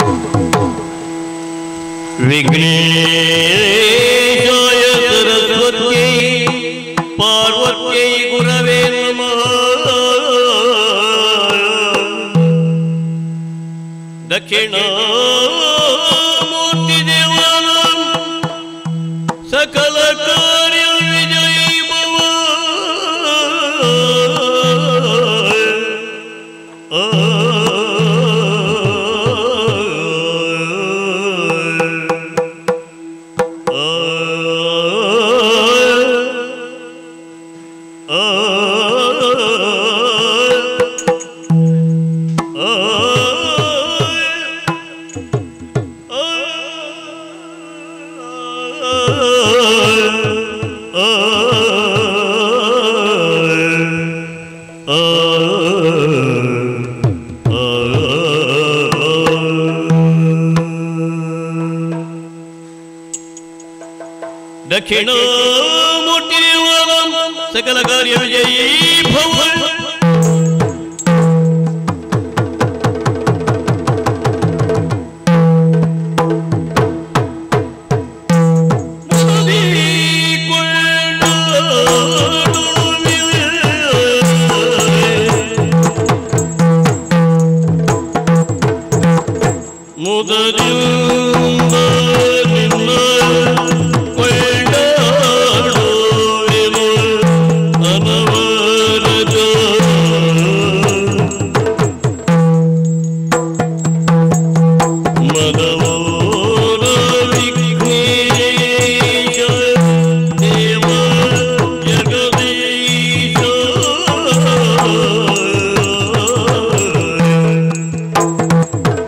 विघ्नेशाय सरस्वत्यै पार्वत्यै गुरवे नमः दक्षिणामूर्तिदेवानां सकल कार्य विजयी भव दक्षिणामूर्तिदेवानां सकल कार्य विजयी भव ಮುದದಿಂದ ನಿನ್ನ ಕೊಳ್ಳಾಡುವೆನು ಅನವರತ ಮದವೋರ ವಿಘ್ನೇಶ ದೇವ ಜಗದೀಶ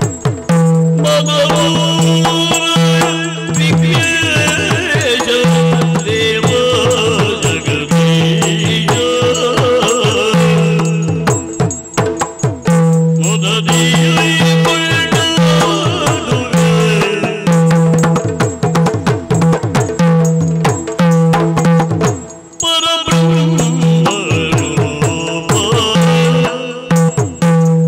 ಪರಬ್ರಹ್ಮ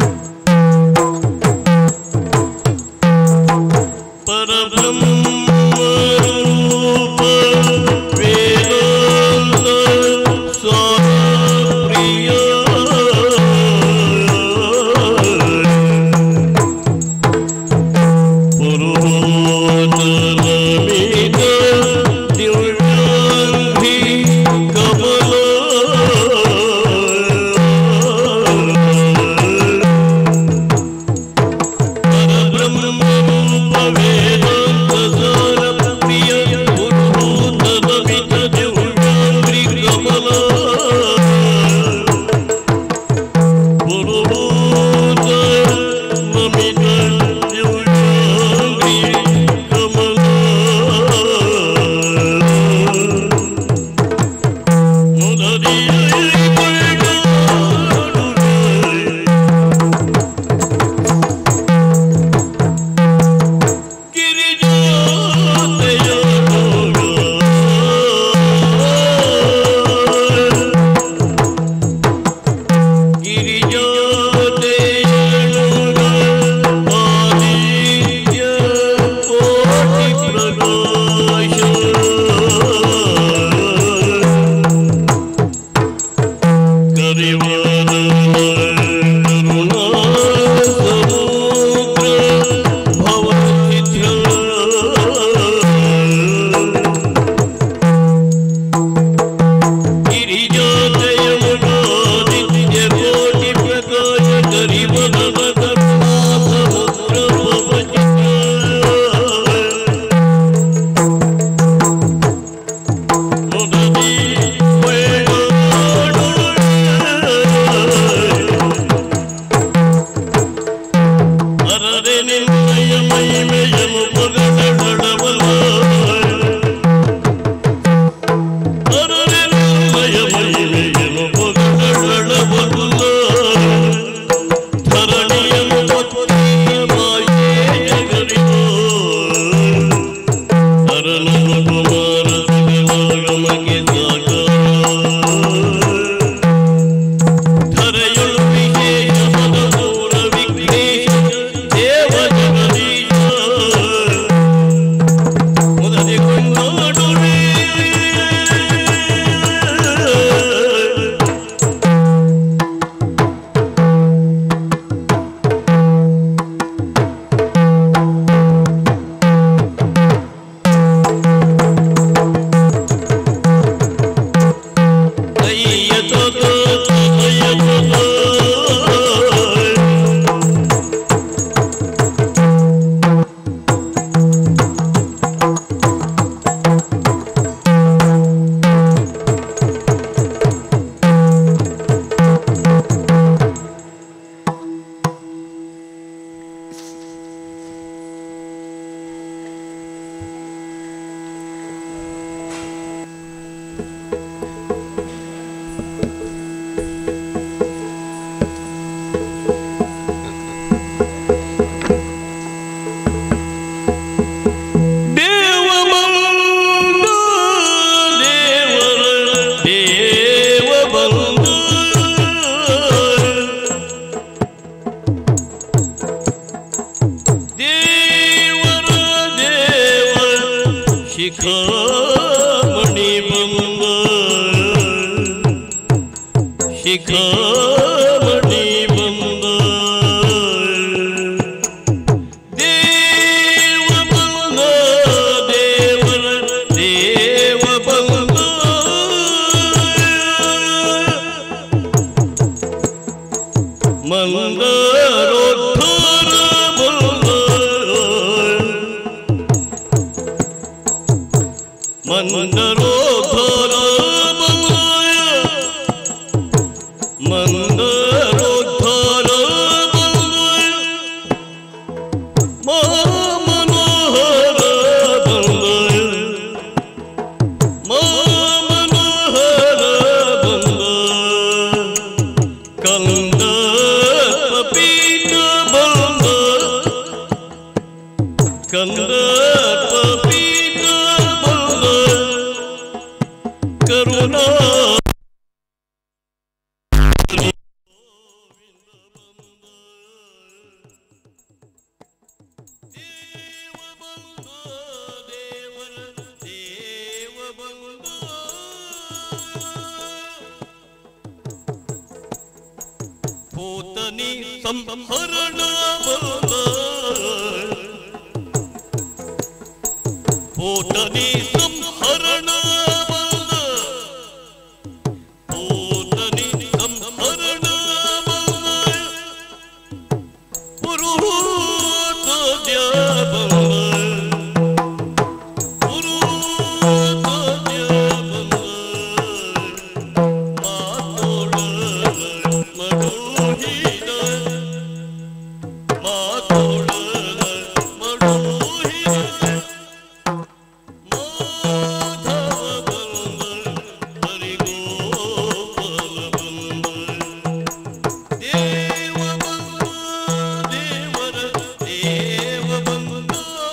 परब्रह्मरूप वेदान्त स्वाप्रिय पुरोतनमित दिव्याङ्घ्रि कमला ಗಿರಿಜಾತೆಯ ಶಿಖಾಮಣಿ ಬಂದ ಶಿಖಾಮಣಿ ಬಂದ ದೇವ ಬಂದ ದೇವರ ದೇವ ಬಂದ ಮಂದರೋದ್ಧಾರ ಬಂದ ಮಂದರೋದ್ಧಾರ ಬಂದ ಮಂದರೋದ್ಧಾರ ಬಂದ ಮನೋಹರ ಬಂದ ಮನೋಹರ ಬಂದ ಕಂದ ಪಪೀತ ಬಂದ ಕಂದ ಪಪೀತ ಬಂದ ಕರುಣಾ ದೇವ ಬಂದ ದೇವರ ದೇವ ಬಂದ ಪೋತನಿ ಸಂಹರಣ ಬಂದ ಪೋತನಿ ಸಂಹರಣ ಬಂದ ಪೋತನಿ ಸಂಹರಣ ಬಂದ ಪುರುಹೂತ ದ್ಯಾಬಂದ ಪುರುಹೂತ ದ್ಯಾಬಂದ ಮಾತೋಡ ಮಧುಹಿದ ಮಾತೋಡ ಮಧುಹಿದ ಮಾಧವ ಬಂದ ಹರಿಗೋಪಾಲ ಬಂದ ದೇವ ಬಂದ ದೇವರ ದೇವ ಬಂದ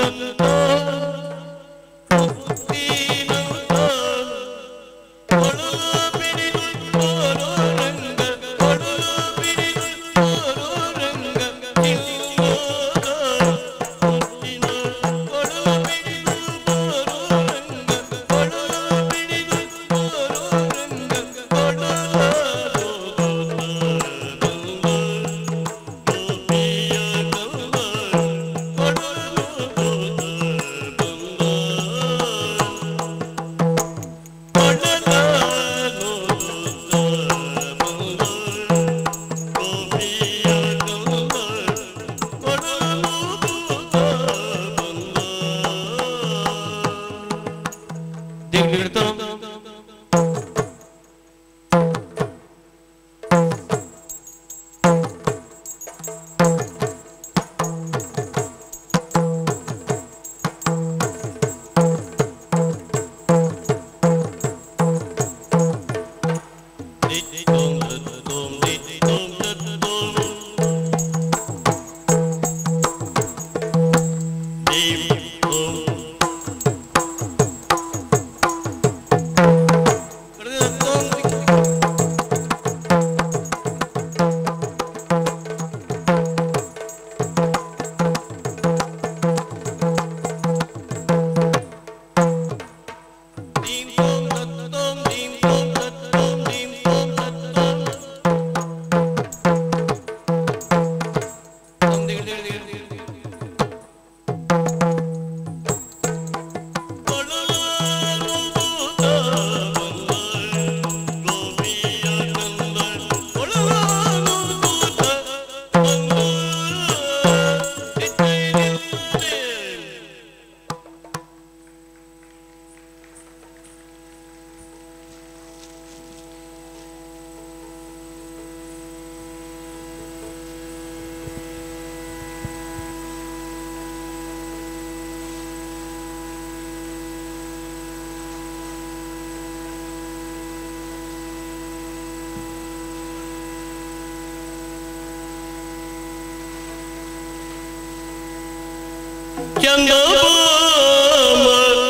ಚಂದಬಾಮ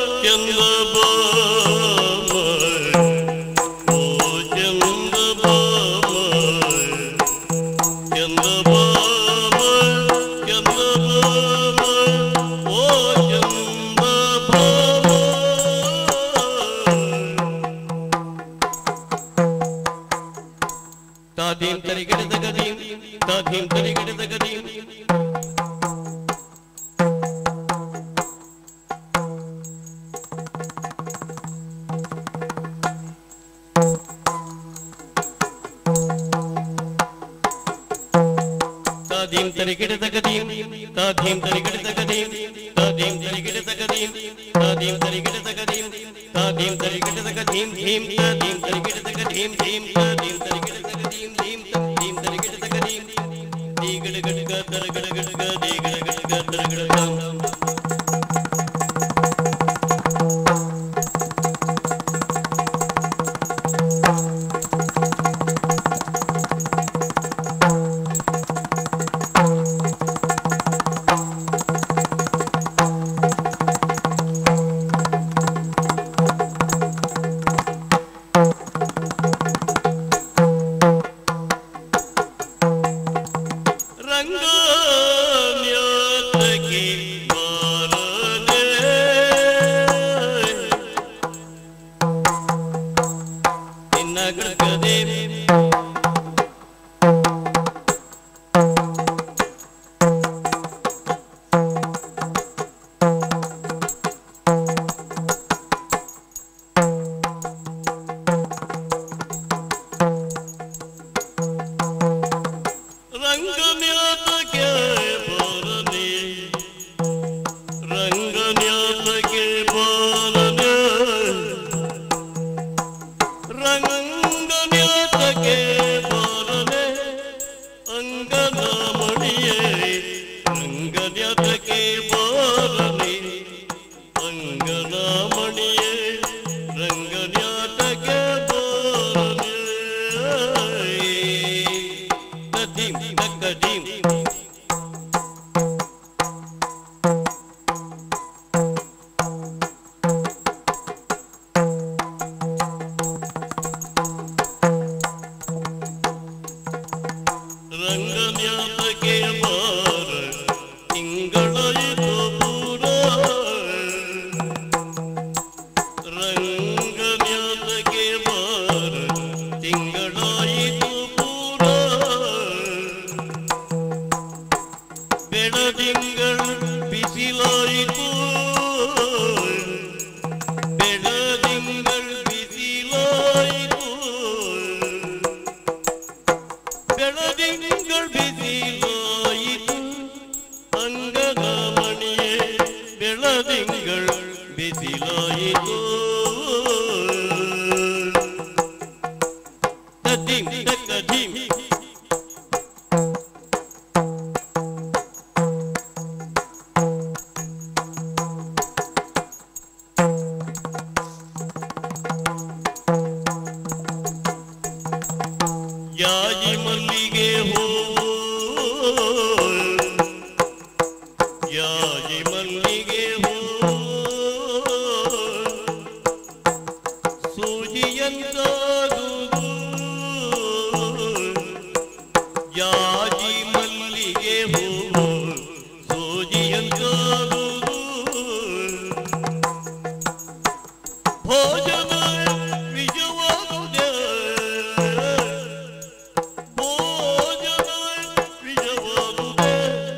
ಚಂದಬಾಮ ಓ ಚಂದಬಾಮ ಚಂದಬಾಮ ಚಂದಬಾಮ ಓ ಚಂದಬಾಮ ತಾಧೀಂ ತರಿಗಿಡದ ಗದೀಂ ತಾಧೀಂ ತರಿಗಿಡದ ಗದೀಂ ತಾಧೀಂ ತರಿಗಿಡದ ಗದೀಂ ತಾಧೀಂ ತರಿಗಿಡದ ಗದೀಂ ತಾಧೀಂ ತರಿಗಿಡದ ಗದೀಂ ತಾಧೀಂ ತರಿಗಿಡದ ಗದೀಂ ತಾಧೀಂ ತರಿಗಿಡದ ಗದೀಂ ಧೀಂ ತಾಧೀಂ ತರಿಗಿಡದ ಗದೀಂ ಧೀಂ ತಾಧೀಂ ತರಿಗಿಡದ ಗದೀಂ ಧೀಂ ತಾಧೀಂ ತರಿಗಿಡದ ಗದೀಂ ದೀಗಡ ಗಡಗ ದರಗಡ ಗಡಗ ದೀಗಡ ಗಡಗ ದರಗಡ ದಾಂ ರಂಗನ್ಯಾತಕ್ಕೆ ಬಾರದೆ ನಿನ್ನ ಗಡಗದೆ ರಂಗನ್ಯಾತಕ್ಕೆ ಬಾರದೆ ರಂಗನ್ಯಾತಕ್ಕೆ ಬಾರದೆ ರಂಗನ್ಯಾತಕ್ಕೆ ಬಾರದೆ ಅಂಗನ ಮಣಿಯೇ ರಂಗನ್ಯಾತಕ್ಕೆ ಬಾರದೆ ಅಂಗನ ಮಣಿಯೇ ರಂಗನ್ಯಾತಕ್ಕೆ ಬಾರದೆ ತದ್ದೀಂ ತಕ್ಕದೀಂ ಬಿಸಿಲಾಯಿತು ಬೆಳದಿಂಗಳ್ ಬಿಸಿಲಾಯಿತು ಬೆಳದಿಂಗಳ್ ಬಿಸಿಲಾಯಿತು ಅಂಗದ ಮಣಿಯೇ ಬೆಳದಿಂಗಳ್ ಬಿಸಿಲಾಯಿತು ತದ್ದಿಂ ತಕ್ಕದಿಂ ಯಾಜಿ ಮಲ್ಲಿಗೆ ಹೂವು ಯಾಜಿ ಮಲ್ಲಿಗೆ ಹೂವು ಸೂಜಿಯಂತಾದುದು ಯಾಜಿ ಮಲ್ಲಿಗೆ ಹೂವು ಸೂಜಿಯಂತಾದುದು ಭೋಜನ ವಿಜವಾದುದೇ ಭೋಜನ ವಿಜವಾದುದೇ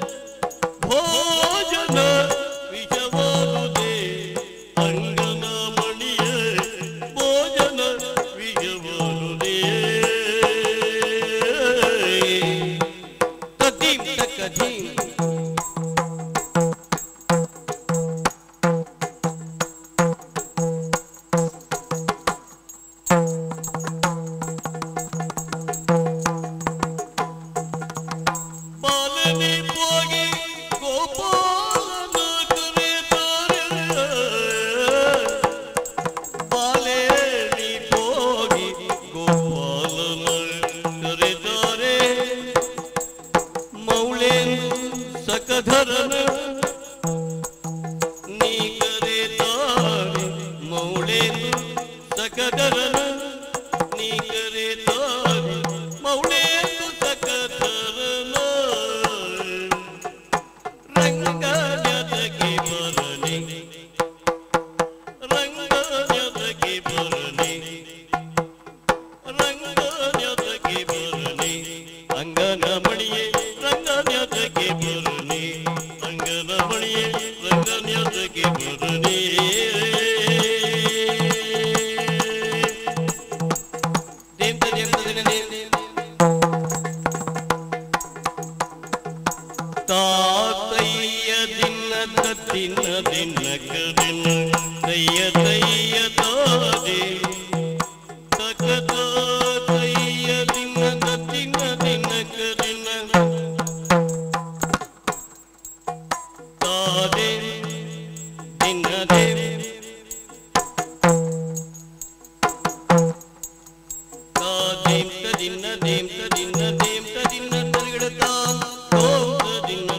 ಭೋಜನ ವಿಜವಾದುದೇ ಅಂಗನ ಮಣಿಯೇ ಭೋಜನ ವಿಜವಾದುದೇ ತದ್ದೀಂ ತಕ್ಕದೀಂ ಬಾಲನೆ ಹೋಗಿ ಗೋಪಾಲನ ಕರೆತಾರೆ ಬಾಲೇನಿ ಹೋಗಿ ಗೋಪಾಲನ ಕರೆತಾರೆ ಮೌಳೇನು ಸಕಧರನ ನೀ ಕರೆತಾರೆ ಮೌಳೇನು ಸಕಧರನ ನೀ ಕರೆತಾರೆ ಮೌಳೇನು ಸಕಧರನ ರಂಗಜದಗೆ ಬರನೆ ರಂಗಜದಗೆ ಬರನೆ ರಂಗಜದಗೆ ಬರನೆ ಅಂಗನ ಮಣಿಯೇ ರಂಗಜದಗೆ ಬರನೆ ಅಂಗನ ಮಣಿಯೇ ರಂಗಜದಗೆ ಬರನೆ ದೇಂತ ದೇಂತ ದಿನ ದೇಂ ತಾತಯ್ಯ ದಿನ ದಿನ ದಿನ ಕದಿನ ತಯ್ಯ ತಯ್ಯ ತಾದೆ ತಕ ತಾತಯ್ಯ ದಿನ ದಿನ ದಿನ ಕದಿನ ತಾದೆ ದಿನ ದೇ ತಾದೇಂ ತದಿನ ದೇಂ ತದಿನ ದೇಂ ತದಿನ ತರಿಗಿಡತಾಂ ಓಂ ತದಿನ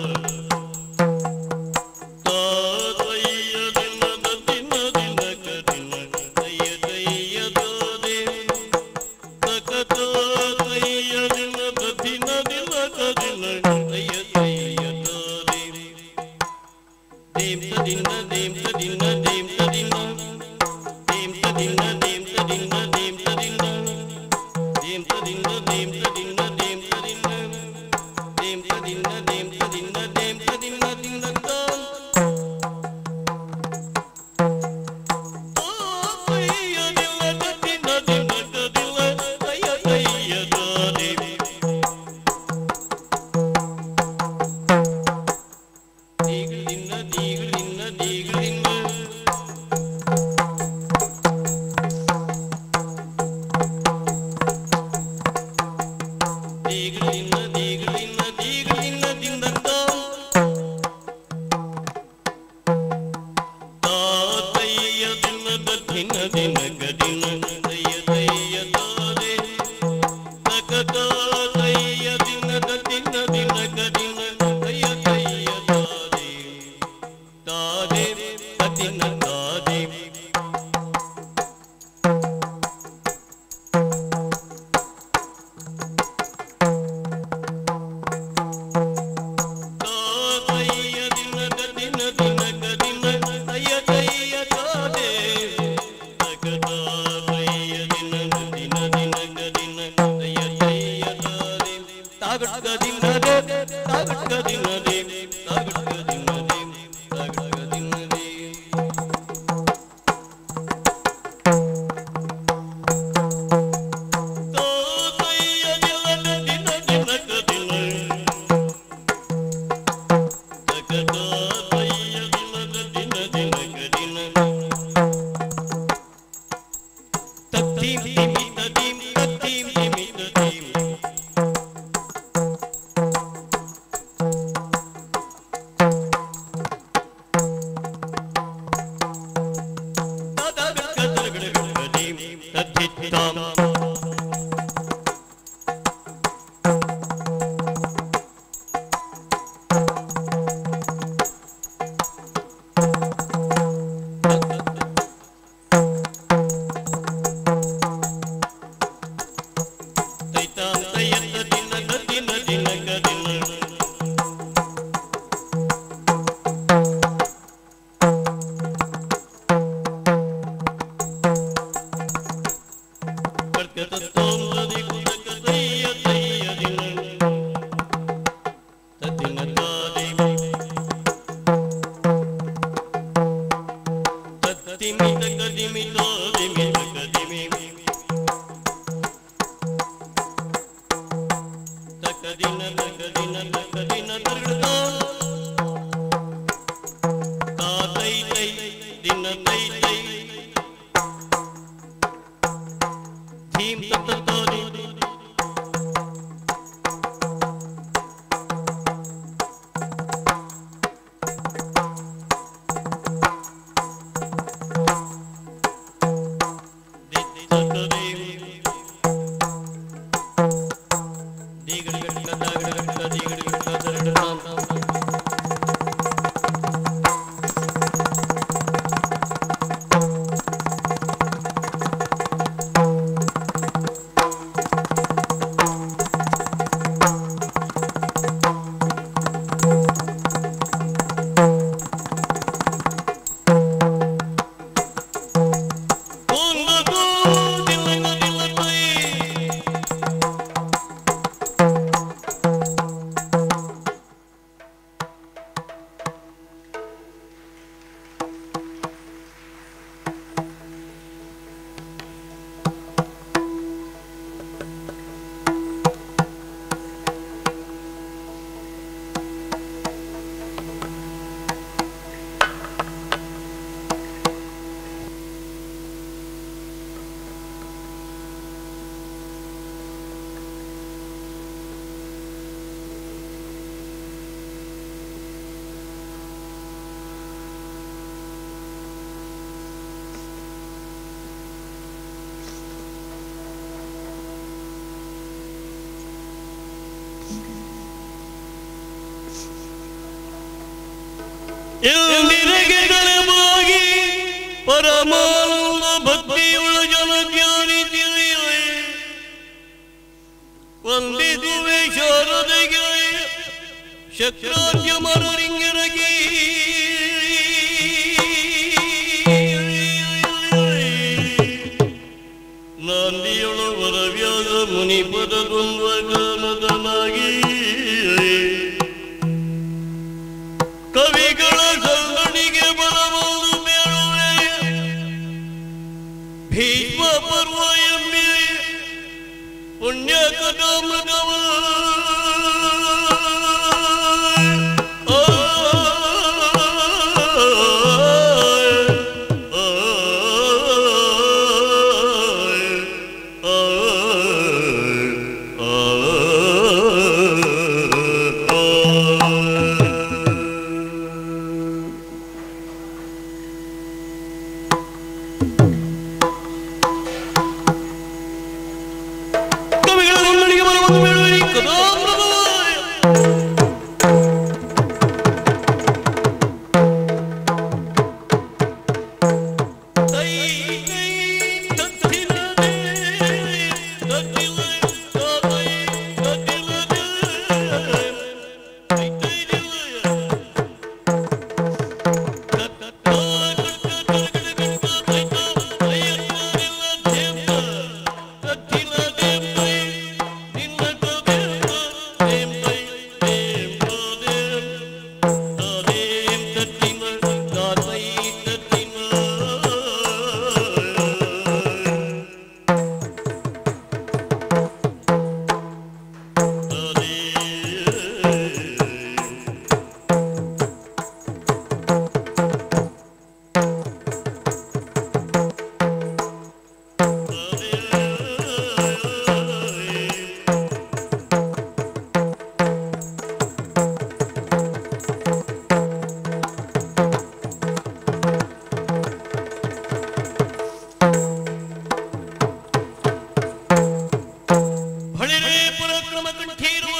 ತಾತಯ್ಯ ದಿನ ದಿನ ದಿನ ಕದಿನ ತಯ್ಯ ತಯ್ಯ ತಾದೆ ತಕ ತಾತಯ್ಯ ದಿನ ದಿನ ದಿನ ಕದಿನ ತಯ್ಯ ತಯ್ಯ ತಾದೆ ದೇಂ ತದಿನ ದೇಂ ತದಿನ ದೇಂ ತದಿನ ದೇಂ ತದಿನ ದೇಂ ತದಿನ ದೇಂ ತದಿನ ದೇಂ ತದಿನ ದೇಂ ತದಿನ ದೇಂ ತದಿನ ದೇಂ ತದಿನ ದೇಂ ತದಿನ ದೇಂ ತದಿನ ದಿಂದ ತಾಂ ತಾತಯ್ಯ ದಿನ ದಿನ ದಿನ ಕದಿನ ತಯ್ಯ ತಯ್ಯ ತಾದೆ ದೀಗಳಿನ್ನ ದೀಗಳಿನ್ನ ದೀಗಳಿನ್ನ ದೀಗಳಿನ್ನ ದೀಗಳಿನ್ನ ದೀಗಳಿನ್ನ ದಿಂದಂತ ತಾತಯ್ಯ ದಿನದ ದಿನ ದಿನ ಗದಿನ ತಯ್ಯ ತಯ್ಯ ತಾದೆ ತಕ ತಾತಯ್ಯ ದಿನದ ದಿನ ದಿನ ಗದಿನ ತಯ್ಯ ತಯ್ಯ ತಾದೆ ತಾದೆ ತದಿನ ತಾದೆ ತಾತಯ್ಯ ದಿನದ ದಿನ ದಿನ ಗದಿನ ತಯ್ಯ ತಯ್ಯ ತಾದೆ ತಕ ದಿನ್ನ ತೈ ತೈ ಧೀಂ ತತ್ತೋದಿ ಎಂದಿನಗೆ ತಲೆಬಾಗಿ ಪರಮಾನಂದ ಭಕ್ತಿಯುಳ್ಳ ಜನಜ್ಞಾನಿ ತಿಳಿಯುವೆ ವಂದಿಸುವೆ ಶಾರದೆಗೆ ಶಕ್ರಾಜ್ಯ ಮರರಿಂಗಿರಗಿ ನಾಂದಿಯೊಳು ವರವ್ಯಾಸ ಮುನಿಪದ ದ್ವಂದ್ವ ಗಾನದನಾಗಿ ಕವಿಗಳ ಸಲ್ಲಣಿಗೆ ಬರಬಹುದು ಬೇಡುವೆ ಭೀಷ್ಮ ಪರ್ವ ಎಂಬಿ ಪುಣ್ಯ ಕಥಾಮೃತವ ಕವಿಗಳ ಸಲ್ಲಣಿಗೆ ಬರಬಹುದು ಬೇಡುವೆ ಕಥಾಮೃತವ ಹೊಳೆರೇ ಪರಾಕ್ರಮ ಕಂಠಿ ಇರುವ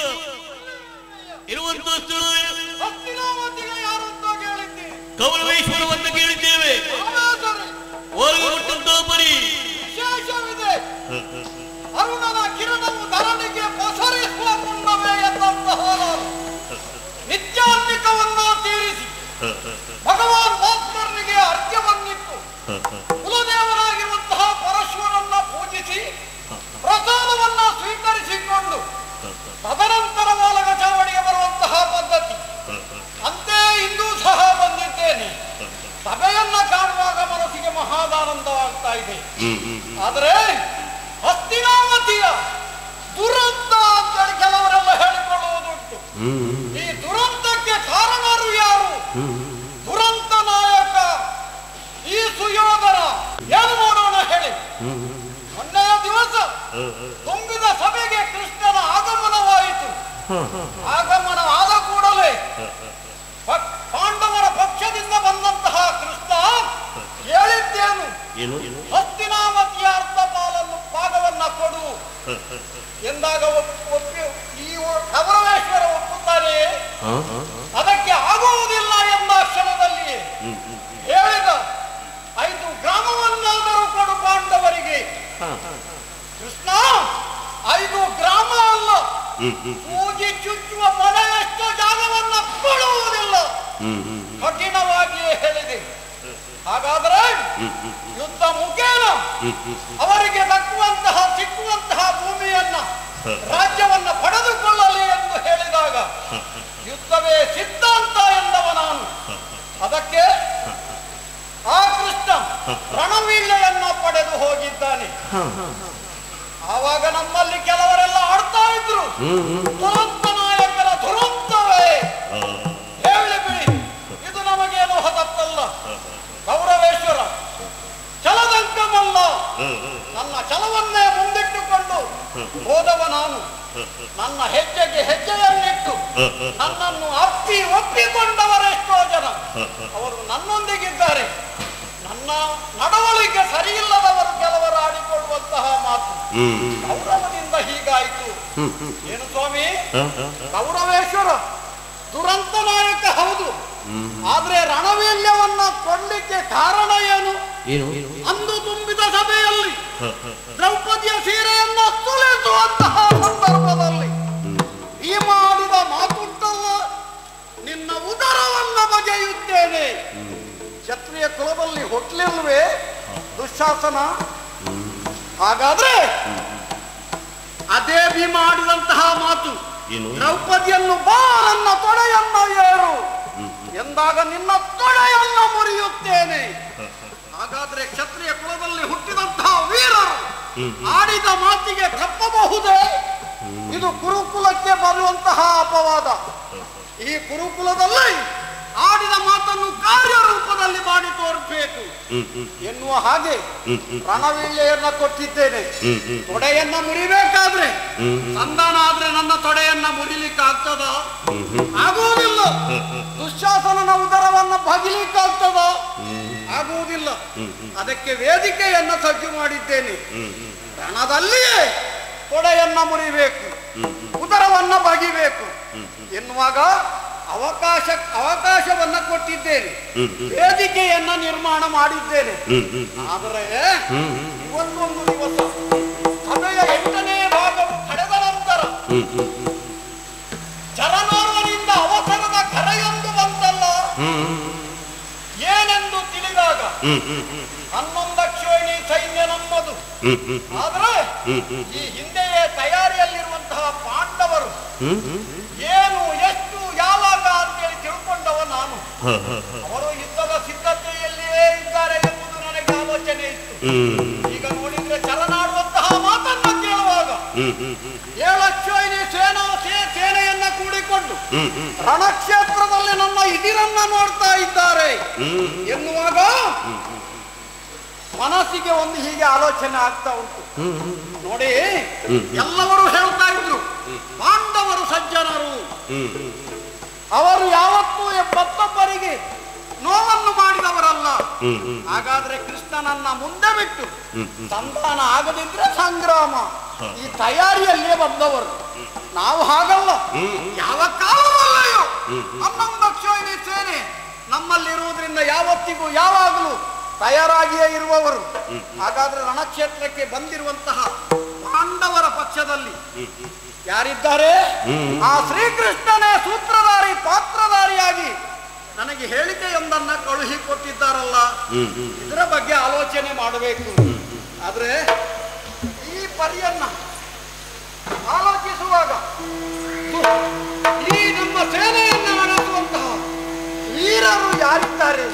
ಇರುವಂತ ಸ್ಥಳ ಹತ್ತಿನಾವತಿಗೆ ಯಾರು ಅಂತ ಕೇಳಿದ್ದೆ ಕೌರವೇಶ್ವರವನ್ನು ಕೇಳಿದ್ದೇವೆ ಆಮೇಲೆ ಹೊರಗೆ ಬಿಟ್ಟಂತ ಪರಿ ವಿಶೇಷವಿದೆ ಅರುಣನ ಕಿರಣವು ಧರಣಿಗೆ ಪಸರಿಸುವ ಮುನ್ನವೇ ಎಂದಂತಹ ನಾನು ನಿತ್ಯಾನ್ವಿಕವನ್ನ ತೀರಿಸಿ ಭಗವಾನ್ ವಾಸ್ಮರ್ನಿಗೆ ಅರ್ಘ್ಯವನ್ನಿತ್ತು ಕುಲದೇವರಾಗಿರುವಂತಹ ಪರಶುವರನ್ನ ಪೂಜಿಸಿ ಪ್ರಸಾದವನ್ನ ಸ್ವೀಕರಿಸಿಕೊಂಡು ತದನಂತರ ವಾಲಗ ಚಾವಡಿಗೆ ಬರುವಂತಹ ಪದ್ಧತಿ ಅಂತೆ ಇಂದೂ ಸಹ ಬಂದಿದ್ದೇನೆ ಸಭೆಯನ್ನ ಕಾಣುವಾಗ ಮನಸ್ಸಿಗೆ ಮಹಾದಾನಂದವಾಗ್ತಾ ಇದೆ ಆದರೆ ಹಸ್ತಿನಾವತಿಯ ದುರಂತ ಅಂತೇಳಿ ಕೆಲವರೆಲ್ಲ ಹೇಳಿಕೊಳ್ಳುವುದುಂಟು ಈ ದುರಂತಕ್ಕೆ ಕಾರಣರು ಯಾರು ದುರಂತ ನಾಯಕ ಈ ತುಂಬಿದ ಸಭೆಗೆ ಕೃಷ್ಣನ ಆಗಮನವಾಯಿತು ಆಗಮನವಾದ ಕೂಡಲೇ ಪಕ್- ಪಾಂಡವರ ಪಕ್ಷದಿಂದ ಬಂದಂತಹ ಕೃಷ್ಣ ಹೇಳಿದ್ದೇನು ಏನು ಏನು ಹಸ್ತಿನಾವತಿಯ ಅರ್ಧ ಪಾಲನ್ನು ಭಾಗವನ್ನ ಕೊಡು ಎಂದಾಗ ಒಪ್- ಒಪ್ಪಿ ಈ ಒ- ಕೌರವೇಶ್ವರ ಒಪ್ಪುತ್ತಾರೆ ಹಾ ಹಾ ಅದಕ್ಕೆ ಆಗುವುದಿಲ್ಲ ಎಂದ ಕ್ಷಣದಲ್ಲಿ ಹ್ಮ್ ಹ್ಮ್ ಹೇಳಿದ ಐದು ಗ್ರಾಮವನ್ನಾದರೂ ಕೊಡು ಪಾಂಡವರಿಗೆ ಹಾ ಕೃಷ್ಣ ಐದು ಗ್ರಾಮ ಅಲ್ಲ ಹ್ಮ್ ಹ್ಮ್ ಕೂಗಿ ಚುಚ್ಚುವ ಮನೆಯಷ್ಟು ಜಾಗವನ್ನ ಕೊಡುವುದಿಲ್ಲ ಹ್ಮ್ ಹ್ಮ್ ಕಠಿಣವಾಗಿಯೇ ಹೇಳಿದೆ ಹಾಗಾದರೆ ಯುದ್ಧ ಮುಖೇನ ಹ್ಮ್ ಹ್ಮ್ ಅವರಿಗೆ ದಕ್ಕುವಂತಹ ಸಿಕ್ಕುವಂತಹ ಭೂಮಿಯನ್ನ ರಾಜ್ಯವನ್ನ ಪಡೆದುಕೊಳ್ಳಲಿ ಎಂದು ಹೇಳಿದಾಗ ಯುದ್ಧವೇ ಸಿದ್ಧಾಂತ ಎಂದವ ನಾನು ಅದಕ್ಕೆ ಆ ಕೃಷ್ಣ ರಣವೀಳ್ಯನ್ನ ಪಡೆದು ಹೋಗಿದ್ದಾನೆ ಆವಾಗ ನಮ್ಮಲ್ಲಿ ಕೆಲವರೆಲ್ಲ ಆಡ್ತಾ ಇದ್ರು ದುರಂತ ನಾಯಕರ ದುರಂತವೇ ಹೇಳಿ ಬಿಡಿ ಇದು ನಮಗೇನು ಹೊಸತ್ತಲ್ಲ ಗೌರವೇಶ್ವರ ಛಲದಂಕಮಲ್ಲ ನನ್ನ ಛಲವನ್ನೇ ಮುಂದಿಟ್ಟುಕೊಂಡು ಹೋದವ ನಾನು ನನ್ನ ಹೆಜ್ಜೆಗೆ ಹೆಜ್ಜೆಯನ್ನಿಟ್ಟು ನನ್ನನ್ನು ಅಪ್ಪಿ ಒಪ್ಪಿಕೊಂಡವರೆಷ್ಟೋ ಜನ ಅವರು ನನ್ನೊಂದಿಗಿದ್ದಾರೆ ನನ್ನ ನಡವಳಿಕೆ ಸರಿಯಿಲ್ಲದವರು ಕೆಲವರು ಆಡಿಕೊಳ್ಳುವಂತಹ ಮಾತು ಗೌರವದಿಂದ ಹೀಗಾಯಿತು ಏನು ಸ್ವಾಮಿ ಗೌರವೇಶ್ವರ ದುರಂತ ನಾಯಕ ಹೌದು ಆದ್ರೆ ರಣವೀಲ್ಯವನ್ನ ಕೊಡ್ಲಿಕ್ಕೆ ಕಾರಣ ಏನು ಏನು ಏನು ಅಂದು ತುಂಬಿದ ಸಭೆಯಲ್ಲಿ ದ್ರೌಪದಿಯ ಸೀರೆಯನ್ನ ತುಳಿಸುವಂತಹ ಸಂದರ್ಭದಲ್ಲಿ ಈ ಮಾಡಿದ ಮಾತುಂಟಲ್ಲ ನಿನ್ನ ಉದರವನ್ನ ಬಗೆಯುತ್ತೇನೆ ಕ್ಷತ್ರಿಯ ಕುಲದಲ್ಲಿ ಹೊಟ್ಲಿಲ್ವೇ ದುಶಾಸನ ಹಾಗಾದ್ರೆ ಅದೇ ಭೀಮ ಆಡಿದಂತಹ ಮಾತು ಏನು ದ್ರೌಪದಿಯನ್ನು ಬಾ ನನ್ನ ತೊಡೆಯನ್ನ ಏರು ಎಂದಾಗ ನಿನ್ನ ತೊಡೆಯನ್ನ ಮುರಿಯುತ್ತೇನೆ ಹಾಗಾದ್ರೆ ಕ್ಷತ್ರಿಯ ಕುಲದಲ್ಲಿ ಹುಟ್ಟಿದಂತಹ ವೀರರು ಆಡಿದ ಮಾತಿಗೆ ತಪ್ಪಬಹುದೇ ಇದು ಕುರುಕುಲಕ್ಕೆ ಬರುವಂತಹ ಅಪವಾದ ಈ ಕುರುಕುಲದಲ್ಲಿ ಆಡಿದ ಮಾತನ್ನು ಕಾರ್ಯರೂಪದಲ್ಲಿ ಮಾಡಿ ತೋರಿಸಬೇಕು ಎನ್ನುವ ಹಾಗೆ ರಣವೀಳ್ಯೆಯನ್ನ ಕೊಟ್ಟಿದ್ದೇನೆ ತೊಡೆಯನ್ನ ಮುರಿಬೇಕಾದ್ರೆ ಸಂಧಾನ ಆದ್ರೆ ನನ್ನ ತೊಡೆಯನ್ನ ಮುರಿಲಿಕ್ಕೆ ಆಗ್ತದ ಆಗುವುದಿಲ್ಲ ದುಶ್ಯಾಸನನ ಉದರವನ್ನ ಬಗಿಲಿಕ್ಕೆ ಆಗ್ತದ ಆಗುವುದಿಲ್ಲ ಅದಕ್ಕೆ ವೇದಿಕೆಯನ್ನ ಸಜ್ಜು ಮಾಡಿದ್ದೇನೆ ರಣದಲ್ಲಿಯೇ ತೊಡೆಯನ್ನ ಮುರಿಬೇಕು ಉದರವನ್ನ ಬಗಿಬೇಕು ಎನ್ನುವಾಗ ಅವಕಾಶ ಅವಕಾಶವನ್ನ ಕೊಟ್ಟಿದ್ದೇನೆ ವೇದಿಕೆಯನ್ನ ನಿರ್ಮಾಣ ಮಾಡಿದ್ದೇನೆ ಆದರೆ ಇವತ್ತೊಂದು ದಿವಸ ಸಭೆಯ ಎಂಟನೇ ಭಾಗವು ಕಳೆದ ನಂತರ ಚರನೋರ್ವನಿಂದ ಅವಸರದ ಕರೆಯೊಂದು ಬಂತಲ್ಲ ಏನೆಂದು ತಿಳಿದಾಗ ಹನ್ನೊಂದಕ್ಷೋಣಿ ಸೈನ್ಯ ನಮ್ಮದು ಆದ್ರೆ ಈ ಹಿಂದೆಯೇ ತಯಾರಿಯಲ್ಲಿರುವಂತಹ ಪಾಂಡವರು ಏನು ಎಷ್ಟು ಯಾವಾಗ ಅಂತೇಳಿ ತಿಳ್ಕೊಂಡವ ನಾನು ಅವರು ಯುದ್ಧದ ಸಿದ್ಧತೆಯಲ್ಲಿಯೇ ಇದ್ದಾರೆ ಎಂಬುದು ನನಗೆ ಆಲೋಚನೆ ಇತ್ತು ಈಗ ನೋಡಿದ್ರೆ ಚಲನಾಡುವಂತಹ ಮಾತನ್ನ ಕೇಳುವಾಗ ಏಳಕ್ಷೋಯಿನಿ ಸೇನಾ ಸೇ- ಸೇನೆಯನ್ನ ಕೂಡಿಕೊಂಡು ರಣಕ್ಷೇತ್ರದಲ್ಲಿ ನನ್ನ ಇದಿರನ್ನ ನೋಡ್ತಾ ಇದ್ದಾರೆ ಎನ್ನುವಾಗ ಮನಸ್ಸಿಗೆ ಒಂದು ಹೀಗೆ ಆಲೋಚನೆ ಆಗ್ತಾ ಉಂಟು ನೋಡಿ ಎಲ್ಲವರು ಹೇಳ್ತಾ ಇದ್ರು ಪಾಂಡವರು ಸಜ್ಜನರು ಅವರು ಯಾವತ್ತೂ ಮತ್ತೊಬ್ಬರಿಗೆ ನೋವನ್ನು ಮಾಡಿದವರಲ್ಲ ಹಾಗಾದ್ರೆ ಕೃಷ್ಣನನ್ನ ಮುಂದೆ ಬಿಟ್ಟು ಸಂಧಾನ ಆಗದಿದ್ರೆ ಸಂಗ್ರಾಮ ಈ ತಯಾರಿಯಲ್ಲೇ ಬಂದವರು ನಾವು ಹಾಗಲ್ಲ ಯಾವ ಕಾಲದಲ್ಲಿಯೂ ಹನ್ನೊಂದಕ್ಷೋಹಿಣಿ ಸೇನೆ ನಮ್ಮಲ್ಲಿರುವುದರಿಂದ ಯಾವತ್ತಿಗೂ ಯಾವಾಗಲೂ ತಯಾರಾಗಿಯೇ ಇರುವವರು ಹಾಗಾದ್ರೆ ರಣಕ್ಷೇತ್ರಕ್ಕೆ ಬಂದಿರುವಂತಹ ಪಾಂಡವರ ಪಕ್ಷದಲ್ಲಿ ಯಾರಿದ್ದಾರೆ ಆ ಶ್ರೀಕೃಷ್ಣನೇ ಸೂತ್ರಧಾರಿ ಪಾತ್ರಧಾರಿಯಾಗಿ ನನಗೆ ಹೇಳಿಕೆಯೊಂದನ್ನ ಕಳುಹಿಕೊಟ್ಟಿದ್ದಾರಲ್ಲ ಇದರ ಬಗ್ಗೆ ಆಲೋಚನೆ ಮಾಡಬೇಕು ಆದ್ರೆ ಈ ಪರಿಯನ್ನ ಆಲೋಚಿಸುವಾಗ ಈ ನಮ್ಮ ಸೇನೆಯನ್ನ ನಡೆಸುವಂತಹ ವೀರರು ಯಾರಿದ್ದಾರೆ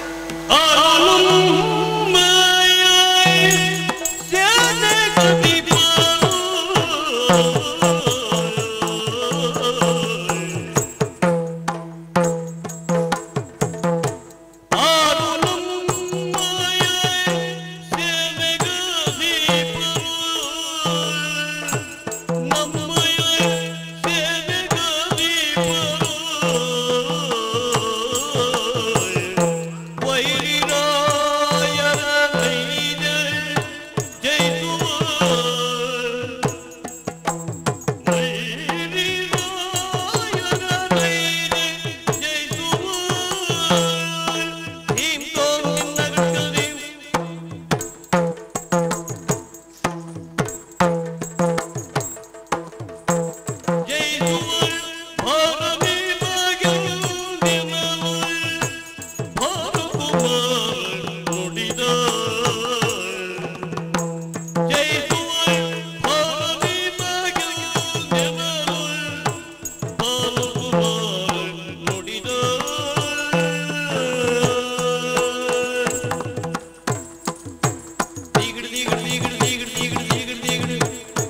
ನುಡಿದ ಜಯಿಸುವ ಭಾರತಿ ಮಗನೆವರು ಬಾಲಕುಮಾರ ನುಡಿದ ದೀಗಡ ದೀಗಡ ದೀಗಡ ದೀಗಡ ದೀಗಡ ದೀಗಡ ದೀಗಡ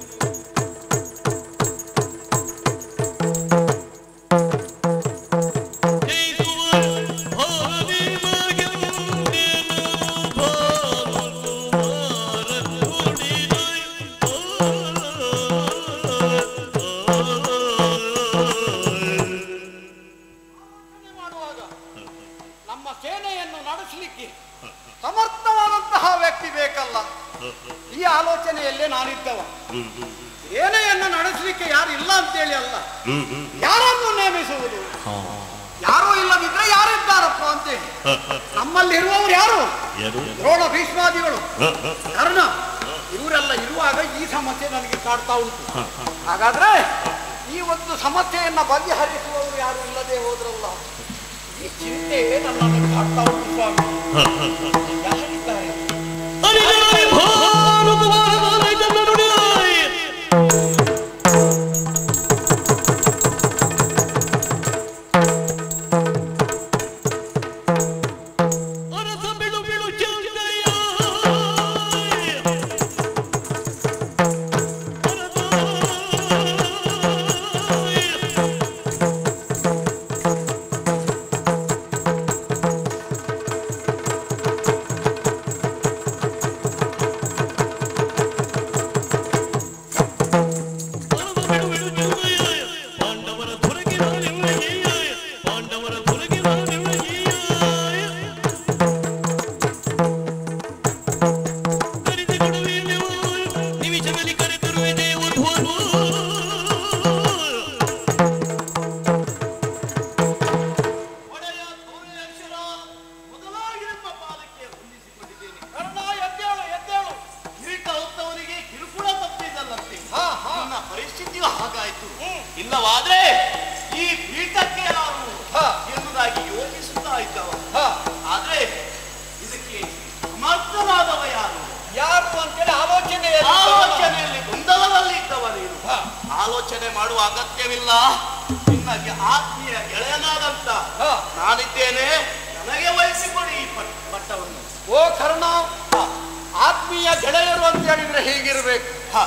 ಯೋಚನೆ ಮಾಡುವಾಗ ನಮ್ಮ ಸೇನೆಯನ್ನು ನಡೆಸಲಿಕ್ಕೆ ಸಮರ್ಥವಾದಂತಹ ವ್ಯಕ್ತಿ ಬೇಕಲ್ಲ ಈ ಆಲೋಚನೆಯಲ್ಲೇ ನಾನಿದ್ದವ ಸೇನೆಯನ್ನು ನಡೆಸಲಿಕ್ಕೆ ಯಾರು ಇಲ್ಲ ಅಂತೇಳಿ ಅಲ್ಲ ಯಾರನ್ನು ನೇಮಿಸುವುದು ಯಾರು ಇಲ್ಲದಿದ್ರೆ ಯಾರಿದ್ದಾರಪ್ಪ ಅಂತೇಳಿ ನಮ್ಮಲ್ಲಿರುವವರು ಯಾರು ದ್ರೋಣ ಭೀಷ್ಮಾದಿಗಳು ಕರ್ಣ ಇವರೆಲ್ಲ ಇರುವಾಗ ಈ ಸಮಸ್ಯೆ ನನಗೆ ಕಾಡ್ತಾ ಉಂಟು ಹಾಗಾದ್ರೆ ಈ ಒಂದು ಸಮಸ್ಯೆಯನ್ನ ಬಗೆಹರಿಸುವವರು ಯಾರು ಇಲ್ಲದೆ ಹೋದ್ರಲ್ಲ ಈ ಚಿಂತೆ ನನ್ನನ್ನು ಕಾಡ್ತಾ ಉಂಟು ಸ್ವಾಮಿ ಯಾರಿದ್ದಾರೆ ಪಾಂಡವರ ದೊರಕಿದ ಪಾಂಡವರ ದೊರಕಿದ ನಿಮಿಷದಲ್ಲಿ ಕರೆತರುವೆ ಉದ್ಭವನು ಒಡೆಯ ಸೂರ್ಯೇಶ್ವರ ಮೊದಲಾಗಿ ನಿಮ್ಮ ಪಾದಕ್ಕೆ ವಂದಿಸಿಕೊಂಡಿದ್ದೇನೆ ಕರ್ಣ ಎದ್ದೇಳು ಎದ್ದೇಳು ಕಿರೀಟ ಹೊತ್ತವನಿಗೆ ಕಿರುಕುಳ ತಪ್ಪಿದಲ್ಲಂತೆ ಹಾ ಹಾ ನನ್ನ ಪರಿಸ್ಥಿತಿಯು ಹಾಗಾಯ್ತು ಇಲ್ಲವಾದ್ರೆ ಈ ಪೀಠಕ್ಕೆ ಯಾರು ಹಾ. ಎನ್ನುವುದಾಗಿ ಯೋಚಿಸುತ್ತಾ ಇದ್ದವ ಹಾ ಆದ್ರೆ ಇದಕ್ಕೆ ಸಮರ್ಥವಾದವ ಯಾರು ಯಾರು ಅಂತೇಳಿ ಆಲೋಚನೆಯಲ್ಲಿ ಆಲೋಚನೆಯಲ್ಲಿ ಗೊಂದಲದಲ್ಲಿ ಇದ್ದವ ನೀನು ಹಾ. ಆಲೋಚನೆ ಮಾಡುವ ಅಗತ್ಯವಿಲ್ಲ ನಿನ್ನಗೆ ಆತ್ಮೀಯ ಗೆಳೆಯನಾದಂತ ಹಾ. ನಾನಿದ್ದೇನೆ ನನಗೆ ವಹಿಸಿಕೊಡಿ ಈ ಪಟ್- ಪಟ್ಟವನ್ನು ಓ ಕರ್ಣ ಆತ್ಮೀಯ ಗೆಳೆಯರು ಅಂತ ಹೇಳಿದ್ರೆ ಹೀಗಿರ್ಬೇಕು ಹ,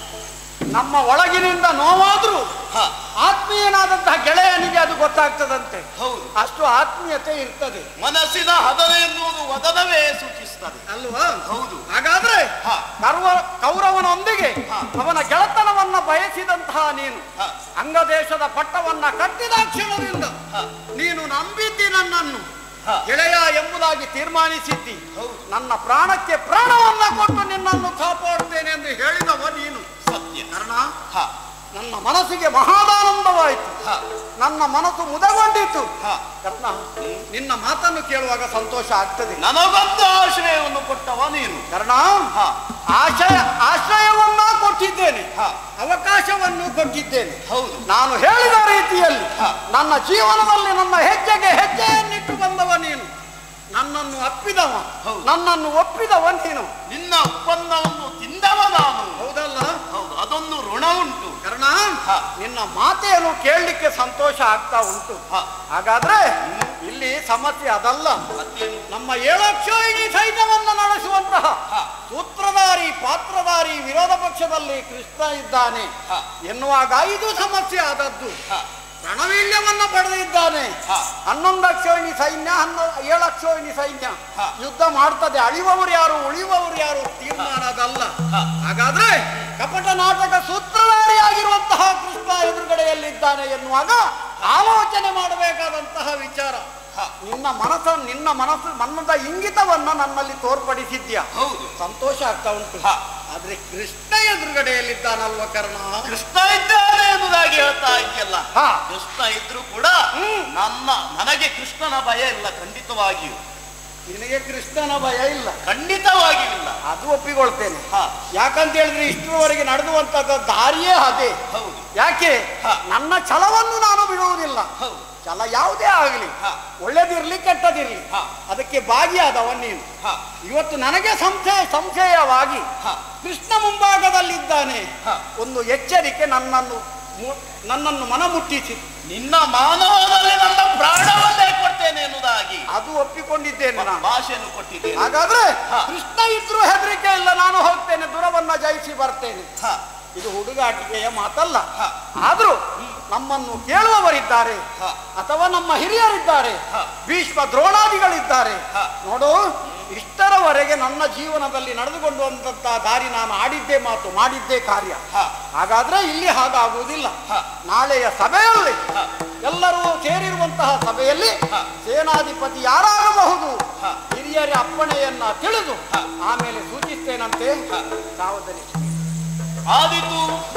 ನಮ್ಮ ಒಳಗಿನಿಂದ ನೋವಾದ್ರೂ ಹ, ಆತ್ಮೀಯನಾದಂತಹ ಗೆಳೆಯನಿಗೆ ಅದು ಗೊತ್ತಾಗ್ತದಂತೆ ಹೌದು ಅಷ್ಟು ಆತ್ಮೀಯತೆ ಇರ್ತದೆ ಮನಸ್ಸಿನ ಹದನ ಎನ್ನುವುದು ವದನವೇ ಸೂಚಿಸುತ್ತದೆ ಅಲ್ವಾ ಹೌದು ಹಾಗಾದ್ರೆ ಹಾ. ಕರ್ವ ಕೌರವನೊಂದಿಗೆ ಹಾ. ಅವನ ಗೆಳತನವನ್ನ ಬಯಸಿದಂತಹ ನೀನು ಹ, ಅಂಗದೇಶದ ಪಟ್ಟವನ್ನ ಕಟ್ಟಿದ ಕ್ಷಣದಿಂದ ಹ, ನೀನು ನಂಬಿದ್ದಿ ನನ್ನನ್ನು ಹ. ಗೆಳೆಯ ಎಂಬುದಾಗಿ ತೀರ್ಮಾನಿಸಿದ್ದಿ ಹೌದು ನನ್ನ ಪ್ರಾಣಕ್ಕೆ ಪ್ರಾಣವನ್ನ ಕೊಟ್ಟು ನಿನ್ನನ್ನು ಕಾಪಾಡುತ್ತೇನೆ ಎಂದು ಹೇಳಿದವ ನೀನು ಸತ್ಯ ಕಾರಣ ಹ, ನನ್ನ ಮನಸ್ಸಿಗೆ ಮಹಾದಾನಂದವಾಯಿತು ಹ, ನನ್ನ ಮನಸ್ಸು ಮುದಗೊಂಡಿತು ಹ. ಕರ್ಣ ನಿನ್ನ ಮಾತನ್ನು ಕೇಳುವಾಗ ಸಂತೋಷ ಆಗ್ತದೆ ನನಗೊಂದು ಆಶ್ರಯವನ್ನು ಕೊಟ್ಟವ ನೀನು ಕಾರಣ ಹ, ಆಶಯ ಆಶ್ರಯವನ್ನ ಕೊಟ್ಟಿದ್ದೇನೆ ಹ, ಅವಕಾಶವನ್ನು ಕೊಟ್ಟಿದ್ದೇನೆ ಹೌದು ನಾನು ಹೇಳಿದ ರೀತಿಯಲ್ಲಿ ಹ. ನನ್ನ ಜೀವನದಲ್ಲಿ ನನ್ನ ಹೆಜ್ಜೆಗೆ ಹೆಜ್ಜೆಯನ್ನಿಟ್ಟು ಬಂದವ ನೀನು ನನ್ನನ್ನು ಅಪ್ಪಿದವ ಹೌದು. ನನ್ನನ್ನು ಒಪ್ಪಿದವ ನೀನು ನಿನ್ನ ಉತ್ಪನ್ನವನ್ನು ತಿಂದವ ನಾನು ಹೌದಲ್ಲ ಹೌದು ಅದೊಂದು ಋಣ ಉಂಟು ಕಾರಣ ಹ. ನಿನ್ನ ಮಾತೆಯನ್ನು ಕೇಳಲಿಕ್ಕೆ ಸಂತೋಷ ಆಗ್ತಾ ಉಂಟು ಹ, ಹಾಗಾದ್ರೆ ಇಲ್ಲಿ ಸಮಸ್ಯೆ ಅದಲ್ಲ ಮತ್ತೇನು ನಮ್ಮ ಏಳಕ್ಷೋಹಿಣಿ ಸೈನ್ಯವನ್ನು ನಡೆಸುವಂತಹ ಹ, ಸೂತ್ರಧಾರಿ ಪಾತ್ರಧಾರಿ ವಿರೋಧ ಪಕ್ಷದಲ್ಲಿ ಕೃಷ್ಣ ಇದ್ದಾನೆ ಹ, ಎನ್ನುವಾಗ ಇದು ಸಮಸ್ಯೆ ಆದದ್ದು ಹ, ರಣವೀಳ್ಯವನ್ನ ಪಡೆದಿದ್ದಾನೆ ಹ. ಹನ್ನೊಂದು ಅಕ್ಷೋಹಿಣಿ ಸೈನ್ಯ ಹನ್ನೊ ಏಳು ಅಕ್ಷೋಹಿಣಿ ಸೈನ್ಯ ಹ. ಯುದ್ಧ ಮಾಡ್ತದೆ ಅಳಿವವರು ಯಾರು ಉಳಿಯುವವರು ಯಾರು ತೀರ್ಮಾನ ಅದಲ್ಲ ಹ. ಹಾಗಾದ್ರೆ ಕಪಟ ನಾಟಕ ಸೂತ್ರಧಾರಿಯಾಗಿರುವಂತಹ ಕೃಷ್ಣ ಎದುರುಗಡೆಯಲ್ಲಿದ್ದಾನೆ ಎನ್ನುವಾಗ ಆಲೋಚನೆ ಮಾಡಬೇಕಾದಂತಹ ವಿಚಾರ ಹ. ನಿನ್ನ ಮನಸ್ಸ ನಿನ್ನ ಮನಸ್ಸು ಮನದ ಇಂಗಿತವನ್ನ ನನ್ನಲ್ಲಿ ತೋರ್ಪಡಿಸಿದ್ಯಾ ಹೌದು ಸಂತೋಷ ಆಗ್ತಾ ಉಂಟು ಹ. ಆದ್ರೆ ಕೃಷ್ಣ ಎದುರುಗಡೆಯಲ್ಲಿದ್ದಾನಲ್ವ ಕರ್ಣ ಕೃಷ್ಣ ಇದ್ದಾನೆ ಎಂಬುದಾಗಿ ಹೇಳ್ತಾ ಇದೆಯಲ್ಲ ಹ. ಕೃಷ್ಣ ಇದ್ರು ಕೂಡ ಹ್ಮ್. ನನ್ನ ನನಗೆ ಕೃಷ್ಣನ ಭಯ ಇಲ್ಲ ಖಂಡಿತವಾಗಿಯೂ ನಿನಗೆ ಕೃಷ್ಣನ ಭಯ ಇಲ್ಲ ಖಂಡಿತವಾಗಿಯೂ ಇಲ್ಲ ಅದು ಒಪ್ಪಿಕೊಳ್ತೇನೆ ಹ, ಯಾಕಂತ ಹೇಳಿದ್ರೆ ಇಷ್ಟರವರೆಗೆ ನಡೆದುವಂತದ ದಾರಿಯೇ ಅದೇ ಹೌದು ಯಾಕೆ ಹ. ನನ್ನ ಛಲವನ್ನು ನಾನು ಬಿಡುವುದಿಲ್ಲ ಹೌದು ಛಲ ಯಾವುದೇ ಆಗಲಿ ಹ. ಒಳ್ಳೇದಿರ್ಲಿ ಕೆಟ್ಟದಿರ್ಲಿ ಹ. ಅದಕ್ಕೆ ಭಾಗಿಯಾದವ ನೀನು ಹ. ಇವತ್ತು ನನಗೆ ಸಂಶಯ ಸಂಶಯವಾಗಿ ಹ. ಕೃಷ್ಣ ಮುಂಭಾಗದಲ್ಲಿದ್ದಾನೆ ಹ. ಒಂದು ಎಚ್ಚರಿಕೆ ನನ್ನನ್ನು ಮು- ನನ್ನನ್ನು ಮನ ಮುಟ್ಟಿಸಿ ನಿನ್ನ ಮಾನವದಲ್ಲಿ ನನ್ನ ಪ್ರಾಣವನ್ನೇ ಕೊಡ್ತೇನೆ ಎನ್ನುವುದಾಗಿ ಅದು ಒಪ್ಪಿಕೊಂಡಿದ್ದೇನೆ ನಾನು ಭಾಷೆಯನ್ನು ಕೊಟ್ಟಿದ್ದೇನೆ ಹಾಗಾದ್ರೆ ಹ. ಕೃಷ್ಣ ಇದ್ರೂ ಹೆದರಿಕೆ ಇಲ್ಲ ನಾನು ಹೋಗ್ತೇನೆ ದುರವನ್ನ ಜಯಿಸಿ ಬರ್ತೇನೆ ಹ. ಇದು ಹುಡುಗಾಟಿಕೆಯ ಮಾತಲ್ಲ ಹ. ಆದ್ರೂ ನಮ್ಮನ್ನು ಕೇಳುವವರಿದ್ದಾರೆ ಹ. ಅಥವಾ ನಮ್ಮ ಹಿರಿಯರಿದ್ದಾರೆ ಹ. ಭೀಷ್ಮ ದ್ರೋಣಾದಿಗಳಿದ್ದಾರೆ ಹ. ನೋಡು ಇಷ್ಟರವರೆಗೆ ನನ್ನ ಜೀವನದಲ್ಲಿ ನಡೆದುಕೊಂಡು ಬಂದಂತಹ ದಾರಿ ನಾನು ಆಡಿದ್ದೇ ಮಾತು ಮಾಡಿದ್ದೇ ಕಾರ್ಯ ಹ. ಹಾಗಾದ್ರೆ ಇಲ್ಲಿ ಹಾಗಾಗುವುದಿಲ್ಲ ಹ. ನಾಳೆಯ ಸಭೆಯಲ್ಲಿ ಹ. ಎಲ್ಲರೂ ಸೇರಿರುವಂತಹ ಸಭೆಯಲ್ಲಿ ಹ. ಸೇನಾಧಿಪತಿ ಯಾರಾಗಬಹುದು ಹ. ಹಿರಿಯರ ಅಪ್ಪಣೆಯನ್ನ ತಿಳಿದು ಹ. ಆಮೇಲೆ ಸೂಚಿಸ್ತೇನಂತೆ ಹ. ಸಾವಧಾನಿ ಆದಿತು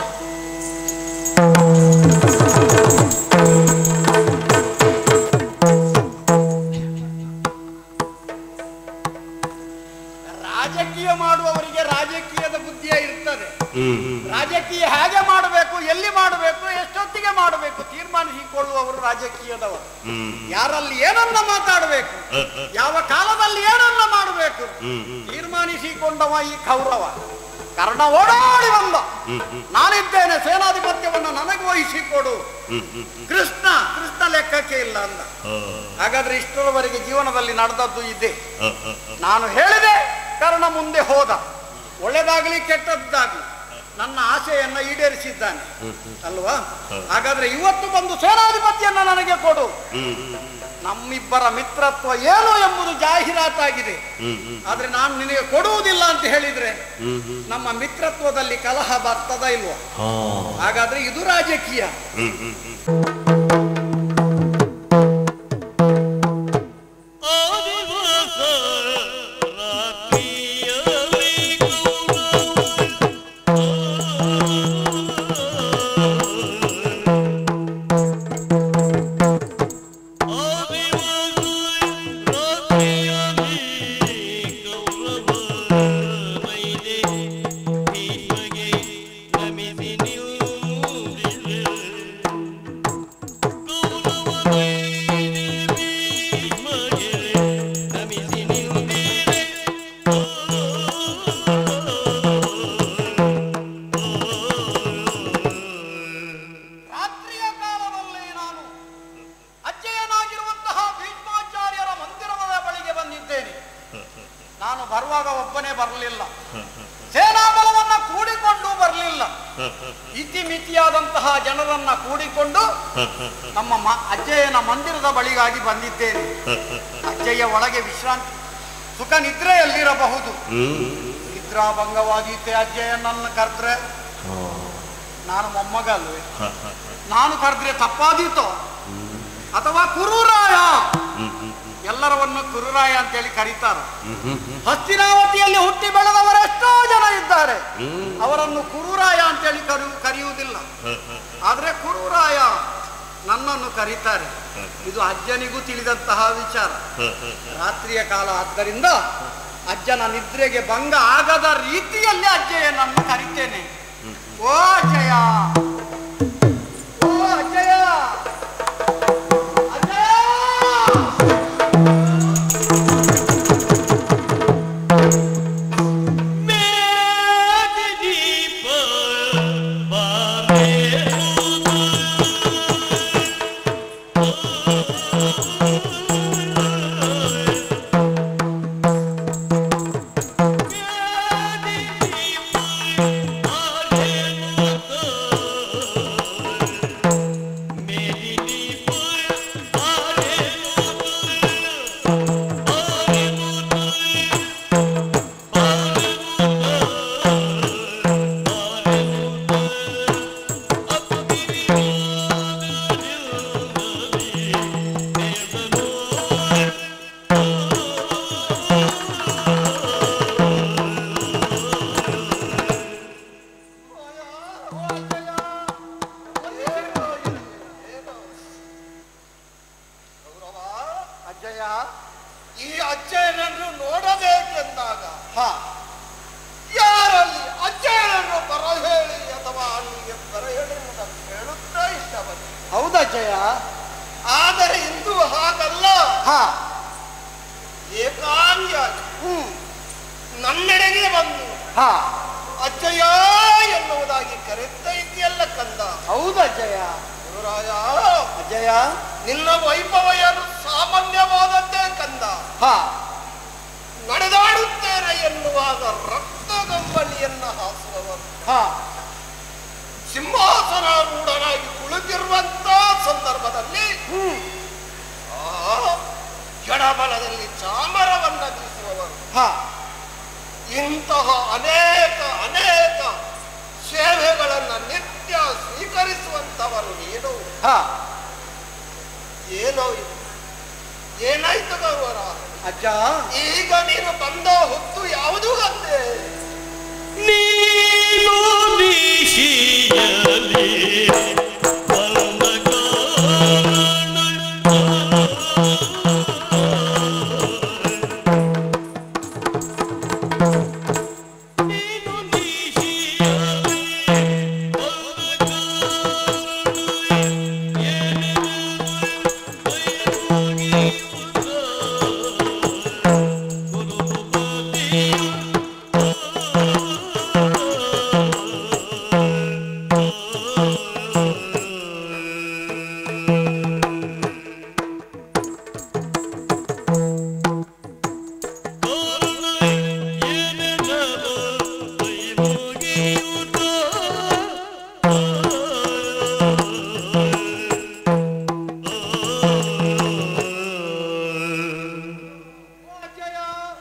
ರಾಜಕೀಯ ಮಾಡುವವರಿಗೆ ರಾಜಕೀಯದ ಬುದ್ಧಿಯ ಇರ್ತದೆ ಹ್ಮ್ ಹ್ಮ್ ರಾಜಕೀಯ ಹೇಗೆ ಮಾಡಬೇಕು ಎಲ್ಲಿ ಮಾಡಬೇಕು ಎಷ್ಟೊತ್ತಿಗೆ ಮಾಡಬೇಕು ತೀರ್ಮಾನಿಸಿಕೊಳ್ಳುವವರು ರಾಜಕೀಯದವರು ಹ್ಮ್ ಯಾರಲ್ಲಿ ಏನನ್ನ ಮಾತಾಡಬೇಕು ಹ, ಹ. ಯಾವ ಕಾಲದಲ್ಲಿ ಏನನ್ನ ಮಾಡಬೇಕು ಹ್ಮ್ ಹ್ಮ್ ತೀರ್ಮಾನಿಸಿಕೊಂಡವ ಈ ಕೌರವ ಕರ್ಣ ಓಡಾಡಿ ಬಂದ ಹ್ಮ್ ಹ್ಮ್ ನಾನಿದ್ದೇನೆ ಸೇನಾಧಿಪತ್ಯವನ್ನು ನನಗೆ ವಹಿಸಿಕೊಡು ಹ್ಮ್ ಹ್ಮ್ ಕೃಷ್ಣ ಕೃಷ್ಣ ಲೆಕ್ಕಕ್ಕೆ ಇಲ್ಲ ಅಂದ ಹ, ಹಾಗಾದ್ರೆ ಇಷ್ಟರವರೆಗೆ ಜೀವನದಲ್ಲಿ ನಡೆದದ್ದು ಇದೆ ಹ, ಹ, ಹ. ನಾನು ಹೇಳಿದೆ ಕರ್ಣ ಮುಂದೆ ಹೋದ ಒಳ್ಳೆದಾಗ್ಲಿ ಕೆಟ್ಟದ್ದಾಗ್ಲಿ ನನ್ನ ಆಸೆಯನ್ನ ಈಡೇರಿಸಿದ್ದಾನೆ ಅಲ್ವಾ ಹಾಗಾದ್ರೆ ಇವತ್ತು ಬಂದು ಸೇನಾಧಿಪತಿಯನ್ನ ನನಗೆ ಕೊಡು ಹ್ಮ್ ಹ್ಮ್ ನಮ್ಮಿಬ್ಬರ ಮಿತ್ರತ್ವ ಏನು ಎಂಬುದು ಜಾಹೀರಾತಾಗಿದೆ ಹ್ಮ್ ಹ್ಮ್ ಆದ್ರೆ ನಾನು ನಿನಗೆ ಕೊಡುವುದಿಲ್ಲ ಅಂತ ಹೇಳಿದ್ರೆ ಹ್ಮ್ ಹ್ಮ್ ನಮ್ಮ ಮಿತ್ರತ್ವದಲ್ಲಿ ಕಲಹ ಬರ್ತದ ಇಲ್ವಾ ಹಾ ಹಾಗಾದ್ರೆ ಇದು ರಾಜಕೀಯ ಹ್ಮ್ ಹ್ಮ್ ಹ್ಮ್ ಆದಿವಾಸ ರಾತ್ರಿಯಲ್ಲಿ ರಾತ್ರಿಯ ಕಾಲದಲ್ಲಿ ನಾನು ಅಜ್ಜಯ್ಯನಾಗಿರುವಂತಹ ಭೀಷ್ಮಾಚಾರ್ಯರ ಮಂದಿರದ ಬಳಿಗೆ ಬಂದಿದ್ದೇನೆ ನಾನು ಬರುವಾಗ ಒಬ್ಬನೇ ಬರಲಿಲ್ಲ ಸೇನಾಬಲವನ್ನ ಕೂಡಿಕೊಂಡು ಬರಲಿಲ್ಲ ಇತಿಮಿತಿಯಾದಂತಹ ಜನರನ್ನ ಕೂಡಿಕೊಂಡು ನಮ್ಮ ಮ- ಅಜ್ಜಯ್ಯನ ಮಂದಿರದ ಬಳಿಗಾಗಿ ಬಂದಿದ್ದೇನೆ ಅಜ್ಜಯ್ಯ ಒಳಗೆ ವಿಶ್ರಾಂತಿ ಸುಖ ನಿದ್ರೆಯಲ್ಲಿರಬಹುದು ನಿದ್ರಾಭಂಗವಾದೀತೆ ಅಜ್ಜಯ್ಯನನ್ನು ಕರೆದ್ರೆ ನಾನು ಮೊಮ್ಮಗ ಅಲ್ವೇ ನಾನು ಕರೆದ್ರೆ ತಪ್ಪಾದೀತೋ ಅಥವಾ ಕುರುರಾಯ ಎಲ್ಲರವನ್ನು ಕುರುರಾಯ ಅಂತೇಳಿ ಕರೀತಾರ ಹಸ್ತಿನಾವತಿಯಲ್ಲಿ ಹುಟ್ಟಿ ಬೆಳೆದವರು ಎಷ್ಟೋ ಜನ ಇದ್ದಾರೆ ಅವರನ್ನು ಕುರುರಾಯ ಅಂತೇಳಿ ಕರೆಯು ಕರೆಯುವುದಿಲ್ಲ ಆದ್ರೆ ಕುರುರಾಯ ನನ್ನನ್ನು ಕರೀತಾರೆ ಇದು ಅಜ್ಜನಿಗೂ ತಿಳಿದಂತಹ ವಿಚಾರ ರಾತ್ರಿಯ ಕಾಲ ಆದ್ದರಿಂದ ಅಜ್ಜನ ನಿದ್ರೆಗೆ ಭಂಗ ಆಗದ ರೀತಿಯಲ್ಲಿ ಅಜ್ಜಯ್ಯನನ್ನು ಕರಿತೇನೆ ಓ ಅಜ್ಜಯ್ಯ ಓ ಅಜ್ಜಯ್ಯ ಅಜ್ಜಯ್ಯ ಅಜ್ಜಯ್ಯ ಈ ಅಜ್ಜಯ್ಯನನ್ನು ನೋಡಬೇಕೆಂದಾಗ ಹಾ ಯಾರಲ್ಲಿ ಅಜ್ಜಯ್ಯನನ್ನು ಬರ ಹೇಳಿ ಅಥವಾ ಅಲ್ಲಿಗೆ ಬರ ಹೇಳುವುದನ್ನು ಕೇಳುತ್ತಾ ಇದ್ದ ಬಂದೆ ಹೌದಾ ಅಜ್ಜಯ್ಯ ಆದರೆ ಇಂದು ಹಾಗಲ್ಲ ಹಾ ಏಕಾಂಗಿಯಾಗಿ ಹ್ಮ್ ನನ್ನೆಡೆಗೆ ಬಂದು ಹಾ ಅಜ್ಜಯ್ಯ ಎನ್ನುವುದಾಗಿ ಕರೆತ ಇದೆಯಲ್ಲ ಕಂದ ಹೌದು ಅಜ್ಜಯ್ಯ ಗುರುರಾಯ ಅಜ್ಜಯ್ಯ ನಿನ್ನ ವೈಭವ ಏನು ಸಾಮಾನ್ಯವಾದದ್ದೇ ಕಂದ ಹಾ ನಡೆದಾಡುತ್ತೇನೆ ಎನ್ನುವಾಗ ರಕ್ತಗಂಬಳಿಯನ್ನ ಹಾಸುವವರು ಹಾ ಸಿಂಹಾಸನಾರೂಢನಾಗಿ ಕುಳಿತಿರುವಂತ ಸಂದರ್ಭದಲ್ಲಿ ಹ್ಮ್ ಆ ಎಡಬಲದಲ್ಲಿ ಚಾಮರವನ್ನ ಬೀಸುವವರು ಹಾ ಇಂತಹ ಅನೇಕ ಅನೇಕ ಸೇವೆಗಳನ್ನ ನಿತ್ಯ ಸ್ವೀಕರಿಸುವಂತವರು ನೀನು ಹಾ ಏನೋ ಇದು? ಏನಾಯ್ತು ಗೌರವ ಅಜ್ಜ ಈಗ ನೀನು ಬಂದ ಹೊತ್ತು ಯಾವುದು ಅಂದೆ ನೀನು ನಿಶಿಯಲಿ ಬಂದ ಕಾರಣ ನೀನು ನಿಶಿಯಲಿ ಬಂದ ಕಾರಣ ಅಜ್ಜಯ್ಯ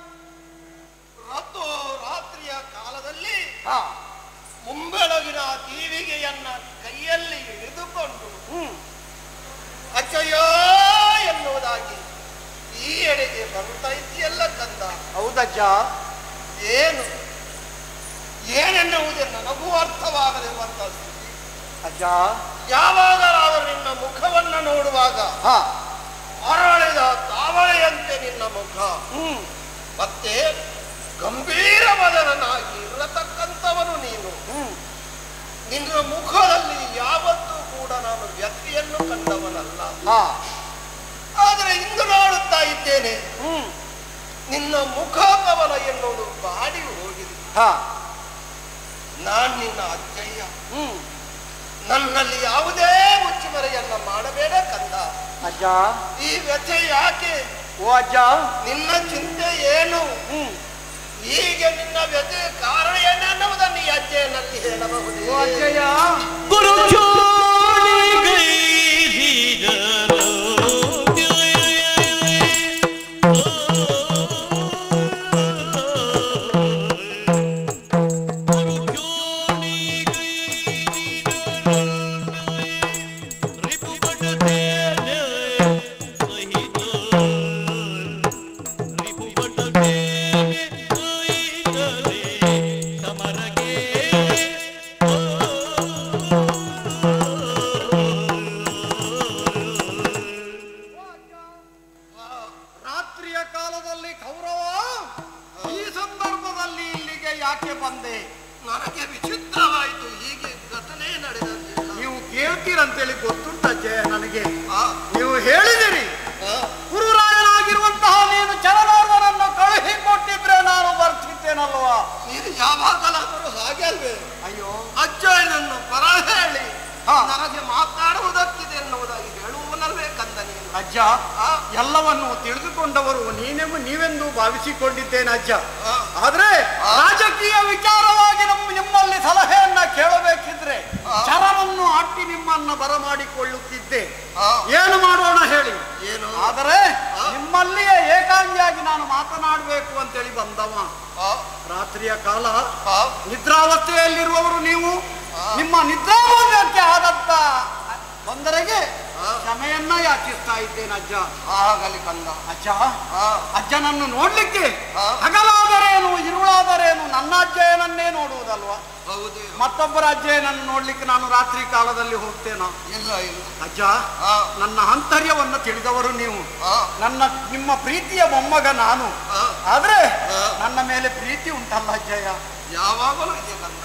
ರಾತೋ ರಾತ್ರಿಯ ಕಾಲದಲ್ಲಿ ಹಾ ಮುಂಬೆಳಗಿನ ದೀವಿಗೆಯನ್ನ ಕೈಯಲ್ಲಿ ಹಿಡಿದುಕೊಂಡು ಹ್ಮ್ ಅಜ್ಜಯ್ಯ ಎನ್ನುವುದಾಗಿ ಈ ಎಡೆಗೆ ಬರ್ತಾ ಇದೆಯಲ್ಲ ಕಂದ ಹೌದಜ್ಜ ಏನು ಏನೆನ್ನುವುದೇ ನನಗೂ ಅರ್ಥವಾಗದಿರುವಂತ ಸ್ಥಿತಿ ಅಜ್ಜ ಯಾವಾಗಲಾದರೂ ನಿನ್ನ ಮುಖವನ್ನ ನೋಡುವಾಗ ಹಾ ಅರಳಿದ ತಾವಳೆಯಂತೆ ನಿನ್ನ ಮುಖ ಹ್ಮ್ ಮತ್ತೆ ಗಂಭೀರ ಬದನನಾಗಿ ಇರತಕ್ಕಂಥವನು ನೀನು ಹ್ಮ್ ನಿನ್ನ ಮುಖದಲ್ಲಿ ಯಾವತ್ತೂ ಕೂಡ ನಾನು ವ್ಯಕ್ತಿಯನ್ನು ಕಂಡವನಲ್ಲ ಹಾ ಆದರೆ ಇಂದು ನೋಡುತ್ತಾ ಇದ್ದೇನೆ ಹ್ಮ್ ನಿನ್ನ ಮುಖ ಕವಲ ಎನ್ನುವುದು ಬಾಡಿ ಹೋಗಿದೆ ಹಾ ನಾನ್ ನಿನ್ನ ಅಜ್ಜಯ್ಯ ಹ್ಮ್ ನನ್ನಲ್ಲಿ ಯಾವುದೇ ಮುಚ್ಚುಮರೆಯನ್ನ ಮಾಡಬೇಡ ಕಂದ ಅಜ್ಜ ಈ ವ್ಯಥೆ ಯಾಕೆ ಓ ಅಜ್ಜ ನಿನ್ನ ಚಿಂತೆ ಏನು ಹ್ಮ್ ಹೀಗೆ ನಿನ್ನ ವ್ಯಥೆ ಕಾರಣ ಏನೆನ್ನುವುದನ್ನು ಈ ಅಜ್ಜೆಯಲ್ಲಿ ಓ ಹೇಳಬಹುದು ಅಜ್ಜಯ್ಯ ಗುರು ಗೈರಿದರು ರಾತ್ರಿಯ ಕಾಲದಲ್ಲಿ ಕೌರವ ಈ ಸಂದರ್ಭದಲ್ಲಿ ಇಲ್ಲಿಗೆ ಯಾಕೆ ಬಂದೆ ನನಗೆ ವಿಚಿತ್ರವಾಯಿತು ಹೀಗೆ ಘಟನೆ ನಡೆದದ್ದು ನೀವು ಕೇಳ್ತೀರಂತೇಳಿ ಗೊತ್ತುಂಟ ಅಜ್ಜಯ್ಯ ನನಗೆ ಆ, ನೀವು ಹೇಳಿದಿರಿ ಆ, ಗುರುರಾಯನಾಗಿರುವಂತಹ ನೀನು ಚಲನವರನ್ನು ಕಳುಹಿ ಕೊಟ್ಟಿದ್ರೆ ನಾನು ಬರ್ತಿದ್ದೇನಲ್ವಾ ನೀನು ಯಾವಾಗಲಾದರೂ ಹಾಗೆ ಅಲ್ವೇ ಅಯ್ಯೋ ಅಜ್ಜಯ್ಯನನ್ನು ಪರ ಹೇಳಿ ಹಾ. ನನಗೆ ಮಾತಾಡುವುದಕ್ಕಿದೆ ಎನ್ನುವುದಾಗಿ ಹೇಳುವನಲ್ವೇ ಕಂದ ನೀನು ಅಜ್ಜ ಆ, ಎಲ್ಲವನ್ನು ತಿಳಿದುಕೊಂಡವರು ನೀನೆಂಬ ನೀವೆಂದು ಭಾವಿಸಿಕೊಂಡಿದ್ದೇನೆ ಅಜ್ಜ ಆ, ಆದ್ರೆ ಆ. ರಾಜಕೀಯ ವಿಚಾರವಾಗಿ ನಮ್ಮ ನಿಮ್ಮಲ್ಲಿ ಸಲಹೆಯನ್ನ ಕೇಳಬೇಕಿದ್ರೆ ಆ. ಚರವನ್ನು ಅಟ್ಟಿ ನಿಮ್ಮನ್ನ ಬರಮಾಡಿಕೊಳ್ಳುತ್ತಿದ್ದೆ ಆ, ಏನು ಮಾಡೋಣ ಹೇಳಿ ಏನು ಆದರೆ ಆ. ನಿಮ್ಮಲ್ಲಿಯೇ ಏಕಾಂಗಿಯಾಗಿ ನಾನು ಮಾತನಾಡಬೇಕು ಅಂತೇಳಿ ಬಂದವ ಆ, ರಾತ್ರಿಯ ಕಾಲ ಆ, ನಿದ್ರಾವಸ್ಥೆಯಲ್ಲಿರುವವರು ನೀವು ಆ. ನಿಮ್ಮ ನಿದ್ರಾಭಂಗಕ್ಕೆ ಆದಂತ ತೊಂದರೆಗೆ ಆ. ಕ್ಷಮೆಯನ್ನ ಯಾಚಿಸ್ತಾ ಇದ್ದೇನೆ ಅಜ್ಜ ಆಗಲಿ ಕಂದ ಅಜ್ಜ ಆ, ಅಜ್ಜನನ್ನು ನೋಡ್ಲಿಕ್ಕೆ ಆ. ಹಗಲಾದರೇನು ಇರುಳಾದರೇನು ನನ್ನ ಅಜ್ಜಯ್ಯನನ್ನೇ ನೋಡುವುದಲ್ವಾ ಹೌದು ಮತ್ತೊಬ್ಬರ ಅಜ್ಜಯ್ಯನನ್ನು ನೋಡ್ಲಿಕ್ಕೆ ನಾನು ರಾತ್ರಿ ಕಾಲದಲ್ಲಿ ಹೋಗ್ತೇನೋ ಇಲ್ಲ ಇಲ್ಲ ಅಜ್ಜ ಆ, ನನ್ನ ಆಂತರ್ಯವನ್ನು ತಿಳಿದವರು ನೀವು ಆ, ನನ್ನ ನಿಮ್ಮ ಪ್ರೀತಿಯ ಮೊಮ್ಮಗ ನಾನು ಆ, ಆದ್ರೆ ಆ. ನನ್ನ ಮೇಲೆ ಪ್ರೀತಿ ಉಂಟಲ್ಲ ಅಜ್ಜಯ್ಯ ಯಾವಾಗಲೂ ಇದೆ ಕಂದ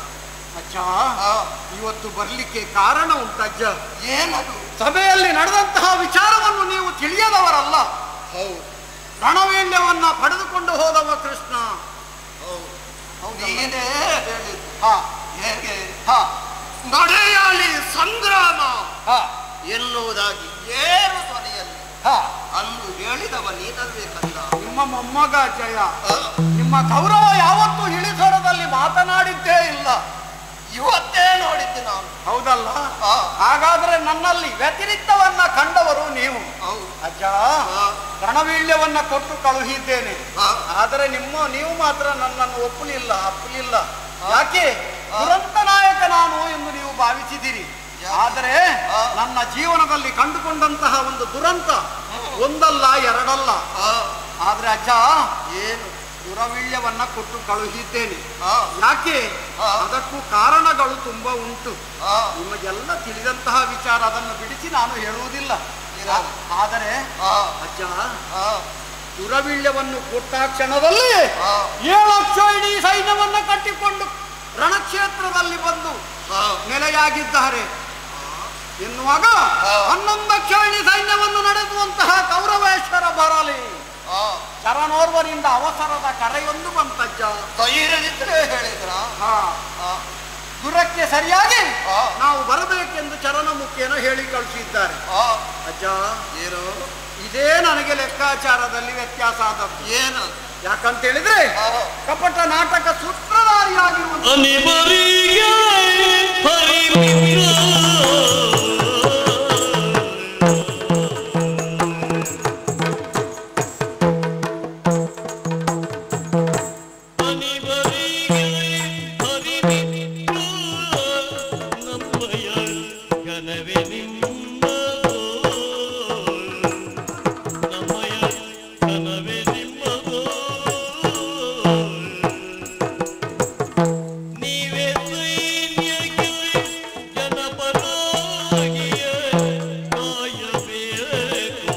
ಅಜ್ಜ ಆ, ಇವತ್ತು ಬರ್ಲಿಕ್ಕೆ ಕಾರಣ ಉಂಟಜ್ಜ ಏನದು ಸಭೆಯಲ್ಲಿ ನಡೆದಂತಹ ವಿಚಾರವನ್ನು ನೀವು ತಿಳಿಯದವರಲ್ಲ ಹೌದು ರಣವೀಳ್ಯವನ್ನ ಪಡೆದುಕೊಂಡು ಹೋದವ ಕೃಷ್ಣ ಹೌದು ನೀನೇ ಹೇಳಿದ್ದು ಹಾ ಹೇಗೆ ಹಾ ನಡೆಯಾಳಿ ಸಂಗ್ರಾಮ ಹಾ ಎನ್ನುವುದಾಗಿ ಏರು ಧ್ವನಿಯಲ್ಲಿ ಹಾ ಅಂದು ಹೇಳಿದವ ನೀನಲ್ವೇ ಕಂದ ನಿಮ್ಮ ಮೊಮ್ಮಗ ಜಯ ಆ, ನಿಮ್ಮ ಗೌರವ ಯಾವತ್ತೂ ಇಳಿಸೊರದಲ್ಲಿ ಮಾತನಾಡಿದ್ದೇ ಇಲ್ಲ ಇವತ್ತೇ ನೋಡಿದ್ದು ನಾನು ಹೌದಲ್ಲ ಆ, ಹಾಗಾದ್ರೆ ನನ್ನಲ್ಲಿ ವ್ಯತಿರಿಕ್ತವನ್ನ ಕಂಡವರು ನೀವು ಹೌದು ಅಜ್ಜ ಆ, ರಣವೀಳ್ಯವನ್ನ ಕೊಟ್ಟು ಕಳುಹಿದ್ದೇನೆ ಆ, ಆದರೆ ನಿಮ್ಮ ನೀವು ಮಾತ್ರ ನನ್ನನ್ನು ಒಪ್ಪಲಿಲ್ಲ ಅಪ್ಪಲಿಲ್ಲ ಯಾಕೆ ದುರಂತ ನಾಯಕ ನಾನು ಎಂದು ನೀವು ಭಾವಿಸಿದಿರಿ ಆದರೆ ಆ. ನನ್ನ ಜೀವನದಲ್ಲಿ ಕಂಡುಕೊಂಡಂತಹ ಒಂದು ದುರಂತ ಒಂದಲ್ಲ ಎರಡಲ್ಲ ಆ, ಆದ್ರೆ ಅಜ್ಜ ಏನು ದುರವೀಳ್ಯವನ್ನ ಕೊಟ್ಟು ಕಳುಹಿದ್ದೇನೆ ಆ, ಯಾಕೆ ಆ. ಅದಕ್ಕೂ ಕಾರಣಗಳು ತುಂಬಾ ಉಂಟು ಆ, ನಿಮಗೆಲ್ಲ ತಿಳಿದಂತಹ ವಿಚಾರ ಅದನ್ನು ಬಿಡಿಸಿ ನಾನು ಹೇಳುವುದಿಲ್ಲ ಇರಲಿ. ಆದರೆ ಆ, ಅಜ್ಜ ಆ, ದುರವೀಳ್ಯವನ್ನು ಕೊಟ್ಟ ಕ್ಷಣದಲ್ಲಿ ಆ, ಏಳು ಲಕ್ಷ ಇಡೀ ಸೈನ್ಯವನ್ನ ಕಟ್ಟಿಕೊಂಡು ರಣಕ್ಷೇತ್ರದಲ್ಲಿ ಬಂದು ಆ, ನೆಲೆಯಾಗಿದ್ದಾರೆ ಎನ್ನುವಾಗ ಆ. ಹನ್ನೊಂದು ಲಕ್ಷ ಇಡೀ ಸೈನ್ಯವನ್ನು ನಡೆಸುವಂತಹ ಕೌರವೇಶ್ವರ ಬರಲಿ ಆ, ಶರಣೋರ್ವರಿಂದ ಅವಸರದ ಕರೆಯೊಂದು ಬಂತಜ್ಜ ಧೈರ್ಯದಿದ್ರೆ ಹೇಳಿದ್ರ ಹಾ ಆ, ದುರಕ್ಕೆ ಸರಿಯಾಗಿ ಆ. ನಾವು ಬರಬೇಕೆಂದು ಚರಣ ಮುಖೇನ ಹೇಳಿ ಕಳಿಸಿದ್ದಾರೆ ಆ, ಅಜ್ಜ ಏನು ಇದೇ ನನಗೆ ಲೆಕ್ಕಾಚಾರದಲ್ಲಿ ವ್ಯತ್ಯಾಸ ಆದದ್ದು ಏನು ಯಾಕಂತ ಹೇಳಿದ್ರೆ ಆ, ಕಪಟ ನಾಟಕ ಸೂತ್ರಧಾರಿಯಾಗಿರುವಂತ ಅನಿಬರಿಗೆ ಹರಿಮಿತ್ರ ಅನಿಬರಿಗೆ ಹರಿಮಿತ್ರ ನಮ್ಮಯ ಘನವೇ ನಿಮ್ಮದು ನಮ್ಮಯ ಘನವೇ ನಿಮ್ಮದು ನೀವೇ ಸೈನ್ಯಕ್ಕೆ ಜನಪರಾಗಿಯ ಕಾಯಬೇಕು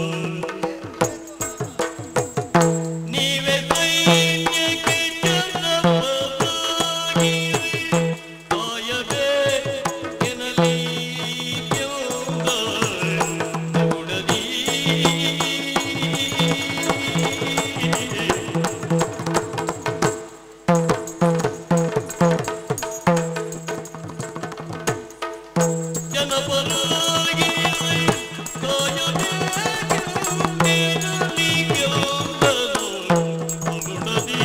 ನೀವೇ ಸೈನ್ಯಕ್ಕೆ ಜನಪರಾಗಿಯ ಕಾಯಬೇಕೆನಲಿ ಯೋಗ ಕೊಡಲಿ ಜನಪರಾಗಿ ಕಾಯಬೇಕೆನಲಿ ಯೋಗದು ಕೊಡಲಿ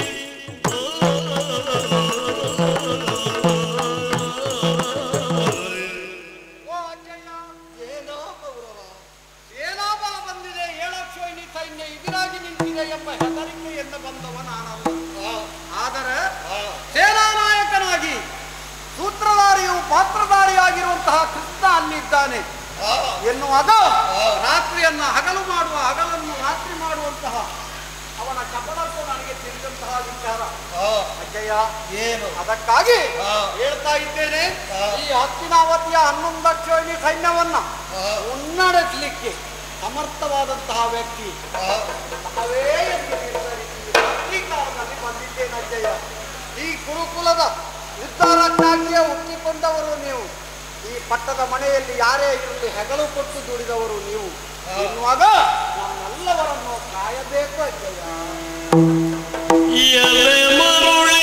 ಓ ಅಜ್ಜಯ್ಯ ಏನೋ ಗೌರವ ಸೇನಾಬಲ ಬಂದಿದೆ ಏಳಕ್ಷೋಹಿಣಿ ಸೈನ್ಯ ಎದುರಾಗಿ ನಿಂತಿದೆ ಎಂಬ ಹೆದರಿಕೆಯಿಂದ ಬಂದವ ನಾನಲ್ಲ ಆ, ಆದರೆ ಆ, ಸೇನಾ ನಾಯಕನಾಗಿ ಸೂತ್ರಧಾರಿಯು ಪಾತ್ರಧಾರಿಯಾಗಿರುವಂತಹ ಕೃಷ್ಣ ಅಲ್ಲಿದ್ದಾನೆ ಆ, ಎನ್ನುವಾಗ ರಾತ್ರಿಯನ್ನ ಹಗಲು ಮಾಡುವ ಹಗಲನ್ನು ರಾತ್ರಿ ಮಾಡುವಂತಹ ಅವನ ಕಪಟತ್ವ ನನಗೆ ತಿಳಿದಂತಹ ವಿಚಾರ ಆ, ಅಜ್ಜಯ್ಯ ಏನು ಅದಕ್ಕಾಗಿ ಆ. ಹೇಳ್ತಾ ಇದ್ದೇನೆ ಆ. ಈ ಹತ್ತಿನಾವತಿಯ ಹನ್ನೊಂದು ಲಕ್ಷೋಹಿಣಿ ಸೈನ್ಯವನ್ನ ಆ, ಮುನ್ನಡೆಸಲಿಕ್ಕೆ ಸಮರ್ಥವಾದಂತಹ ವ್ಯಕ್ತಿ ಆ, ನಾವೇ ಎಂದು ನಿರ್ಧರಿಸಿ ರಾತ್ರಿ ಕಾಲದಲ್ಲಿ ಬಂದಿದ್ದೇನೆ ಅಜ್ಜಯ್ಯ ಈ ಗುರುಕುಲದ ಉದ್ಧಾರಕ್ಕಾಗಿಯೇ ಹುಟ್ಟಿಕೊಂಡವರು ನೀವು ಈ ಪಟ್ಟದ ಮನೆಯಲ್ಲಿ ಯಾರೇ ಇರಲಿ ಹೆಗಲು ಕೊಟ್ಟು ದುಡಿದವರು ನೀವು ಎನ್ನುವಾಗ ನಮ್ಮೆಲ್ಲವರನ್ನು ಕಾಯಬೇಕು ಅಜ್ಜಯ್ಯ ಎಲೆ ಮರುಳೆ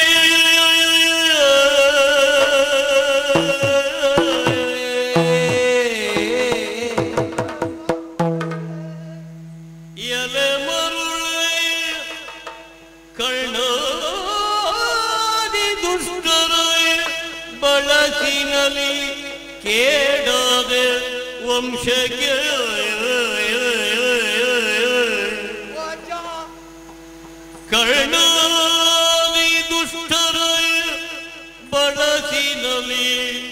ಎಲೆ ಮರುಳೆ ಕಣ್ಣಾದಿ ದುಷ್ಟರ ಬಳಸಿನಲಿ ಕೇಡಾದೆ ವಂಶಕ್ಕೆ ಓ ಅಜ್ಜ ಕರ್ಣಾದಿ ದುಷ್ಟರ ಬಳಸಿನಲಿ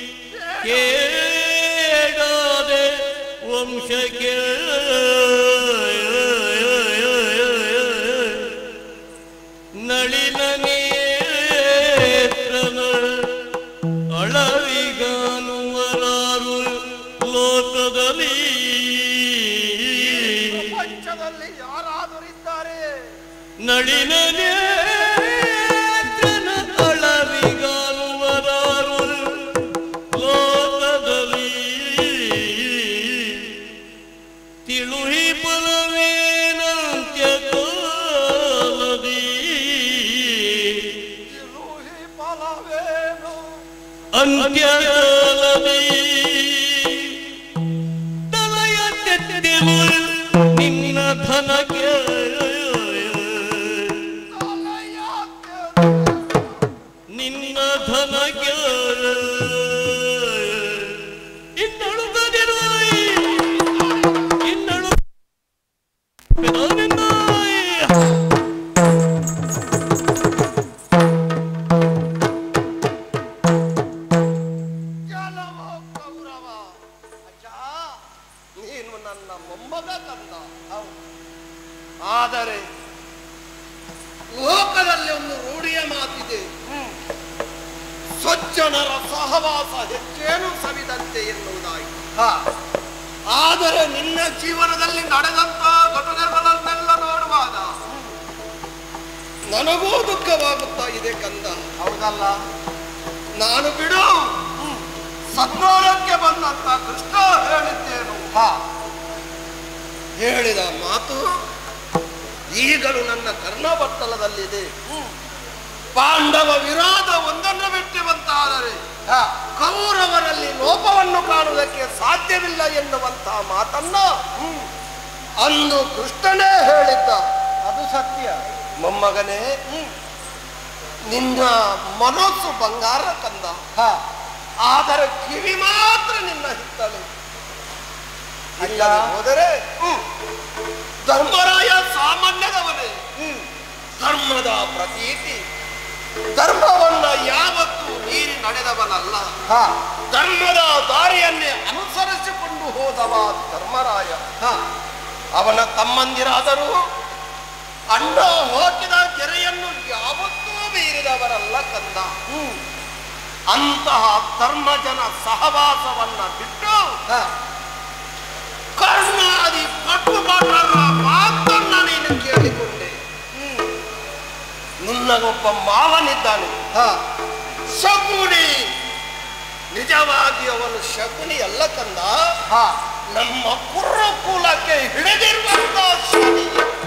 ಕೇಡಾದೆ ವಂಶಕ್ಕೆ ನಳಿನ ನೇತ್ರನ ಅಳವಿಗಾನುವರಾರು ಲೋಕದಲ್ಲಿ ಪ್ರಪಂಚದಲ್ಲಿ ಯಾರಾದರೂ ಇದ್ದಾರೆ ನಳಿನ ನೇತ್ರನ ಅಳವಿಗಾನುವರಾರು ಅಂತ್ಯಕಾಲದಿ ತಲೆಯ ತೆತ್ತೆವು ನಿನ್ನ ಧನಕ್ಕೆ ನಿನ್ನ ಧನಕ್ಕೆ ಇನ್ನುಳಿದದಿರುವ ಇನ್ನಳು ಕೆಲವು ಕೌರವ ಅಜ್ಜ ನೀನು ನನ್ನ ಮೊಮ್ಮಗ ಕಂದ ಆದರೆ ಲೋಕದಲ್ಲಿ ಒಂದು ರೂಢಿಯ ಮಾತಿದೆ ಸಜ್ಜನರ ಸಹವಾಸ ಹೆಚ್ಚೇನು ಸವಿದಂತೆ ಎನ್ನುವುದಾಗಿ ಆದರೆ ನಿನ್ನ ಜೀವನದಲ್ಲಿ ನಡೆದಂತ ಘಟನೆಗಳನ್ನೆಲ್ಲ ನೋಡುವಾಗ ನನಗೂ ದುಃಖವಾಗುತ್ತಾ ಇದೆ ಕಂದ ಹೌದಲ್ಲ ನಾನು ಬಿಡು ಸತ್ವಾಳಕ್ಕೆ ಬಂದಂತ ಕೃಷ್ಣ ಹೇಳಿದ್ದೇನು ಹಾ ಹೇಳಿದ ಮಾತು ಈಗಲೂ ನನ್ನ ಕರ್ಣಪಟ್ಟಲದಲ್ಲಿದೆ ಪಾಂಡವ ವಿರೋಧ ಒಂದನ್ನು ಬಿಟ್ಟಿವಂತಾದರೆ ಹಾ ಕೌರವರಲ್ಲಿ ಲೋಪವನ್ನು ಕಾಣುವುದಕ್ಕೆ ಸಾಧ್ಯವಿಲ್ಲ ಎನ್ನುವಂತಹ ಮಾತನ್ನ ಅಂದು ಕೃಷ್ಣನೇ ಹೇಳಿದ್ದ ಅದು ಸತ್ಯ ಮೊಮ್ಮಗನೇ ನಿನ್ನ ಮನಸ್ಸು ಬಂಗಾರ ಕಂದ ಹಾ ಆದರೆ ಕಿವಿ ಮಾತ್ರ ನಿನ್ನ ಹಿತ್ತಲು ಅಲ್ಲ. ಇಲ್ಲದೆ ಹೋದರೆ ಧರ್ಮರಾಯ ಸಾಮಾನ್ಯದವನೇ ಧರ್ಮದ ಪ್ರತೀತಿ ಧರ್ಮವನ್ನ ಯಾವತ್ತೂ ಮೀರಿ ನಡೆದವನಲ್ಲ ಹಾ ಧರ್ಮದ ದಾರಿಯನ್ನೇ ಅನುಸರಿಸಿಕೊಂಡು ಹೋದವ ಧರ್ಮರಾಯ ಹಾ ಅವನ ತಮ್ಮಂದಿರಾದರೂ ಅಣ್ಣ ಹೋಗಿದ ಕೆರೆಯನ್ನು ಯಾವತ್ತೂ ಮೀರಿದವರಲ್ಲ ಕಂದ ಅಂತಹ ಧರ್ಮಜನ ಸಹವಾಸವನ್ನ ಬಿಟ್ಟು ಹಾ ಕರ್ಣಾದಿ ಪಟ್ಟುಪಾಟರ ಮಾತನ್ನ ನೀನು ಕೇಳಿಕೊಂಡೆ ನಿನ್ನಗೊಬ್ಬ ಮಾವನಿದ್ದಾನೆ ಹಾ ಶಕುನಿ ನಿಜವಾಗಿ ಅವನು ಶಕುನಿ ಅಲ್ಲ ಕಂದ ಹಾ ನಮ್ಮ ಕುರುಕುಲಕ್ಕೆ ಹಿಡಿದಿರುವಂತ ಶನಿ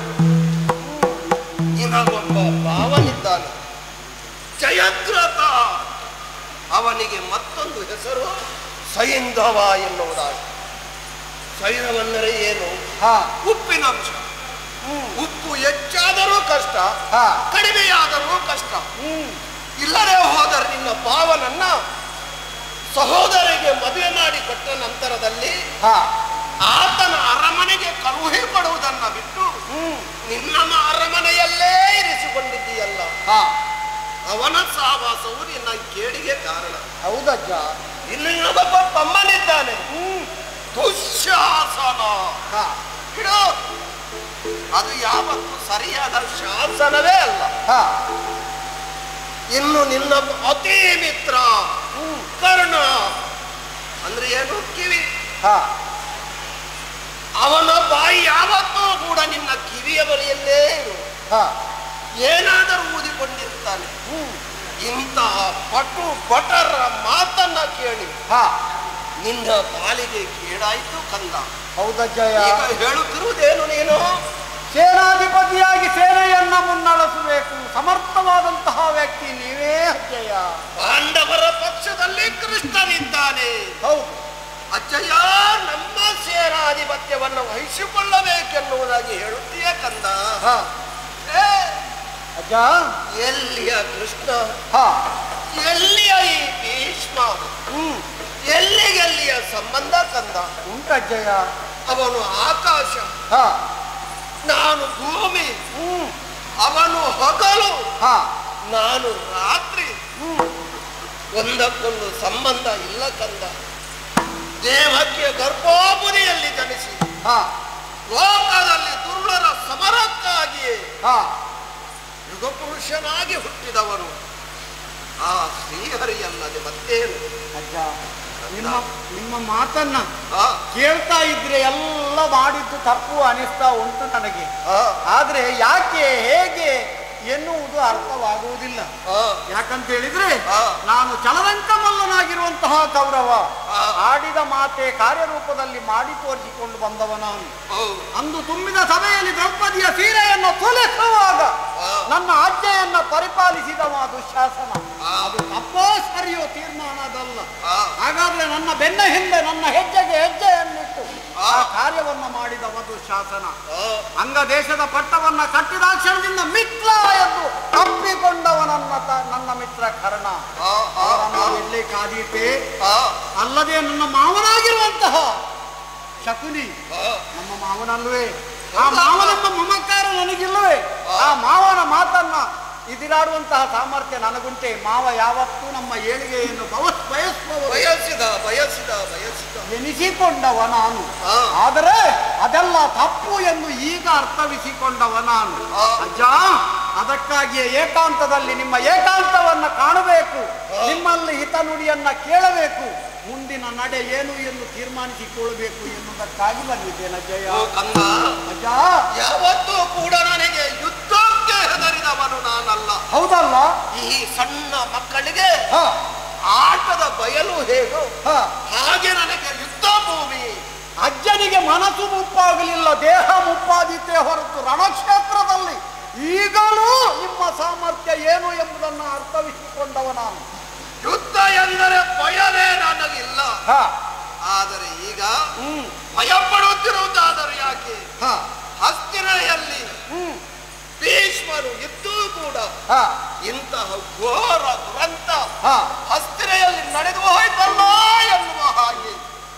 ನಿನಗೊಬ್ಬ ಭಾವನಿದ್ದಾನೆ ಜಯದ್ರಥ ಅವನಿಗೆ ಮತ್ತೊಂದು ಹೆಸರು ಸೈಂಧವ ಎನ್ನುವುದಾಗಿ ಸೈನವೆಂದರೆ ಏನು ಹಾ ಉಪ್ಪಿನಂಶ ಉಪ್ಪು ಹೆಚ್ಚಾದರೂ ಕಷ್ಟ ಹಾ ಕಡಿಮೆಯಾದರೂ ಕಷ್ಟ ಇಲ್ಲದೆ ಹೋದರೆ ನಿನ್ನ ಭಾವನನ್ನ ಸಹೋದರಿಗೆ ಮದುವೆ ಮಾಡಿ ಕೊಟ್ಟ ನಂತರದಲ್ಲಿ ಹಾ ಆತನ ಅರಮನೆಗೆ ಕಳುಹಿ ಕೊಡುವುದನ್ನ ಬಿಟ್ಟು ನಿನ್ನ ಅರಮನೆಯಲ್ಲೇ ಇರಿಸಿಕೊಂಡಿದ್ದೀಯಲ್ಲ ಹಾ ಅವನ ಸಹವಾಸವು ನಿನ್ನ ಕೇಡಿಗೆ ಕಾರಣ ಹೌದಜ್ಜ ಇನ್ನು ಇನ್ನೊಬ್ಬ ತಮ್ಮನಿದ್ದಾನೆ ದುಶ್ಯಾಸನ ಹಾ ಬಿಡು ಅದು ಯಾವತ್ತೂ ಸರಿಯಾದ ಶಾಸನವೇ ಅಲ್ಲ ಹಾ ಇನ್ನು ನಿನ್ನ ಅತಿ ಮಿತ್ರ ಕರ್ಣ ಅಂದ್ರೆ ಏನು ಕಿವಿ ಹಾ ಅವನ ಬಾಯಿ ಯಾವತ್ತೂ ಕೂಡ ನಿನ್ನ ಕಿವಿಯ ಬಳಿಯಲ್ಲೇ ಇರು ಹಾ ಏನಾದರೂ ಊದಿಕೊಂಡಿರ್ತಾನೆ ಇಂತಹ ಪಟು ಪಟರ ಮಾತನ್ನ ಕೇಳಿ ಹಾ ನಿನ್ನ ಪಾಲಿಗೆ ಕೇಡಾಯ್ತು ಕಂದ ಹೌದಜ್ಜಯ್ಯ ಈಗ ಹೇಳುತ್ತಿರುವುದೇನು ನೀನು ಸೇನಾಧಿಪತಿಯಾಗಿ ಸೇನೆಯನ್ನ ಮುನ್ನಡೆಸಬೇಕು ಸಮರ್ಥವಾದಂತಹ ವ್ಯಕ್ತಿ ನೀವೇ ಅಜ್ಜಯ್ಯ ಪಾಂಡವರ ಪಕ್ಷದಲ್ಲಿ ಕೃಷ್ಣನಿದ್ದಾನೆ ಹೌದು ಅಜ್ಜಯ್ಯ ನಮ್ಮ ಸೇನಾಧಿಪತ್ಯವನ್ನು ವಹಿಸಿಕೊಳ್ಳಬೇಕೆನ್ನುವುದಾಗಿ ಹೇಳುತ್ತೀಯ ಕಂದ ಹಾ ಏ, ಅಜ್ಜ ಎಲ್ಲಿಯ ಕೃಷ್ಣ ಹಾ ಎಲ್ಲಿಯ ಈ ಭೀಷ್ಮ ಹ್ಮ್ ಎಲ್ಲಿಗೆಲ್ಲಿಯ ಸಂಬಂಧ ಕಂದ ಉಂಟಜ್ಜಯ್ಯ ಅವನು ಆಕಾಶ ಹಾ ನಾನು ಭೂಮಿ ಹ್ಮ್ ಅವನು ಹಗಲು ಹಾ ನಾನು ರಾತ್ರಿ ಒಂದಕ್ಕೊಂದು ಸಂಬಂಧ ಇಲ್ಲ ಕಂದ ದೇಹಕ್ಕೆ ಗರ್ಭೋಪುರಿಯಲ್ಲಿ ಜನಿಸಿ ಹಾ ಲೋಕದಲ್ಲಿ ದುರ್ಳರ ಸಮರಕ್ಕಾಗಿಯೇ ಹಾ ಯುಗಪುರುಷನಾಗಿ ಹುಟ್ಟಿದವನು ಆ ಶ್ರೀಹರಿಯಲ್ಲದೆ ಮತ್ತೇನು ಅಜ್ಜ ನಿಮ್ಮ ನಿಮ್ಮ ಮಾತನ್ನ ಆ, ಕೇಳ್ತಾ ಇದ್ರೆ ಎಲ್ಲ ಮಾಡಿದ್ದು ತಪ್ಪು ಅನಿಸ್ತಾ ಉಂಟು ನನಗೆ ಆ, ಆದ್ರೆ ಯಾಕೆ ಹೇಗೆ ಎನ್ನುವುದು ಅರ್ಥವಾಗುವುದಿಲ್ಲ ಆ, ಯಾಕಂತ ಹೇಳಿದ್ರೆ ಆ. ನಾನು ಚಲರಂಕಮಲ್ಲನಾಗಿರುವಂತಹ ಕೌರವ ಆ. ಆಡಿದ ಮಾತೆ ಕಾರ್ಯರೂಪದಲ್ಲಿ ಮಾಡಿ ತೋರಿಸಿಕೊಂಡು ಬಂದವ ನಾನು ಹೌದು. ಅಂದು ತುಂಬಿದ ಸಭೆಯಲ್ಲಿ ದ್ರೌಪದಿಯ ಸೀರೆಯನ್ನು ತೊಲೆಸುವಾಗ ಆ. ನನ್ನ ಆಜ್ಞೆಯನ್ನ ಪರಿಪಾಲಿಸಿದವ ದುಶಾಸನ ಆ. ಅದು ತಪ್ಪೋ ಸರಿಯೋ ತೀರ್ಮಾನದಲ್ಲ ಹಾಗಾದ್ರೆ ನನ್ನ ಬೆನ್ನ ಹಿಂದೆ ನನ್ನ ಹೆಜ್ಜೆಗೆ ಹೆಜ್ಜೆಯನ್ನಿಟ್ಟು ಆ ಕಾರ್ಯವನ್ನು ಮಾಡಿದ ವಧು ಶಾಸನ ಅಂಗ ದೇಶದ ಪಟ್ಟವನ್ನ ಕಟ್ಟಿದ ಕ್ಷಣದಿಂದ ಮಿತ್ರ ಎಂದು ತಪ್ಪಿಕೊಂಡವನನ್ನ ತ- ನನ್ನ ಮಿತ್ರ ಕರ್ಣ ಅವರನ್ನು ಎಲ್ಲಿ ಕಾದೀತೆ ಅಲ್ಲದೆ ನನ್ನ ಮಾವನಾಗಿರುವಂತಹ ಶಕುನಿ ನಮ್ಮ ಮಾವನಲ್ವೇ ಆ ಮಾವನೆಂಬ ಮಮಕಾರ ನನಗಿಲ್ಲವೇ ಆ ಮಾವನ ಮಾತನ್ನ ಇದಿರಾಡುವಂತಹ ಸಾಮರ್ಥ್ಯ ನನಗುಂಟೆ ಮಾವ ಯಾವತ್ತೂ ನಮ್ಮ ಏಳಿಗೆಯನ್ನು ಬವಸ್ ಬಯಸುವವರು ಬಯಸಿದ ಬಯಸಿದ ಬಯಸಿದ ಎನಿಸಿಕೊಂಡವ ನಾನು ಆ. ಆದರೆ ಅದೆಲ್ಲ ತಪ್ಪು ಎಂದು ಈಗ ಅರ್ಥವಿಸಿಕೊಂಡವ ನಾನು ಆ. ಅಜ್ಜ ಅದಕ್ಕಾಗಿಯೇ ಏಕಾಂತದಲ್ಲಿ ನಿಮ್ಮ ಏಕಾಂತವನ್ನ ಕಾಣಬೇಕು ನಿಮ್ಮಲ್ಲಿ ಹಿತನುಡಿಯನ್ನ ಕೇಳಬೇಕು ಮುಂದಿನ ನಡೆ ಏನು ಎಂದು ತೀರ್ಮಾನಿಸಿಕೊಳ್ಳಬೇಕು ಎನ್ನುವುದಕ್ಕಾಗಿ ಬಂದಿದ್ದೇನೆ ಅಜ್ಜಯ್ಯ ಓ ಕಂದ ಅಜ್ಜ ಯಾವತ್ತೂ ಕೂಡ ನನಗೆ ಯುದ್ಧಕ್ಕೆ ಹೆದರಿದವನು ನಾನಲ್ಲ ಹೌದಲ್ಲ ಈ ಸಣ್ಣ ಮಕ್ಕಳಿಗೆ ಹ, ಆಟದ ಬಯಲು ಹೇಗೋ ಹ. ಹಾಗೆ ನನಗೆ ಯುದ್ಧ ಭೂಮಿ ಅಜ್ಜನಿಗೆ ಮನಸ್ಸು ಮುಪ್ಪಾಗಲಿಲ್ಲ ದೇಹ ಮುಪ್ಪಾದಿತ್ತೇ ಹೊರತು ರಣಕ್ಷೇತ್ರದಲ್ಲಿ ಈಗಲೂ ನಿಮ್ಮ ಸಾಮರ್ಥ್ಯ ಏನು ಎಂಬುದನ್ನು ಅರ್ಥವಿಸಿಕೊಂಡವ ನಾನು ಯುದ್ಧ ಎಂದರೆ ಭಯವೇ ನನಗಿಲ್ಲ ಹ, ಆದರೆ ಈಗ ಹ್ಮ್, ಭಯ ಪಡುತ್ತಿರುವುದಾದರೆ ಯಾಕೆ ಹ, ಹಸ್ತಿನೆಯಲ್ಲಿ ಹ್ಮ್, ಭೀಷ್ಮರು ಇದ್ದೂ ಕೂಡ ಹ, ಇಂತಹ ಘೋರ ದುರಂತ ಹ. ಹಸ್ತಿನೆಯಲ್ಲಿ ನಡೆದು ಹೋಯ್ತಲ್ಲ ಎನ್ನುವ ಹಾಗೆ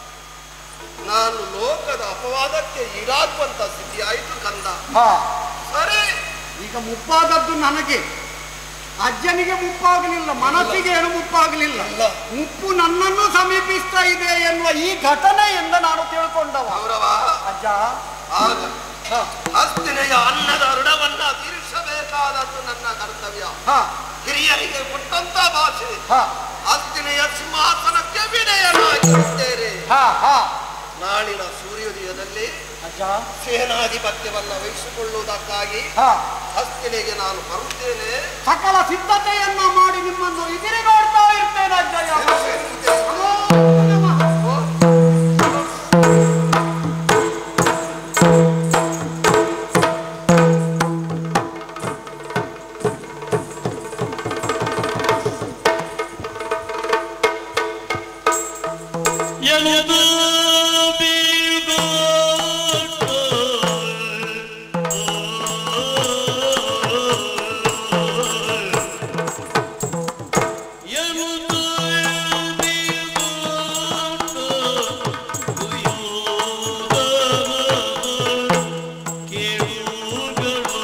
ನಾನು ಲೋಕದ ಅಪವಾದಕ್ಕೆ ಈಡಾಗುವಂತ ಸ್ಥಿತಿ ಆಯಿತು ಕಂದ ಹ. ಸರಿ ಈಗ ಮುಪ್ಪಾದದ್ದು ನನಗೆ ಅಜ್ಜನಿಗೆ ಮುಪ್ಪಾಗಲಿಲ್ಲ ಮನಸ್ಸಿಗೆ ಏನು ಮುಪ್ಪಾಗಲಿಲ್ಲ ಇಲ್ಲ. ಮುಪ್ಪು ನನ್ನನ್ನು ಸಮೀಪಿಸ್ತಾ ಇದೆ ಎನ್ನುವ ಈ ಘಟನೆಯಿಂದ ನಾನು ತಿಳ್ಕೊಂಡವ ಗೌರವ ಅಜ್ಜ ಆಗ ಹ, ಹಸ್ತಿನೆಯ ಅನ್ನದ ಋಣವನ್ನ ತೀರಿಸಬೇಕಾದದ್ದು ನನ್ನ ಕರ್ತವ್ಯ ಹ, ಹಿರಿಯರಿಗೆ ಕೊಟ್ಟಂತ ಭಾಷೆ ಹ, ಹಸ್ತಿನೆಯ ಸಿಂಹಾಸನಕ್ಕೆ ವಿನಯನಾಗಿರುತ್ತೇನೆ ಹ, ಹ. ನಾಳಿನ ಸೂರ್ಯೋದಯದಲ್ಲಿ ಅಜ್ಜ ಸೇನಾಧಿಪತ್ಯವನ್ನ ವಹಿಸಿಕೊಳ್ಳುವುದಕ್ಕಾಗಿ ಹ. ಹಸ್ತಿನೆಗೆ ನಾನು ಬರುತ್ತೇನೆ ಸಕಲ ಸಿದ್ಧತೆಯನ್ನ ಮಾಡಿ ನಿಮ್ಮನ್ನು ಎದುರಿ ನೋಡ್ತಾ ಇರ್ತೇನೆ ಅಜ್ಜಯ್ಯ ನಮೋ ನಮಃ. ಎನ್ನುವುದು ಬೀಳ್ಗೋಟು. ಎನ್ನುವುದು ಬೀಳ್ಗೋಟು. ಉಯ್ಯೋಗವ ಕೇಳುಗಳು.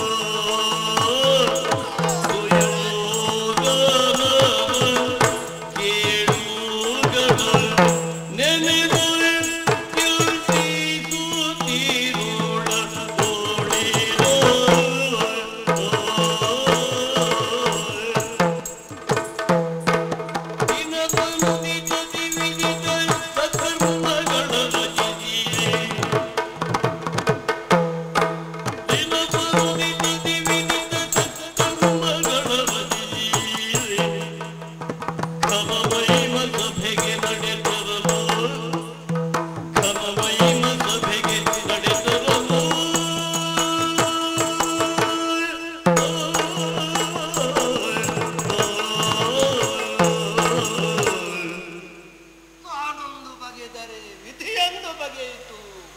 ಉಯ್ಯೋಗವ ಕೇಳುಗಳು ನೆನೆದು ಯೋಚಿಸುತ್ತಿರುಳ ತೋಳಿರೋ. ದಿನಬಂದಿತದಿ ವಿದಿತ ಸಕರ್ಮಗಳ ರಚಿಸಿಯೇ. ದಿನಬಂದಿತದಿ ವಿದಿತ ಸಕರ್ಮಗಳ ರಚಿಸಿಯೇ. ಕಮವೈಮ ಸಭೆಗೆ ನಡೆತರಲು ಕಮವೈಮ ಸಭೆಗೆ ನಡೆತರಲು ನಾನೊಂದು ಬಗೆದರೆ ವಿಧಿಯೊಂದು ಬಗೆಯಿತು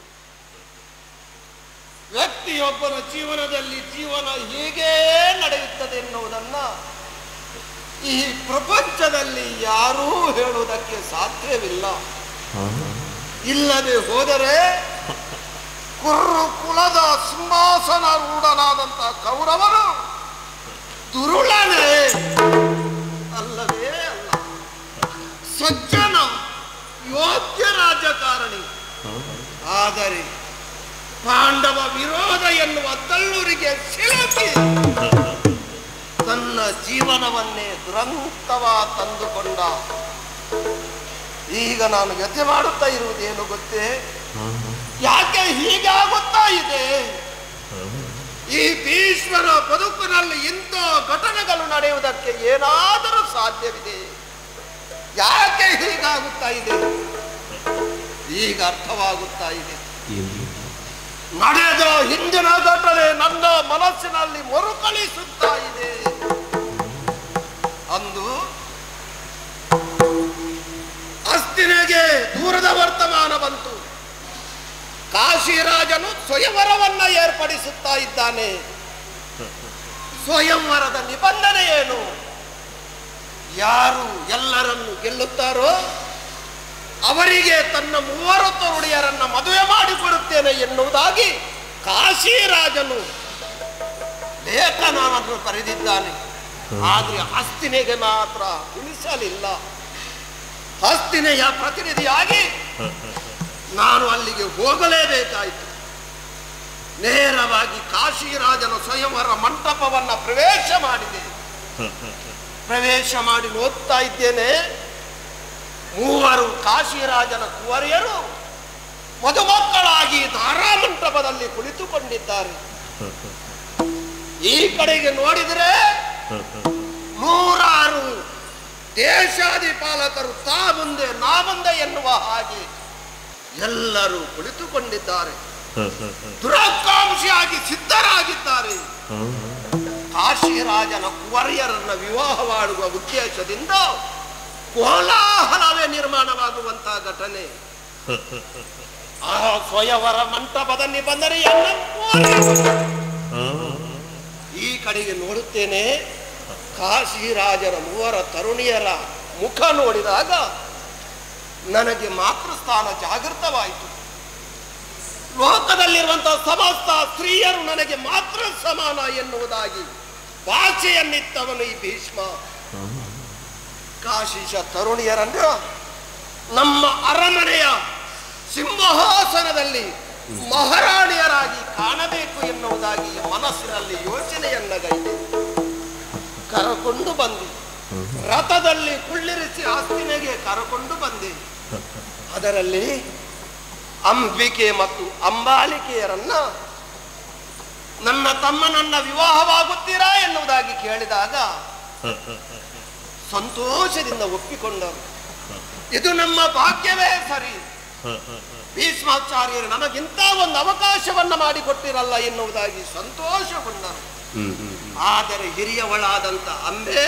ವ್ಯಕ್ತಿಯೊಬ್ಬನ ಜೀವನದಲ್ಲಿ ಜೀವನ ಹೀಗೇ ನಡೆಯುತ್ತದೆ ಎನ್ನುವುದನ್ನ ಈ ಪ್ರಪಂಚದಲ್ಲಿ ಯಾರೂ ಹೇಳುವುದಕ್ಕೆ ಸಾಧ್ಯವಿಲ್ಲ ಇಲ್ಲದೆ ಹೋದರೆ ಕುರ್ರು ಕುಲದ ಸಿಂಹಾಸನ ರೂಢನಾದಂತ ಕೌರವರು ದುರುಳನೇ ಅಲ್ಲವೇ ಅಲ್ಲ ಸಜ್ಜನ ಯೋಗ್ಯ ರಾಜಕಾರಣಿ ಆದರೆ ಪಾಂಡವ ವಿರೋಧ ಎನ್ನುವ ತಳ್ಳೂರಿಗೆ ಸಿಲುಕಿ ತನ್ನ ಜೀವನವನ್ನೇ ದುರಂತವ ತಂದುಕೊಂಡ ಈಗ ನಾನು ವ್ಯಥೆ ಮಾಡುತ್ತಾ ಇರುವುದೇನು ಗೊತ್ತೇ ಯಾಕೆ ಹೀಗೆ ಆಗುತ್ತಾ ಇದೆ ಈ ಭೀಷ್ಮರ ಬದುಕಿನಲ್ಲಿ ಇಂಥ ಘಟನೆಗಳು ನಡೆಯುವುದಕ್ಕೆ ಏನಾದರೂ ಸಾಧ್ಯವಿದೆ ಯಾಕೆ ಹೀಗಾಗುತ್ತಾ ಇದೆ ಈಗ ಅರ್ಥವಾಗುತ್ತಾ ಇದೆ ನಡೆದ ಹಿಂದಿನ ಘಟನೆ ನನ್ನ ಮನಸ್ಸಿನಲ್ಲಿ ಮರುಕಳಿಸುತ್ತಾ ಇದೆ ಅಂದು ದೂರದ ವರ್ತಮಾನ ಬಂತು ಕಾಶಿರಾಜನು ಸ್ವಯಂವರವನ್ನ ಏರ್ಪಡಿಸುತ್ತಾ ಇದ್ದಾನೆ ಸ್ವಯಂವರದ ನಿಬಂಧನೆ ಏನು ಯಾರು ಎಲ್ಲರನ್ನು ಗೆಲ್ಲುತ್ತಾರೋ ಅವರಿಗೆ ತನ್ನ ಮೂವರು ತರುಣಿಯರನ್ನ ಮದುವೆ ಮಾಡಿಕೊಡುತ್ತೇನೆ ಎನ್ನುವುದಾಗಿ ಕಾಶಿರಾಜನು ಲೇಖನವನ್ನು ಬರೆದಿದ್ದಾನೆ ಆದ್ರೆ ಹಸ್ತಿನೆಗೆ ಮಾತ್ರ ತಿಳಿಸಲಿಲ್ಲ ಹಸ್ತಿನೆಯ ಪ್ರತಿನಿಧಿಯಾಗಿ ನಾನು ಅಲ್ಲಿಗೆ ಹೋಗಲೇಬೇಕಾಯಿತು ನೇರವಾಗಿ ಕಾಶಿರಾಜನ ಸ್ವಯಂವರ ಮಂಟಪವನ್ನ ಪ್ರವೇಶ ಮಾಡಿದೆ ಪ್ರವೇಶ ಮಾಡಿ ನೋಡ್ತಾ ಇದ್ದೇನೆ ಮೂವರು ಕಾಶಿರಾಜನ ಕುವರಿಯರು ಮದುಮಕ್ಕಳಾಗಿ ಧಾರಾಮಂಟಪದಲ್ಲಿ ಕುಳಿತುಕೊಂಡಿದ್ದಾರೆ ಈ ಕಡೆಗೆ ನೋಡಿದರೆ ನೂರಾರು ದೇಶಾಧಿಪಾಲಕರು ತಾ ಮುಂದೆ ನಾ ಮುಂದೆ ಎನ್ನುವ ಹಾಗೆ ಎಲ್ಲರೂ ಕುಳಿತುಕೊಂಡಿದ್ದಾರೆ ದುರಾಕಾಂಕ್ಷಿಯಾಗಿ ಸಿದ್ಧರಾಗಿದ್ದಾರೆ ಕಾಶಿರಾಜನ ಕುವರಿಯರನ್ನ ವಿವಾಹ ಮಾಡುವ ಉದ್ದೇಶದಿಂದ ಕೋಲಾಹಲವೇ ನಿರ್ಮಾಣವಾಗುವಂತಹ ಘಟನೆ ಆ ಸ್ವಯಂವರ ಮಂಟಪದ ನಿಬಂಧನೆಯನ್ನ ಈ ಕಡೆಗೆ ನೋಡುತ್ತೇನೆ ಕಾಶಿರಾಜರ ಮೂವರ ತರುಣಿಯರ ಮುಖ ನೋಡಿದಾಗ ನನಗೆ ಮಾತೃಸ್ಥಾನ ಜಾಗೃತವಾಯಿತು ಲೋಕದಲ್ಲಿರುವಂತಹ ಸಮಸ್ತ ಸ್ತ್ರೀಯರು ನನಗೆ ಮಾತ್ರ ಸಮಾನ ಎನ್ನುವುದಾಗಿ ಭಾಷೆಯನ್ನಿತ್ತವನು ಈ ಭೀಷ್ಮ ಕಾಶಿಷ ತರುಣಿಯರನ್ನು ನಮ್ಮ ಅರಮನೆಯ ಸಿಂಹಾಸನದಲ್ಲಿ ಮಹಾರಾಣಿಯರಾಗಿ ಕಾಣಬೇಕು ಎನ್ನುವುದಾಗಿ ಮನಸ್ಸಿನಲ್ಲಿ ಯೋಚನೆಯನ್ನ ಗೈದೆ ಕರಕೊಂಡು ಬಂದೆ ರಥದಲ್ಲಿ ಕುಳ್ಳಿರಿಸಿ ಆಸ್ತಿನೆಗೆ ಕರಕೊಂಡು ಬಂದೆ ಅದರಲ್ಲಿ ಅಂಬಿಕೆ ಮತ್ತು ಅಂಬಾಲಿಕೆಯರನ್ನ ನನ್ನ ತಮ್ಮನನ್ನ ವಿವಾಹವಾಗುತ್ತೀರಾ ಎನ್ನುವುದಾಗಿ ಕೇಳಿದಾಗ ಸಂತೋಷದಿಂದ ಒಪ್ಪಿಕೊಂಡರು ಇದು ನಮ್ಮ ಭಾಗ್ಯವೇ ಸರಿ ಭೀಷ್ಮಾಚಾರ್ಯರು ನಮಗಿಂತ ಒಂದು ಅವಕಾಶವನ್ನ ಮಾಡಿಕೊಟ್ಟಿರಲ್ಲ ಎನ್ನುವುದಾಗಿ ಸಂತೋಷಗೊಂಡರು ಆದರೆ ಹಿರಿಯವಳಾದಂತ ಅಂಬೆ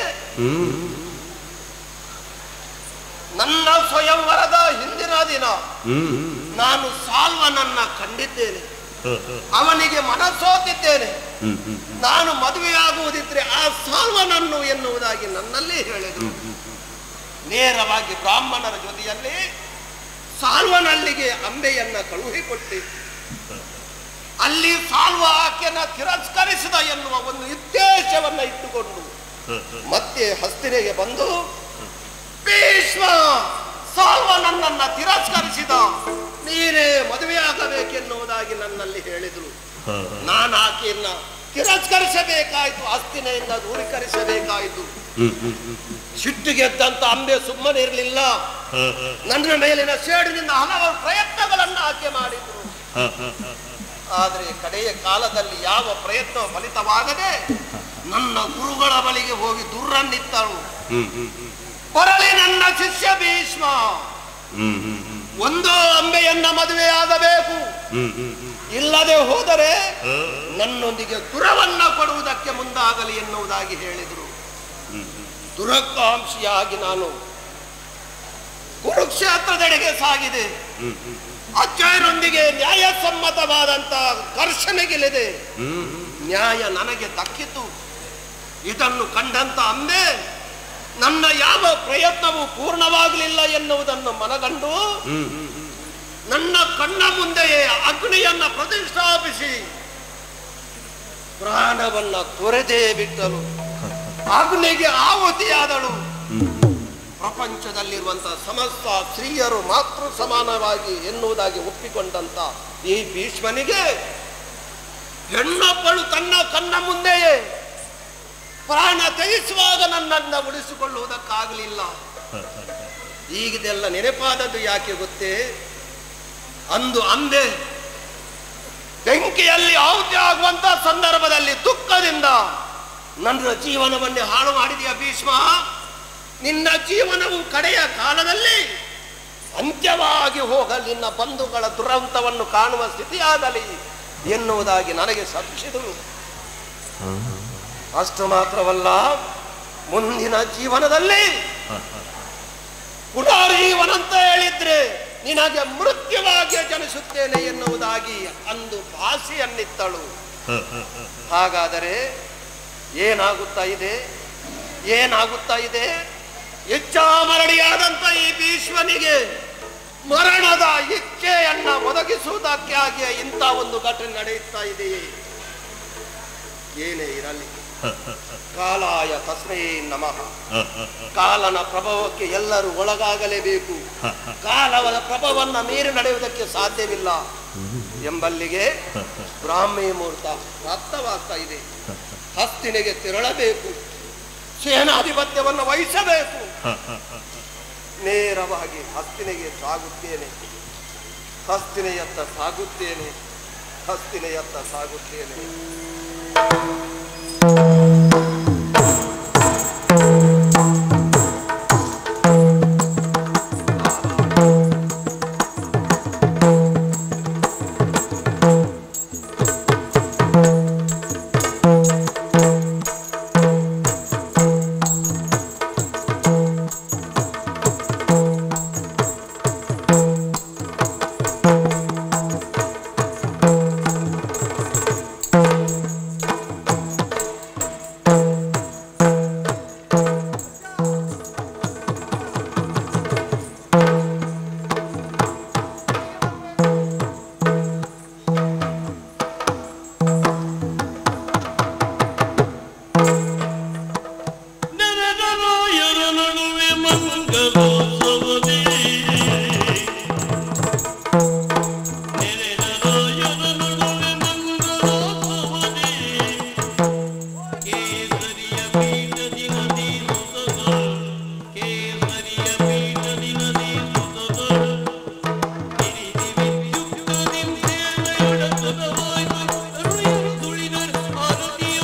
ನನ್ನ ಸ್ವಯಂವರದ ಹಿಂದಿನ ದಿನ ನಾನು ಸಾಲ್ವನನ್ನ ಕಂಡಿದ್ದೇನೆ ಅವನಿಗೆ ಮನಸ್ಸೋತಿದ್ದೇನೆ ನಾನು ಮದುವೆಯಾಗುವುದಿದ್ರೆ ಆ ಸಾಲ್ವನನ್ನು ಎನ್ನುವುದಾಗಿ ನನ್ನಲ್ಲಿ ಹೇಳಿದರು ನೇರವಾಗಿ ಬ್ರಾಹ್ಮಣರ ಜೊತೆಯಲ್ಲಿ ಸಾಲ್ವನಲ್ಲಿಗೆ ಅಂಬೆಯನ್ನ ಕಳುಹಿಕೊಟ್ಟೆ ಅಲ್ಲಿ ಸಾಲ್ವ ಆಕೆಯನ್ನ ತಿರಸ್ಕರಿಸಿದ ಎನ್ನುವ ಒಂದು ಉದ್ದೇಶವನ್ನ ಇಟ್ಟುಕೊಂಡು ಮತ್ತೆ ಹಸ್ತಿನೆಗೆ ಬಂದು ಭೀಷ್ಮ ಸಾಲ್ವ ನನ್ನನ್ನ ತಿರಸ್ಕರಿಸಿದ ನೀನೇ ಮದುವೆಯಾಗಬೇಕೆನ್ನುವುದಾಗಿ ನನ್ನಲ್ಲಿ ಹೇಳಿದರು ನಾನು ಆಕೆಯನ್ನ ತಿರಸ್ಕರಿಸಬೇಕಾಯಿತು ಹಸ್ತಿನೆಯಿಂದ ದೂರೀಕರಿಸಬೇಕಾಯಿತು ಸಿಟ್ಟಿಗೆದ್ದಂತ ಅಂಬೆ ಸುಮ್ಮನೆ ಇರಲಿಲ್ಲ ನನ್ನ ಮೇಲಿನ ಸೇಡಿನಿಂದ ಹಲವಾರು ಪ್ರಯತ್ನಗಳನ್ನು ಆಕೆ ಮಾಡಿದ್ರು ಆದರೆ ಕಡೆಯ ಕಾಲದಲ್ಲಿ ಯಾವ ಪ್ರಯತ್ನ ಫಲಿತವಾಗದೆ ನನ್ನ ಗುರುಗಳ ಬಳಿಗೆ ಹೋಗಿ ದುರ್ರನ್ನಿತ್ತಳು ಬರಲಿ ನನ್ನ ಶಿಷ್ಯ ಭೀಷ್ಮ ಒಂದು ಅಂಬೆಯನ್ನ ಮದುವೆಯಾಗಬೇಕು ಇಲ್ಲದೆ ಹೋದರೆ ನನ್ನೊಂದಿಗೆ ದುರವನ್ನ ಕೊಡುವುದಕ್ಕೆ ಮುಂದಾಗಲಿ ಎನ್ನುವುದಾಗಿ ಹೇಳಿದರು ದುರಕಾಂಕ್ಷಿಯಾಗಿ ನಾನು ಕುರುಕ್ಷೇತ್ರದೆಡೆಗೆ ಸಾಗಿದೆ ಅಜ್ಜಯರೊಂದಿಗೆ ನ್ಯಾಯಸಮ್ಮತವಾದಂತ ಘರ್ಷಣೆಗಿಳಿದೆ ನ್ಯಾಯ ನನಗೆ ದಕ್ಕಿತು ಇದನ್ನು ಕಂಡಂತ ಅಂಬೆ ನನ್ನ ಯಾವ ಪ್ರಯತ್ನವೂ ಪೂರ್ಣವಾಗಲಿಲ್ಲ ಎನ್ನುವುದನ್ನು ಮನಗಂಡು ನನ್ನ ಕಣ್ಣ ಮುಂದೆಯೇ ಅಗ್ನಿಯನ್ನ ಪ್ರತಿಷ್ಠಾಪಿಸಿ ಪ್ರಾಣವನ್ನ ತೊರೆದೇ ಬಿಟ್ಟರು ಅಗ್ನಿಗೆ ಆಹುತಿಯಾದಳು ಪ್ರಪಂಚದಲ್ಲಿರುವಂತಹ ಸಮಸ್ತ ಸ್ತ್ರೀಯರು ಮಾತೃ ಸಮಾನವಾಗಿ ಎನ್ನುವುದಾಗಿ ಒಪ್ಪಿಕೊಂಡಂತ ಈ ಭೀಷ್ಮನಿಗೆ ಹೆಣ್ಣೊಬ್ಬಳು ತನ್ನ ಕಣ್ಣ ಮುಂದೆಯೇ ಪ್ರಾಣ ತ್ಯಜಿಸುವಾಗ ನನ್ನನ್ನ ಉಳಿಸಿಕೊಳ್ಳುವುದಕ್ಕಾಗಲಿಲ್ಲ ಈಗಿದೆಲ್ಲ ನೆನಪಾದದ್ದು ಯಾಕೆ ಗೊತ್ತೇ ಅಂದು ಅಂದೆ ಬೆಂಕಿಯಲ್ಲಿ ಆಹುತಿ ಆಗುವಂತ ಸಂದರ್ಭದಲ್ಲಿ ದುಃಖದಿಂದ ನನ್ನ ಜೀವನವನ್ನೇ ಹಾಳು ಮಾಡಿದೆಯಾ ಭೀಷ್ಮ ನಿನ್ನ ಜೀವನವು ಕಡೆಯ ಕಾಲದಲ್ಲಿ ಅಂತ್ಯವಾಗಿ ಹೋಗಲಿ ನಿನ್ನ ಬಂಧುಗಳ ದುರಂತವನ್ನು ಕಾಣುವ ಸ್ಥಿತಿಯಾಗಲಿ ಎನ್ನುವುದಾಗಿ ನನಗೆ ಸಪ್ಪಿಸಿದರು ಅಷ್ಟು ಮಾತ್ರವಲ್ಲ ಮುಂದಿನ ಜೀವನದಲ್ಲಿ ಪುನರೀವನಂತ ಹೇಳಿದ್ರೆ ನಿನಗೆ ಮೃತ್ಯುವಾಗಿ ಜನಿಸುತ್ತೇನೆ ಎನ್ನುವುದಾಗಿ ಅಂದು ಭಾಷೆಯನ್ನಿತ್ತಳು ಹಾಗಾದರೆ ಏನಾಗುತ್ತಾ ಇದೆ ಏನಾಗುತ್ತಾ ಇದೆ ಇಚ್ಛಾಮರಣಿಯಾದಂತ ಈ ಭೀಷ್ಮನಿಗೆ ಮರಣದ ಇಚ್ಛೆಯನ್ನ ಒದಗಿಸುವುದಕ್ಕಾಗಿ ಇಂಥ ಒಂದು ಘಟನೆ ನಡೆಯುತ್ತಾ ಇದೆಯೇ ಏನೇ ಇರಲಿ ಕಾಲಾಯ ತಸ್ಮೈ ನಮಃ ಕಾಲನ ಪ್ರಭಾವಕ್ಕೆ ಎಲ್ಲರೂ ಒಳಗಾಗಲೇಬೇಕು ಕಾಲದ ಪ್ರಭಾವನ್ನ ಮೀರಿ ನಡೆಯುವುದಕ್ಕೆ ಸಾಧ್ಯವಿಲ್ಲ ಎಂಬಲ್ಲಿಗೆ ಬ್ರಾಹ್ಮಿ ಮುಹೂರ್ತ ಪ್ರಾಪ್ತವಾಗ್ತಾ ಇದೆ ಹಸ್ತಿನಿಗೆ ತೆರಳಬೇಕು ಸೇನಾಧಿಪತ್ಯವನ್ನು ವಹಿಸಬೇಕು ನೇರವಾಗಿ ಹಸ್ತಿನಿಗೆ ಸಾಗುತ್ತೇನೆ ಹಸ್ತಿನೆಯತ್ತ ಸಾಗುತ್ತೇನೆ ಹಸ್ತಿನೆಯತ್ತ ಸಾಗುತ್ತೇನೆ ನೆರೆದರಾಯರ ನಡುವೆ ಮಂಗಲೋತ್ಸವದೇ ನೆರೆದರಾಯರ ನಡುವೆ ಮಂಗಲೋತ್ಸವದೇ ಕೇಸರಿಯ ಪೀಠದಿ ನದಿ ಸುತಗಳು ಕೇಸರಿಯ ಪೀಠದಿ ನದಿ ಸುತಗಳು ಗಿರಿದಿ ವಿದ್ಯುಕ್ತದಿ ಸೇನೆಯೊಡತನವಾಯ್ತು ಅರುಣಿಯರು ತುಳಿದರು ಆರತಿಯ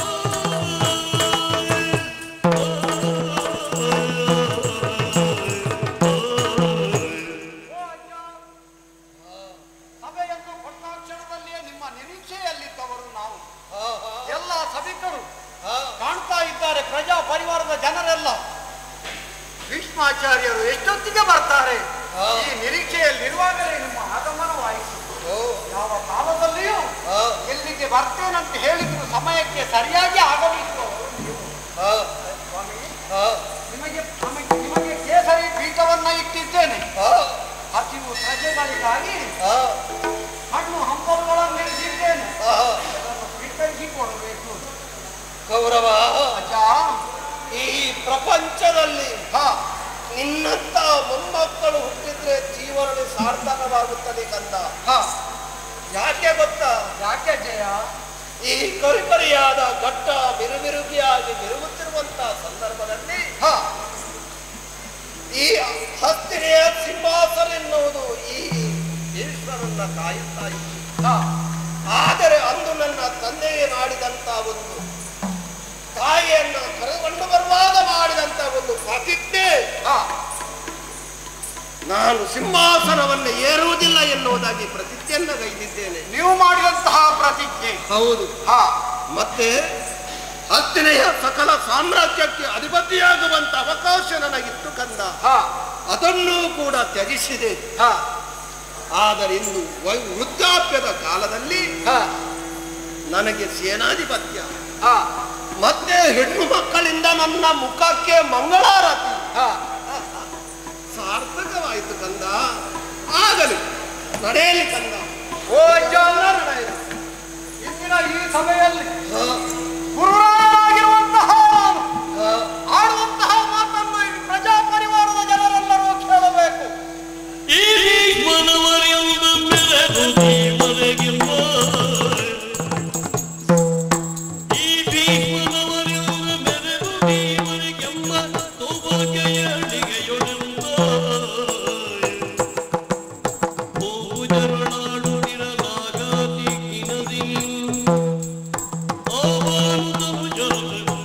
ಸಭೆಯನ್ನು ಕೊಟ್ಟಾಕ್ಷಣದಲ್ಲಿಯೇ ನಿಮ್ಮ ನಿರೀಕ್ಷೆಯಲ್ಲಿದ್ದವರು ನಾವು ಎಲ್ಲ ಸಭಿಕರು ಕಾಣ್ತಾ ಇದ್ದಾರೆ ಪ್ರಜಾ ಪರಿವಾರದ ಜನರೆಲ್ಲ ಭೀಷ್ಮಾಚಾರ್ಯರು ಎಷ್ಟೊತ್ತಿಗೆ ಬರ್ತಾರೆ ಈ ನಿರೀಕ್ಷೆಯಲ್ಲಿರುವಾಗಲೇ ನಿಮ್ಮ ಆಗಮನವಾಯಿತು ಯಾವ ಕಾಲದಲ್ಲಿಯೂ ಎಲ್ಲಿಗೆ ಬರ್ತೇನಂತ ಹೇಳಿದ್ರು ಸಮಯಕ್ಕೆ ಸರಿಯಾಗಿ ಆಗಬೇಕು ಅವರು ನೀವು. ಸ್ವಾಮಿ ನಿಮಗೆ ನಮಗೆ- ನಿಮಗೆ ಕೇಸರಿ ಪೀಠವನ್ನ ಇಟ್ಟಿದ್ದೇನೆ ಹಸಿವು ಪ್ರಜೆಗಳಿಗಾಗಿ ಹಣ್ಣು ಹಂಪಲುಗಳನ್ನು ನಿಲ್ಲಿಸಿದ್ದೇನೆ ಅದನ್ನು ಸ್ವೀಕರಿಸಿಕೊಡಬೇಕು ಗೌರವ ಅಜ್ಜ ಈ ಪ್ರಪಂಚದಲ್ಲಿ ಹಾ ನಿನ್ನಂತ ಮೊಮ್ಮಕ್ಕಳು ಹುಟ್ಟಿದ್ರೆ ಜೀವನ ಸಾರ್ಥಕವಾಗುತ್ತದೆ ಕಂದ ಹಾ ಯಾಕೆ ಗೊತ್ತಾ ಯಾಕೆ ಜಯ ಈ ಕರಿಕರಿಯಾದ ಘಟ್ಟ ಬಿರುಬಿರುಗಿಯಾಗಿ ಬಿರುಗುತ್ತಿರುವಂತ ಸಂದರ್ಭದಲ್ಲಿ ಹಾ ಈ ಹಸ್ತಿನೆಯ ಸಿಂಹಾಸನ ಎನ್ನುವುದು ಈ ಈಶ್ವರನ್ನ ಕಾಯುತ್ತಾ ಇತ್ತು ಹಾ ಆದರೆ ಅಂದು ನನ್ನ ತಂದೆಯೇ ಮಾಡಿದಂತ ಒಂದು ತಾಯಿಯನ್ನ ಕರೆದುಕೊಂಡು ಬರುವಾಗ ಮಾಡಿದಂತ ಒಂದು ಪ್ರತಿಜ್ಞೆ ಹಾ ನಾನು ಸಿಂಹಾಸನವನ್ನು ಏರುವುದಿಲ್ಲ ಎನ್ನುವುದಾಗಿ ಪ್ರತಿಜ್ಞೆಯನ್ನ ಗೈದಿದ್ದೇನೆ ನೀವು ಮಾಡಿದಂತಹ ಪ್ರತಿಜ್ಞೆ ಹೌದು ಹಾ ಮತ್ತೆ ಹತ್ತಿನೆಯ ಸಕಲ ಸಾಮ್ರಾಜ್ಯಕ್ಕೆ ಅಧಿಪತಿಯಾಗುವಂತ ಅವಕಾಶ ನನಗಿತ್ತು ಕಂದ ಹಾ ಅದನ್ನೂ ಕೂಡ ತ್ಯಜಿಸಿದೆ ಹಾ ಆದರೆ ಇಂದು ವೈ- ವೃದ್ಧಾಪ್ಯದ ಕಾಲದಲ್ಲಿ ಹಾ ನನಗೆ ಸೇನಾಧಿಪತ್ಯ ಹಾ ಮತ್ತೆ ಹೆಣ್ಣು ಮಕ್ಕಳಿಂದ ನನ್ನ ಮುಖಕ್ಕೆ ಮಂಗಳಾರತಿ ಹಾ ಸಾರ್ಥಕವಾಯಿತು ಕಂದ ಆಗಲಿ ನಡೆಯಲಿ ಕಂದ ಓ ಅಜ್ಜ ನಡೆಯಲಿ. ಇಂದಿನ ಈ ಸಭೆಯಲ್ಲಿ ಹ, ಗುರುವಾಗಿರುವಂತಹ ನಾನು ಹ. ಆಡುವಂತಹ ಮಾತನ್ನು ಈ ಪ್ರಜಾ ಪರಿವಾರದ ಜನರೆಲ್ಲರೂ ಕೇಳಬೇಕು ಈ ಭೀಷ್ಮನವರೆಂದು ಮೆರೆದು ದೇವರಿಗಿಲ್ಲ ಈ ಭೀಷ್ಮನವರೆಂದು ಮೆರೆದು ದೇವರಿಗೆಮ್ಮ ಸೌಭಾಗ್ಯಯಳಿಗೆಯೊಡೆಂದ ಪೂಜರಣಾಡುತ್ತಿರಲಾಗಾತಿ ಕಿನದಿ ಆವಾನುತನು ಜಲವು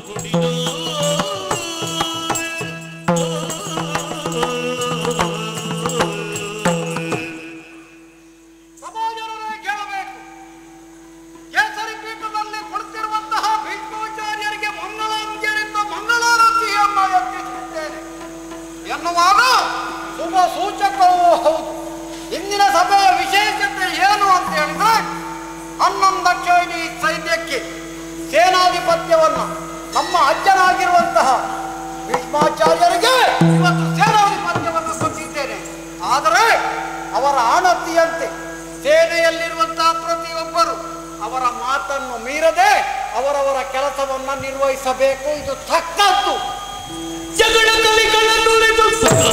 ಸಮಾಜರೇ ಕೇಳಬೇಕು ಕೇಸರಿ ಪೀಠದಲ್ಲಿ ಕುಳಿತಿರುವಂತಹ ಭೀಷ್ಮಾಚಾರ್ಯರಿಗೆ ಮಂಗಳಾಂಜರಿಂದ ಮಂಗಳಾರತಿಯನ್ನ ಎತ್ತಿಸಿದ್ದೇನೆ ಎನ್ನುವಾಗ ಶುಭ ಸೂಚಕವೂ ಹೌದು ಇಂದಿನ ಸಭೆಯ ವಿಶೇಷತೆ ಏನು ಅಂತ ಹೇಳಿದ್ರೆ ಹನ್ನೊಂದಕ್ಷೋಹಿಣಿ ಸೈನ್ಯಕ್ಕೆ ಸೇನಾಧಿಪತ್ಯವನ್ನು ನಮ್ಮ ಅಜ್ಜನಾಗಿರುವಂತಹ ಭೀಷ್ಮಾಚಾರ್ಯರಿಗೆ ಇವತ್ತು ಸೇನಾಧಿಪತ್ಯವನ್ನು ಕೊಟ್ಟಿದ್ದೇನೆ ಆದರೆ ಅವರ ಆಣತಿಯಂತೆ ಸೇನೆಯಲ್ಲಿರುವಂತಹ ಪ್ರತಿಯೊಬ್ಬರು ಅವರ ಮಾತನ್ನು ಮೀರದೆ ಅವರವರ ಕೆಲಸವನ್ನ ನಿರ್ವಹಿಸಬೇಕು ಇದು ತಕ್ಕದ್ದು ಜಗಳ ಕಲಿಗಳನ್ನು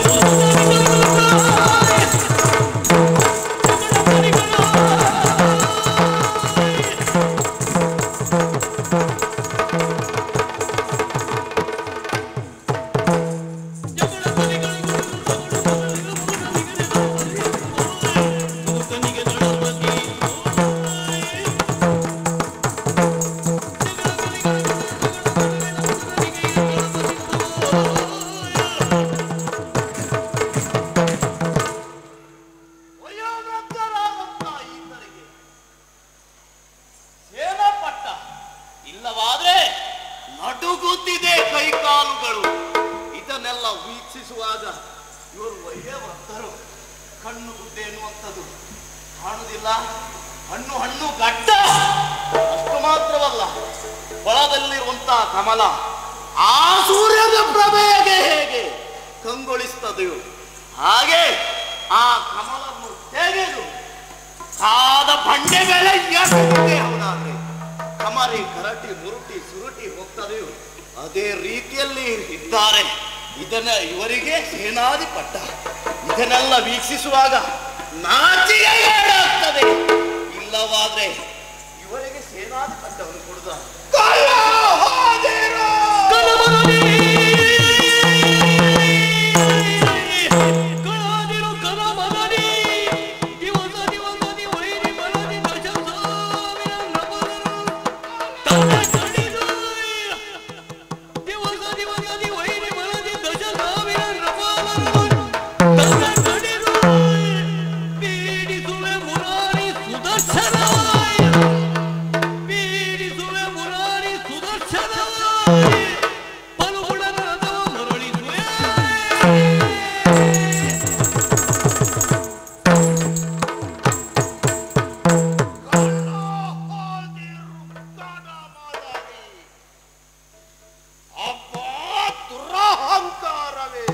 ವಯೋವೃದ್ಧರಾದಂತಹ ಈತರಿಗೆ ಸೇನಾಪಟ್ಟ ಇಲ್ಲವಾದ್ರೆ ನಡುಗುತ್ತಿದೆ ಕೈಕಾಲುಗಳು ಇದನ್ನೆಲ್ಲ ವೀಕ್ಷಿಸುವಾಗ ಇವರು ವಯೋವೃದ್ಧರು ಕಣ್ಣು ಗುಡ್ಡೆ ಎನ್ನುವಂಥದ್ದು ಕಾಣುವುದಿಲ್ಲ ಹಣ್ಣು ಹಣ್ಣು ಗಡ್ಡ ಅಷ್ಟು ಮಾತ್ರವಲ್ಲ ಹೊಳದಲ್ಲಿರುವಂತಹ ಕಮಲ ಆ ಸೂರ್ಯನ ಪ್ರಭೆಗೆ ಹೇಗೆ ಕಂಗೊಳಿಸ್ತದೆಯೋ ಹಾಗೆ ಆ ಕಮಲನ್ನು ತೆಗೆದು ಸಾದ ಬಂಡೆ ಮೇಲೆ ಎಸೆದಿದೆ ಹೌದಾದ್ರೆ ಕಮರಿ ಕರಟಿ ಮುರುಟಿ ಸುರುಟಿ ಹೋಗ್ತದೆಯೋ ಅದೇ ರೀತಿಯಲ್ಲಿ ಇದ್ದಾರೆ ಇದನ್ನ ಇವರಿಗೆ ಸೇನಾಧಿಪಟ್ಟ ಇದನ್ನೆಲ್ಲ ವೀಕ್ಷಿಸುವಾಗ ನಾಚಿಗೆ ಏಡಾಗ್ತದೆ ಇಲ್ಲವಾದ್ರೆ ಇವರಿಗೆ ಸೇನಾಧಿಪಟ್ಟವನ್ನು ಕೊಡುದ ಪೀಡಿಸುವೆ ಮುರಾರಿ ಸುದರ್ಶನ ಪಲುಗುಣರ ರಥವ ಮರಳಿಸುವೆ ಅಬ್ಬಾ ದುರಹಂಕಾರವೇ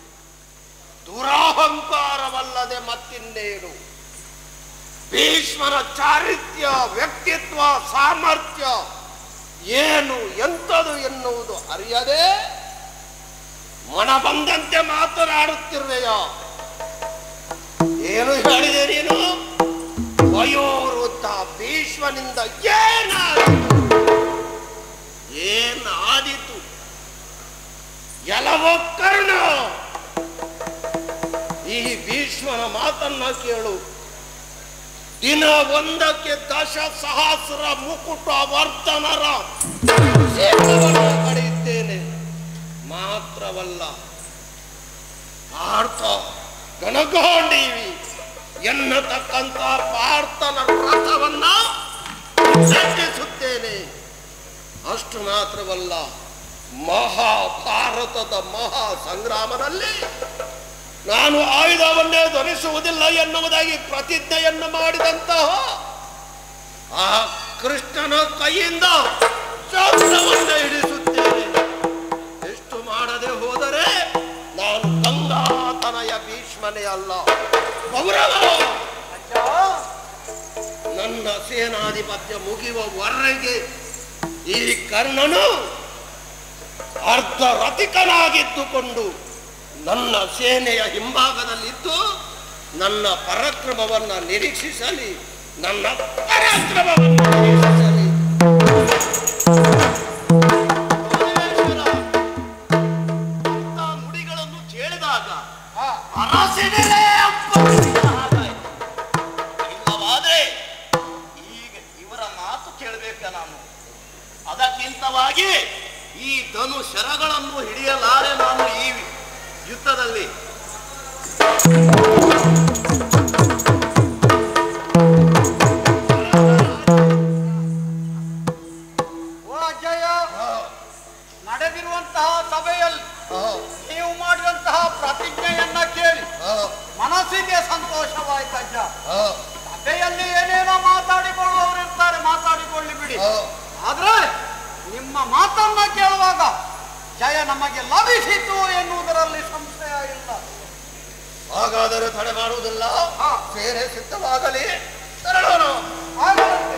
ದುರಹಂಕಾರವಲ್ಲದೆ ಮತ್ತಿನ್ನೇನು ಭೀಷ್ಮರ ಚಾರಿತ್ರ್ಯ ವ್ಯಕ್ತಿತ್ವ ಸಾಮರ್ಥ್ಯ ಏನು ಎಂಥದು ಎನ್ನುವುದು ಅರಿಯದೆ ಮನ ಬಂದಂತೆ ಮಾತನಾಡುತ್ತಿರುವೆಯ ಏನು ಹೇಳಿದೆ ನೀನು ವಯೋವೃದ್ಧ ಭೀಷ್ಮನಿಂದ ಏನಾಯಿತು ಏನಾದಿತು ಎಲ್ಲವೋ ಕರ್ಣ ಈ ಭೀಷ್ಮನ ಮಾತನ್ನ ಕೇಳು ದಿನ ಒಂದಕ್ಕೆ ದಶ ಸಹಸ್ರ ಮುಕುಟ ವರ್ಧನರ ಶೇಖರವನ್ನು ಪಡೆಯುತ್ತೇನೆ ಮಾತ್ರವಲ್ಲ ಪಾರ್ಥ ಗಣಗಾಂಡೀವಿ ಎನ್ನತಕ್ಕಂತ ಪಾರ್ಥನ ರಥವನ್ನ ಸಜ್ಜಿಸುತ್ತೇನೆ ಅಷ್ಟು ಮಾತ್ರವಲ್ಲ ಮಹಾಭಾರತದ ಮಹಾ ಸಂಗ್ರಾಮದಲ್ಲಿ ನಾನು ಆಯುಧವನ್ನೇ ಧರಿಸುವುದಿಲ್ಲ ಎನ್ನುವುದಾಗಿ ಪ್ರತಿಜ್ಞೆಯನ್ನು ಮಾಡಿದಂತಹ ಆ ಕೃಷ್ಣನ ಕೈಯಿಂದ ಶಬ್ದವನ್ನು ಹಿಡಿಸುತ್ತೇನೆ ಎಷ್ಟು ಮಾಡದೆ ಹೋದರೆ ನಾನು ಗಂಗಾತನಯ ಭೀಷ್ಮನೇ ಅಲ್ಲ ಗೌರವ ನನ್ನ ಸೇನಾಧಿಪತ್ಯ ಮುಗಿಯುವವರೆಗೆ ಈ ಕರ್ಣನು ಅರ್ಧ ರಥಿಕನಾಗಿದ್ದುಕೊಂಡು ನನ್ನ ಸೇನೆಯ ಹಿಂಭಾಗದಲ್ಲಿದ್ದು ನನ್ನ ಪರಾಕ್ರಮವನ್ನ ನಿರೀಕ್ಷಿಸಲಿ ನನ್ನ ಪರಾಕ್ರಮವನ್ನು ನಿರೀಕ್ಷಿಸಲಿ ಪರಮೇಶ್ವರ, ಇಂಥ ನುಡಿಗಳನ್ನು ಕೇಳಿದಾಗ ಅರಸಿದರೆ ಅಪ್ಪಳಿಸಿದ ಹಾಗಾಯ್ತು. ಇಲ್ಲವಾದ್ರೆ ಈಗ ಇವರ ಮಾತು ಕೇಳಬೇಕ ನಾನು ಅದಕ್ಕಿಂತವಾಗಿ ಈ ಧನು ಶರಗಳನ್ನು ಹಿಡಿಯಲಾರೆ ನಾನು ಈ ಯುದ್ಧದಲ್ಲಿ ಓ ಅಜ್ಜಯ್ಯ ನಡೆದಿರುವಂತಹ ಸಭೆಯಲ್ಲಿ ಆ, ನೀವು ಮಾಡಿದಂತಹ ಪ್ರತಿಜ್ಞೆಯನ್ನ ಕೇಳಿ ಆ, ಮನಸ್ಸಿಗೆ ಸಂತೋಷವಾಯ್ತು ಅಜ್ಜ ಆ, ಸಭೆಯಲ್ಲಿ ಏನೇನೋ ಮಾತಾಡಿಕೊಳ್ಳುವವರು ಇರ್ತಾರೆ ಮಾತಾಡಿಕೊಳ್ಳಿ ಬಿಡಿ ಆ. ಆದ್ರೆ ನಿಮ್ಮ ಮಾತನ್ನ ಕೇಳುವಾಗ ಜಯ ನಮಗೆ ಲಭಿಸಿತು ಎನ್ನುವುದರಲ್ಲಿ ಸಂಶಯ ಇಲ್ಲ ಹಾಗಾದರೆ ತಡೆ ಮಾಡುವುದಿಲ್ಲ ಹಾ. ಸೇನೆ ಸಿದ್ಧವಾಗಲಿ ತೆರಳೋಣ ಆಗದಂತೆ.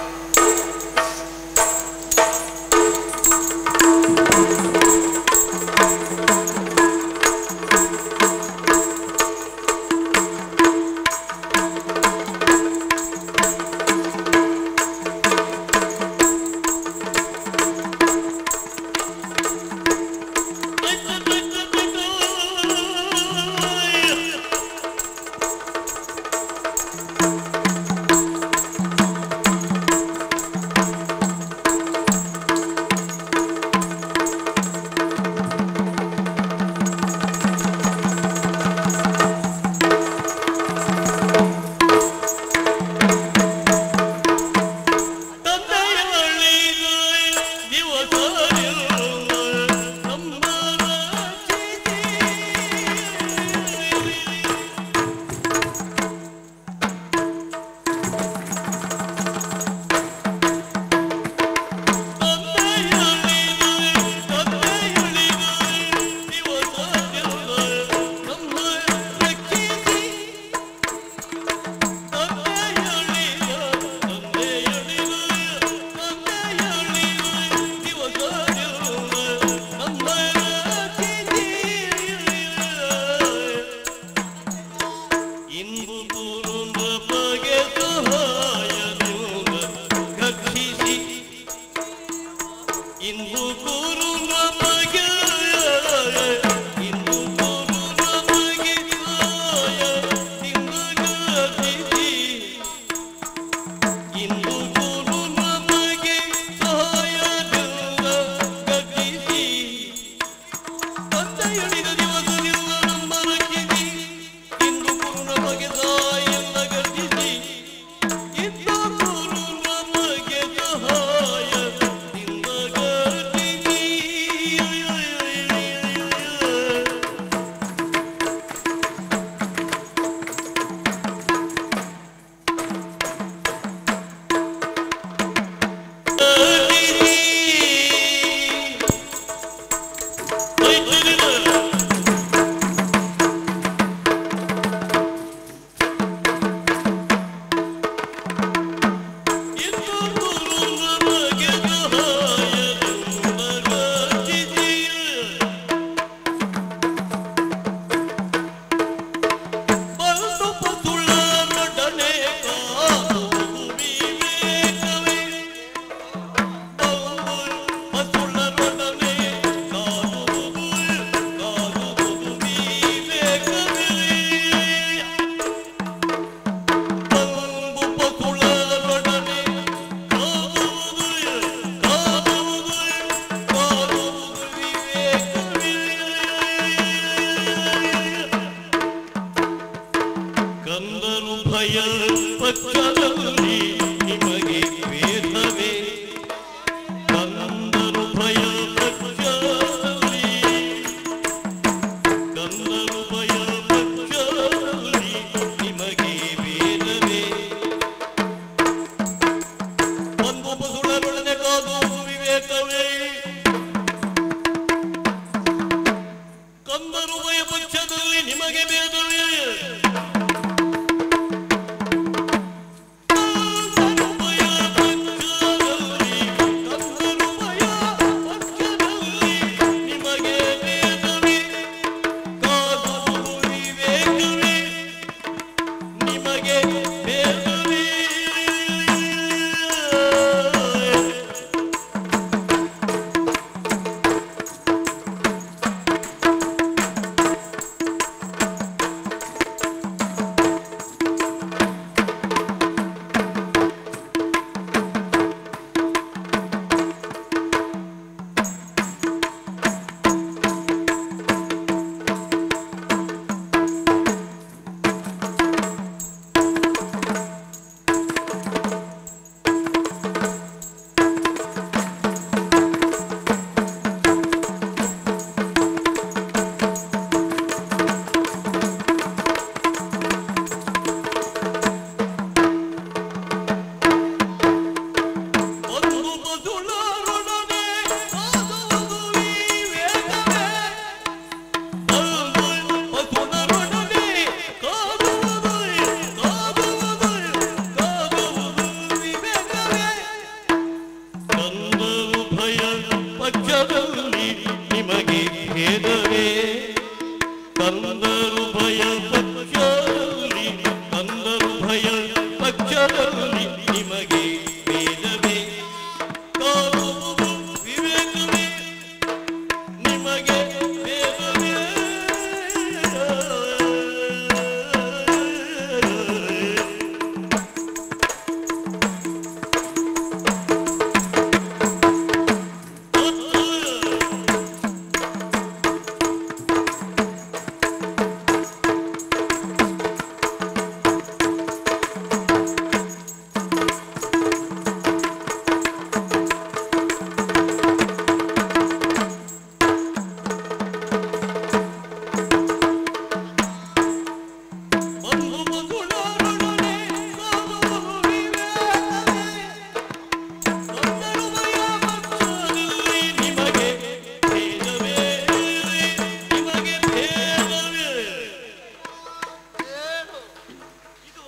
ಇಂದು ಕೂರುಂದ ಬಗೆ ಸಹಾಯದಿಂದ ರಕ್ಷಿಸಿ ಇಂದು ಕೂರುಂದ ಬಗೆ ಇಂದು ಕೂರುಂದ ಬಗೆ ಸಹಾಯದಿಂದ ರಕ್ಷಿಸಿ ಇಂದು ಕೂರುಂದ ಬಗೆ ಸಹಾಯದಿಂದ ರಕ್ಷಿಸಿ ತಂದೆಯಳಿದ ದಿವಸದಿಂದ ನಮ್ಮ ರಕ್ಷಿಸಿ ಇಂದು ಗುರು ನಮಗೆ ಸಹಾಯಲ್ಲ ಗರ್ಜಿಸಿ ಇಂದು ಗುರು ನಮಗೆ ಸಹಾಯದಿಂದ ಗರ್ಜಿಸಿ ಕಂದರು ಭಯ ಪಕ್ಷದಲ್ಲಿ ನಿಮಗೆ ವೇದವೇ ಕಂದರು ಭಯ ಪಕ್ಷದಲ್ಲಿ ಕಂದರು ಭಯ ಪಕ್ಷದಲ್ಲಿ ನಿಮಗೆ ವೇದವೇ ಒಂದು ಬಸುಳರೊಡನೆ ಕಾದು ವಿವೇಕವೇ ಕಂದರು ಭಯ ಪಕ್ಷದಲ್ಲಿ ನಿಮಗೆ ಭೇದವೇ ಕಂದರು ಭಯ ಪಕ್ಷದಲ್ಲಿ ಕಂದರು ಭಯ ಭೇದವೇ ಕಂದರು ಭಯ ಪಕ್ಷದಲ್ಲಿ ಕಂದರು ಭಯ ಪಕ್ಷದಲ್ಲಿ ನಿಮಗೆ ಭೇದವೇ ಕಾಣುವುದು ವಿವೇಕವೇ ನಿಮಗೆ ಭೇದವೇ ಬಂಧು ಮಗುಳರೊಡನೆ ಕಾಣುವುದು ವಿವೇಕವೇ ಕಂದರು ಭಯ ಪಕ್ಷದಲ್ಲಿ ನಿಮಗೆ ಭೇದವೇ ನಿಮಗೆ ಭೇದವೇ ಏನು ಇದು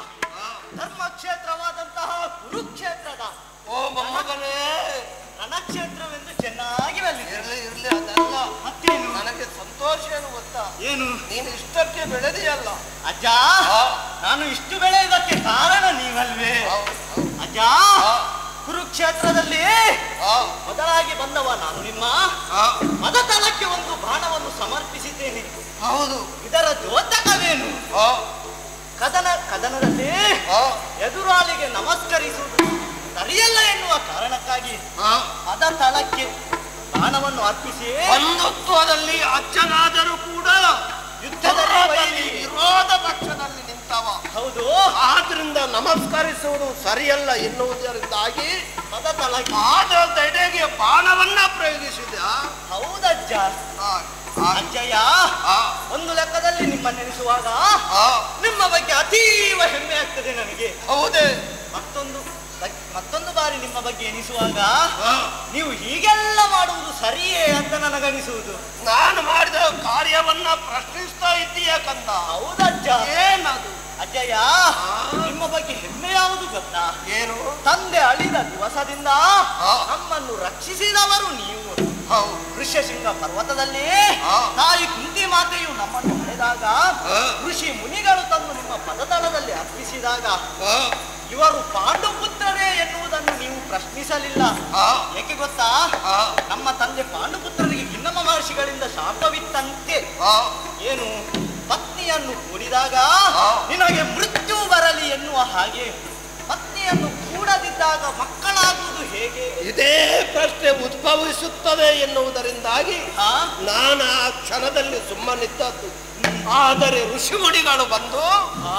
ಧರ್ಮಕ್ಷೇತ್ರವಾದಂತಹ ಕುರುಕ್ಷೇತ್ರದ ಓ ಮೊಮ್ಮಗನೇ ರಣಕ್ಷೇತ್ರವೆಂದು ಚೆನ್ನಾಗಿ ಬಲ್ಲಿದೆ ಇರ್ಲಿ ಇರ್ಲಿ ಅದಲ್ಲ ಮತ್ತೇನು ನನಗೆ ಸಂತೋಷ ಏನು ಗೊತ್ತಾ ಏನು ನೀನು ಇಷ್ಟಕ್ಕೆ ಬೆಳೆದಿಯಲ್ಲ ಅಜ್ಜ ಆ. ನಾನು ಇಷ್ಟು ಬೆಳೆಯುವುದಕ್ಕೆ ಕಾರಣ ನೀವಲ್ವೇ ಹೌದು, ಹೌದು. ಅಜ್ಜ ಆ. ಕುರುಕ್ಷೇತ್ರದಲ್ಲಿ ಆ, ಮೊದಲಾಗಿ ಬಂದವ ನಾನು ನಿಮ್ಮ ಆ, ಮದತಲಕ್ಕೆ ಒಂದು ಬಾಣವನ್ನು ಸಮರ್ಪಿಸಿದ್ದೇನೆ ಹೌದು ಇದರ ದ್ಯೋತಕವೇನು ಆ, ಕದನ ಕದನದಲ್ಲಿ ಆ, ಎದುರಾಳಿಗೆ ನಮಸ್ಕರಿಸುವುದು ಸರಿಯಲ್ಲ ಎನ್ನುವ ಕಾರಣಕ್ಕಾಗಿ ಆ. ಅದ ತಳಕ್ಕೆ ಬಾಣವನ್ನು ಅರ್ಪಿಸಿ ಬಂಧುತ್ವದಲ್ಲಿ ಅಜ್ಜನಾದರೂ ಕೂಡ ಯುದ್ಧದಲ್ಲಿ ಯುದ್ಧದಲ್ಲಿ ಬೈಲಿ. ವಿರೋಧ ಪಕ್ಷದಲ್ಲಿ ನಿಂತವ ಹೌದು ಆದ್ರಿಂದ ನಮಸ್ಕರಿಸುವುದು ಸರಿಯಲ್ಲ ಎನ್ನುವುದರಿಂದಾಗಿ ಮದ ತಳಕ್ಕೆ ಆದ ತಡೆಗೆ ಬಾಣವನ್ನ ಪ್ರಯೋಗಿಸಿದ ಹೌದಜ್ಜ ಅಜ್ಜಯ್ಯ ಆ, ಒಂದು ಲೆಕ್ಕದಲ್ಲಿ ನಿಮ್ಮ ನೆನೆಸುವಾಗ ಆ, ನಿಮ್ಮ ಬಗ್ಗೆ ಅತೀವ ಹೆಮ್ಮೆ ಆಗ್ತದೆ ನನಗೆ ಹೌದೇ ಮತ್ತೊಂದು ಮತ್ತೊಂದು ಬಾರಿ ನಿಮ್ಮ ಬಗ್ಗೆ ಎನಿಸುವಾಗ ಆ, ನೀವು ಹೀಗೆಲ್ಲ ಮಾಡುವುದು ಸರಿಯೇ ಅಂತ ನನಗನಿಸುವುದು ನಾನು ಮಾಡಿದ ಕಾರ್ಯವನ್ನ ಪ್ರಶ್ನಿಸ್ತಾ ಇದ್ದೀಯ ಕಂದ ಹೌದಜ್ಜ ಏನದು ಅಜ್ಜಯ್ಯ ನಿಮ್ಮ ಬಗ್ಗೆ ಹೆಮ್ಮೆ ಯಾವುದು ಗೊತ್ತಾ ಏನು ತಂದೆ ಅಳಿದ ದಿವಸದಿಂದ ಆ. ನಮ್ಮನ್ನು ರಕ್ಷಿಸಿದವರು ನೀವು ಹೌದು ಋಷ್ಯಶೃಂಗ ಪರ್ವತದಲ್ಲಿ ಆ. ತಾಯಿ ಕುಂತಿ ಮಾತೆಯು ನಮ್ಮನ್ನು ಹೊಡೆದಾಗ ಆ. ಋಷಿ ಮುನಿಗಳು ತಂದು ನಿಮ್ಮ ಪದತಳದಲ್ಲಿ ಅರ್ಪಿಸಿದಾಗ ಆ, ಇವರು ಪಾಂಡು ಪುತ್ರರೇ ಎನ್ನುವುದನ್ನು ನೀವು ಪ್ರಶ್ನಿಸಲಿಲ್ಲ ಆ, ಏಕೆ ಗೊತ್ತಾ ಆ, ನಮ್ಮ ತಂದೆ ಪಾಂಡುಪುತ್ರರಿಗೆ ಕಿನ್ನಮ ಮಹರ್ಷಿಗಳಿಂದ ಶಾಪವಿತ್ತಂತೆ ಆ, ಏನು ಪತ್ನಿಯನ್ನು ಕೂಡಿದಾಗ ಆ. ನಿನಗೆ ಮೃತ್ಯು ಬರಲಿ ಎನ್ನುವ ಹಾಗೆ ಪತ್ನಿಯನ್ನು ಕೂಡದಿದ್ದಾಗ ಮಕ್ಕಳಾಗುವುದು ಹೇಗೆ ಇದೇ ಪ್ರಶ್ನೆ ಉದ್ಭವಿಸುತ್ತದೆ ಎನ್ನುವುದರಿಂದಾಗಿ ಆ? ನಾನು ಆ ಕ್ಷಣದಲ್ಲಿ ಸುಮ್ಮನಿದ್ದದ್ದು ಆದರೆ ಋಷಿಮುನಿಗಳು ಬಂದು ಆ?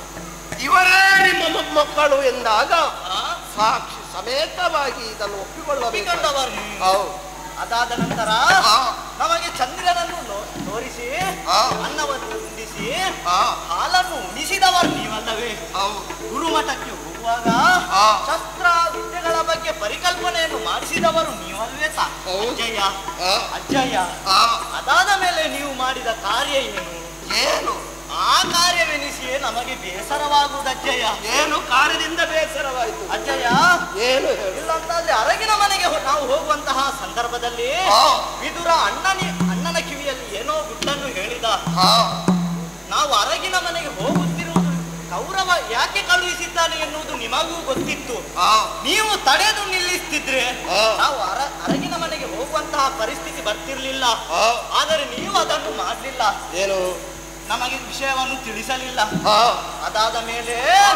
ಇವರೇ ನಿಮ್ಮ ಮೊಮ್ಮಕ್ಕಳು ಎಂದಾಗ ಆ? ಸಾಕ್ಷಿ ಸಮೇತವಾಗಿ ಇದನ್ನು ಒಪ್ಪಿಕೊಳ್ಳಬೇಕು ಒಪ್ಪಿಕೊಂಡವರು ನೀವು. ಹೌದು ಅದಾದ ನಂತರ ಆ. ನಮಗೆ ಚಂದ್ರನನ್ನು ನೋ- ತೋರಿಸಿ ಆ. ಅನ್ನವನ್ನು ಉಂಡಿಸಿ ಆ, ಹಾಲನ್ನು ಉಣಿಸಿದವರು ನೀವಲ್ಲವೇ ಹೌದು ಗುರುಮಠಕ್ಕೆ ಹೋಗುವಾಗ ಆ. ಶಸ್ತ್ರ ವಿದ್ಯೆಗಳ ಬಗ್ಗೆ ಪರಿಕಲ್ಪನೆಯನ್ನು ಮಾಡಿಸಿದವರು ನೀವಲ್ವೇ ತಾ ಹೌದು. ಅಜ್ಜಯ್ಯ ಆ, ಅಜ್ಜಯ್ಯ ಆ, ಅದಾದ ಮೇಲೆ ನೀವು ಮಾಡಿದ ಕಾರ್ಯ ಏನು ಏನು ಆ ಕಾರ್ಯವೆನಿಸಿಯೇ ನಮಗೆ ಬೇಸರವಾಗುವುದು ಅಜ್ಜಯ್ಯ ಏನು ಕಾರ್ಯದಿಂದ ಬೇಸರವಾಯಿತು ಅಜ್ಜಯ್ಯ ಏನು ಹೇಳು ಇಲ್ಲ ಅಂತ ಅಲ್ಲಿ ಅರಗಿನ ಮನೆಗೆ ಹೋ- ನಾವು ಹೋಗುವಂತಹ ಸಂದರ್ಭದಲ್ಲಿ ಆ. ವಿದುರ ಅಣ್ಣನಿ ಅಣ್ಣನ ಕಿವಿಯಲ್ಲಿ ಏನೋ ಗುಟ್ಟನ್ನು ಹೇಳಿದ ಆ, ನಾವು ಅರಗಿನ ಮನೆಗೆ ಹೋಗುತ್ತಿರುವುದು ಕೌರವ ಯಾಕೆ ಕಳುಹಿಸಿದ್ದಾನೆ ಎನ್ನುವುದು ನಿಮಗೂ ಗೊತ್ತಿತ್ತು ಆ, ನೀವು ತಡೆದು ನಿಲ್ಲಿಸ್ತಿದ್ರೆ ಆ. ನಾವು ಅರ ಅರಗಿನ ಮನೆಗೆ ಹೋಗುವಂತಹ ಪರಿಸ್ಥಿತಿ ಬರ್ತಿರ್ಲಿಲ್ಲ ಆ, ಆದರೆ ನೀವು ಅದನ್ನು ಮಾಡಲಿಲ್ಲ ಏನು ನಮಗೆ ವಿಷಯವನ್ನು ತಿಳಿಸಲಿಲ್ಲ ಆ, ಅದಾದ ಮೇಲೆ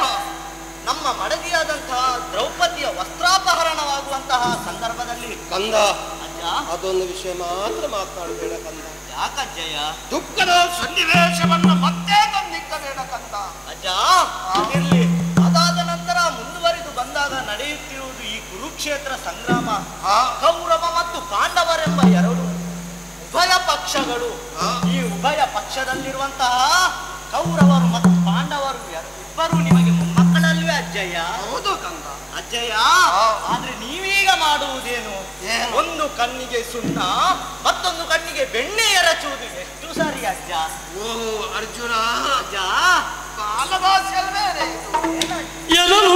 ನಮ್ಮ ಮಡದಿಯಾದಂತಹ ದ್ರೌಪದಿಯ ವಸ್ತ್ರಾಪಹರಣವಾಗುವಂತಹ ಸಂದರ್ಭದಲ್ಲಿ ಕಂದ ಅಜ್ಜ ಅದೊಂದು ವಿಷಯ ಮಾತ್ರ ಮಾತನಾಡಬೇಡ ಕಂದ ಯಾಕಜ್ಜಯ್ಯ ದುಃಖದ ಸನ್ನಿವೇಶವನ್ನು ಮತ್ತೆ ತಂದಿಕ್ಕಬೇಡ ಕಂದ ಅಜ್ಜ ಇರ್ಲಿ ಅದಾದ ನಂತರ ಮುಂದುವರಿದು ಬಂದಾಗ ನಡೆಯುತ್ತಿರುವುದು ಈ ಕುರುಕ್ಷೇತ್ರ ಸಂಗ್ರಾಮ ಆ, ಕೌರವ ಮತ್ತು ಪಾಂಡವರೆಂಬ ಎರಡು ಉಭಯ ಪಕ್ಷಗಳು ಆ. ಈ ಉಭಯ ಪಕ್ಷದಲ್ಲಿರುವಂತಹ ಕೌರವರು ಮತ್ತು ಪಾಂಡವರು ಎರ- ಇಬ್ಬರು ನಿಮಗೆ ಮೊಮ್ಮಕ್ಕಳಲ್ವೇ ಅಜ್ಜಯ್ಯ ಹೌದು ಕಂದ ಅಜ್ಜಯ್ಯ ಆ. ಆದ್ರೆ ನೀವೀಗ ಮಾಡುವುದೇನು ಏನು? ಒಂದು ಕಣ್ಣಿಗೆ ಸುಣ್ಣ ಮತ್ತೊಂದು ಕಣ್ಣಿಗೆ ಬೆಣ್ಣೆ ಎರಚುವುದು ಎಷ್ಟು ಸರಿ ಅಜ್ಜ ಓ ಅರ್ಜುನ ಅಜ್ಜ ಕಾಲಭಾಷೆಯಲ್ವೇ ಇದು ಏನ- ಎಲಲು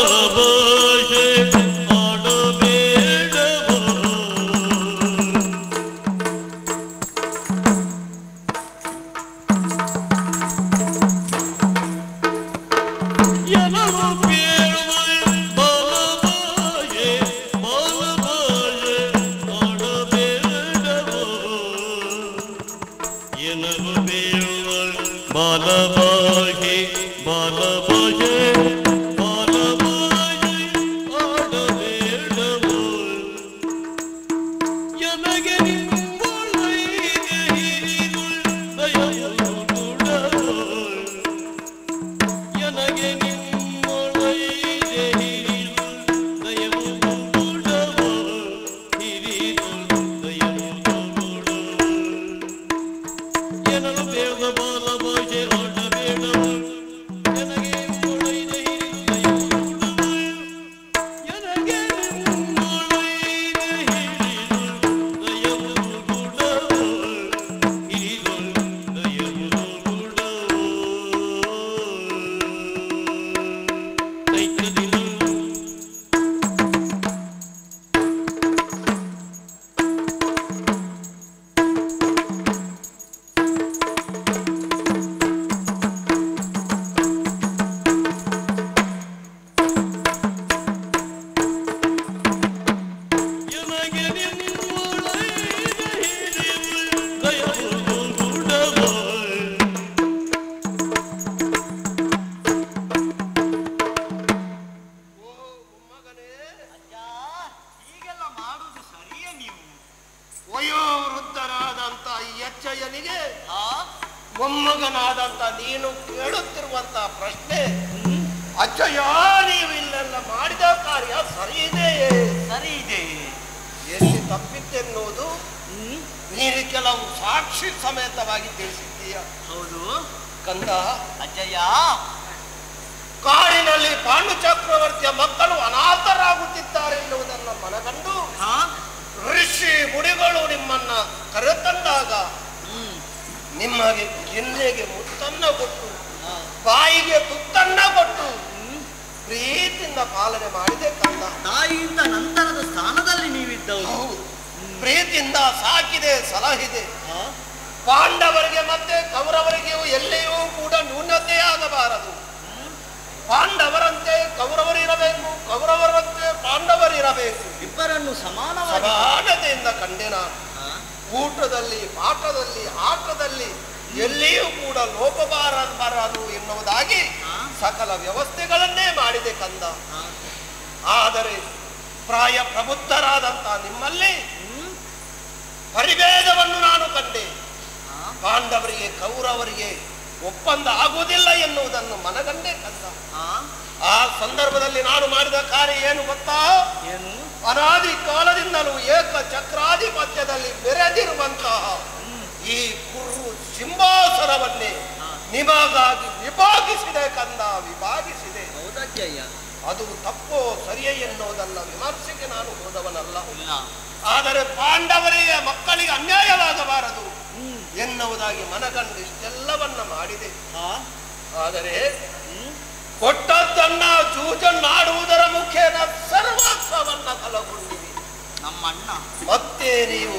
ಬಾಲಭಾಷೆ ಆಡಬೇಡವೋ ವಯೋವೃದ್ಧನಾದಂತ ಈ ಅಚ್ಚಯ್ಯನಿಗೆ ಆ ಮೊಮ್ಮಗನಾದಂತ ನೀನು ಕೇಳುತ್ತಿರುವಂತ ಪ್ರಶ್ನೆ ಅಚ್ಚಯ್ಯ ನೀವು ಇಲ್ಲೆಲ್ಲ ಮಾಡಿದ ಕಾರ್ಯ ಸರಿ ಇದೆಯೇ ಸರಿ ಇದೆ ಎಲ್ಲಿ ತಪ್ಪಿತ್ತೆನ್ನುವುದು ಹ್ಮ್ ನೀನು ಕೆಲವು ಸಾಕ್ಷಿ ಸಮೇತವಾಗಿ ತಿಳಿಸಿದ್ದೀಯ ಹೌದು ಕಂದ ಅಜ್ಜಯ್ಯ ಕಾಡಿನಲ್ಲಿ ಪಾಂಡು ಚಕ್ರವರ್ತಿಯ ಮಕ್ಕಳು ಅನಾಥರಾಗುತ್ತಿದ್ದಾರೆ ಎನ್ನುವುದನ್ನು ಮನಗಂಡು ಹಾ ಋಷಿ ಮುಡಿಗಳು ನಿಮ್ಮನ್ನ ಕರೆತಂದಾಗ ಹ್ಮ್ ನಿಮಗೆ ಜಿಲ್ಲೆಗೆ ಮುತ್ತನ್ನ ಕೊಟ್ಟು ಆ, ಬಾಯಿಗೆ ತುತ್ತನ್ನ ಕೊಟ್ಟು ಹ್ಮ್. ಪ್ರೀತಿಯಿಂದ ಪಾಲನೆ ಮಾಡಿದೆ ಕಂದ ತಾಯಿಯಿಂದ ನಂತರದ ಸ್ಥಾನದಲ್ಲಿ ನೀವಿದ್ದವರು ಹೌದು. ಪ್ರೀತಿಯಿಂದ ಸಾಕಿದೆ ಸಲಹಿದೆ ಹಾ ಪಾಂಡವರಿಗೆ ಮತ್ತೆ ಕೌರವರಿಗೂ ಎಲ್ಲಿಯೂ ಕೂಡ ನ್ಯೂನತೆಯಾಗಬಾರದು ಪಾಂಡವರಂತೆ ಕೌರವರಿರಬೇಕು ಕೌರವರಂತೆ ಪಾಂಡವರಿರಬೇಕು ಇಬ್ಬರನ್ನು ಸಮಾನವಾಗಿ ಸಮಾನತೆಯಿಂದ ಕಂಡೆ ನಾನು ಹಾ ಊಟದಲ್ಲಿ ಪಾಠದಲ್ಲಿ ಆಟದಲ್ಲಿ ಎಲ್ಲಿಯೂ ಕೂಡ ಲೋಪಬಾರಬಾರದು ಎನ್ನುವುದಾಗಿ ಹಾ ಸಕಲ ವ್ಯವಸ್ಥೆಗಳನ್ನೇ ಮಾಡಿದೆ ಕಂದ ಹಾ ಆದರೆ ಪ್ರಾಯ ಪ್ರಬುದ್ಧರಾದಂತ ನಿಮ್ಮಲ್ಲಿ ಹ್ಮ್ ಪರಿಭೇದವನ್ನು ನಾನು ಕಂಡೆ ಹಾ ಪಾಂಡವರಿಗೆ ಕೌರವರಿಗೆ ಒಪ್ಪಂದ ಆಗುವುದಿಲ್ಲ ಎನ್ನುವುದನ್ನು ಮನಗಂಡೆ ಕಂದ ಹಾ ಆ ಸಂದರ್ಭದಲ್ಲಿ ನಾನು ಮಾಡಿದ ಕಾರ್ಯ ಏನು ಗೊತ್ತಾ ಏನು ಅನಾದಿ ಕಾಲದಿಂದಲೂ ಏಕ ಚಕ್ರಾಧಿಪತ್ಯದಲ್ಲಿ ಬೆರೆದಿರುವಂತಹ ಈ ಕುರು ಸಿಂಹಾಸನವನ್ನೇ ಹಾ. ನಿಮಗಾಗಿ ವಿಭಾಗಿಸಿದೆ ಕಂದ ವಿಭಾಗಿಸಿದೆ ಹೌದಜ್ಜಯ್ಯ ಅದು ತಪ್ಪೋ ಸರಿಯೇ ಎನ್ನುವುದನ್ನ ವಿಮರ್ಶೆಗೆ ನಾನು ಹೋದವನಲ್ಲ ಇಲ್ಲ ಆದರೆ ಪಾಂಡವರಿಗೆ ಮಕ್ಕಳಿಗೆ ಅನ್ಯಾಯವಾಗಬಾರದು ಹ್ಮ್ ಎನ್ನುವುದಾಗಿ ಮನಗಂಡು ಇಷ್ಟೆಲ್ಲವನ್ನ ಮಾಡಿದೆ ಹಾ ಆದರೆ ಹ್ಮ್ ಕೊಟ್ಟದ್ದನ್ನ ಜೂಜನ್ನಾಡುವುದರ ಮುಖೇನ ಸರ್ವಸ್ವವನ್ನ ಕಲಗೊಂಡಿವಿ ನಮ್ಮ ಅಣ್ಣ ಮತ್ತೆ ನೀವು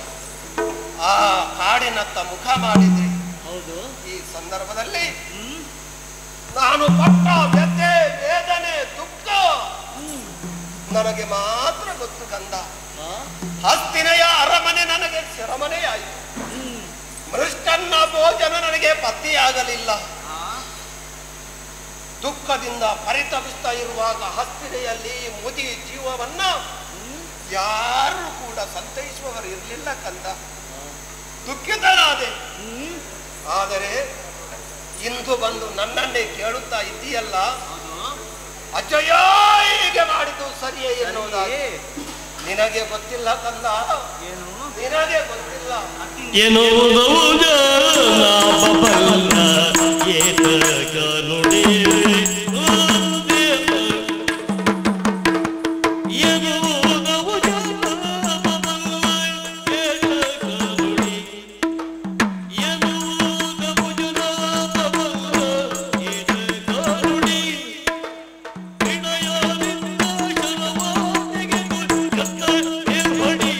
ಆ ಕಾಡಿನತ್ತ ಮುಖ ಮಾಡಿದ್ರಿ ಹೌದು ಈ ಸಂದರ್ಭದಲ್ಲಿ ಹ್ಮ್ ನಾನು ಪಟ್ಟ ವ್ಯಥೆ ವೇದನೆ ದುಃಖ ಹ್ಮ್ ನನಗೆ ಮಾತ್ರ ಗೊತ್ತು ಕಂದ ಹಾ ಹಸ್ತಿನೆಯ ಅರಮನೆ ನನಗೆ ಸೆರಮನೆಯಾಯಿತು ಹ್ಮ್ ಮೃಷ್ಟನ್ನ ಭೋಜನ ನನಗೆ ಪತ್ತೆಯಾಗಲಿಲ್ಲ ಹಾ ದುಃಖದಿಂದ ಪರಿತಪಿಸ್ತಾ ಇರುವಾಗ ಹಸ್ತಿನೆಯಲ್ಲಿ ಮುದಿ ಜೀವವನ್ನ ಹ್ಮ್ ಯಾರು ಕೂಡ ಸಂತೈಸುವವರು ಇರಲಿಲ್ಲ ಕಂದ ದುಃಖಿತನಾದೆ ಹ್ಮ್ ಆದರೆ ಇಂದು ಬಂದು ನನ್ನನ್ನೇ ಕೇಳುತ್ತಾ ಇದ್ದೀಯಲ್ಲ ಹೌದು ಅಜ್ಜಯ್ಯ ಹೀಗೆ ಮಾಡಿದ್ದು ಸರಿಯೇ ಎನ್ನುವುದಾಗಿ ಸರಿ. ನಿನಗೆ ಗೊತ್ತಿಲ್ಲ ಕಂದ ಏನು ನಿನಗೆ ಗೊತ್ತಿಲ್ಲ ಎನ್ನುವುದು ನಾಪಬಲ್ಲ ಏತಕ ನುಡಿ ಎನ್ನುವುದು ನಾಪಬಲ್ಲ ಏತಕ ನುಡಿ ಎನ್ನುವುದು ನಾಪಬಲ್ಲ ಏತಕ ನುಡಿ ವಿನಯದಿಂದ ಶರವಾದಿಗೆ ಕತ್ತ ಏರ್ಪಡಿ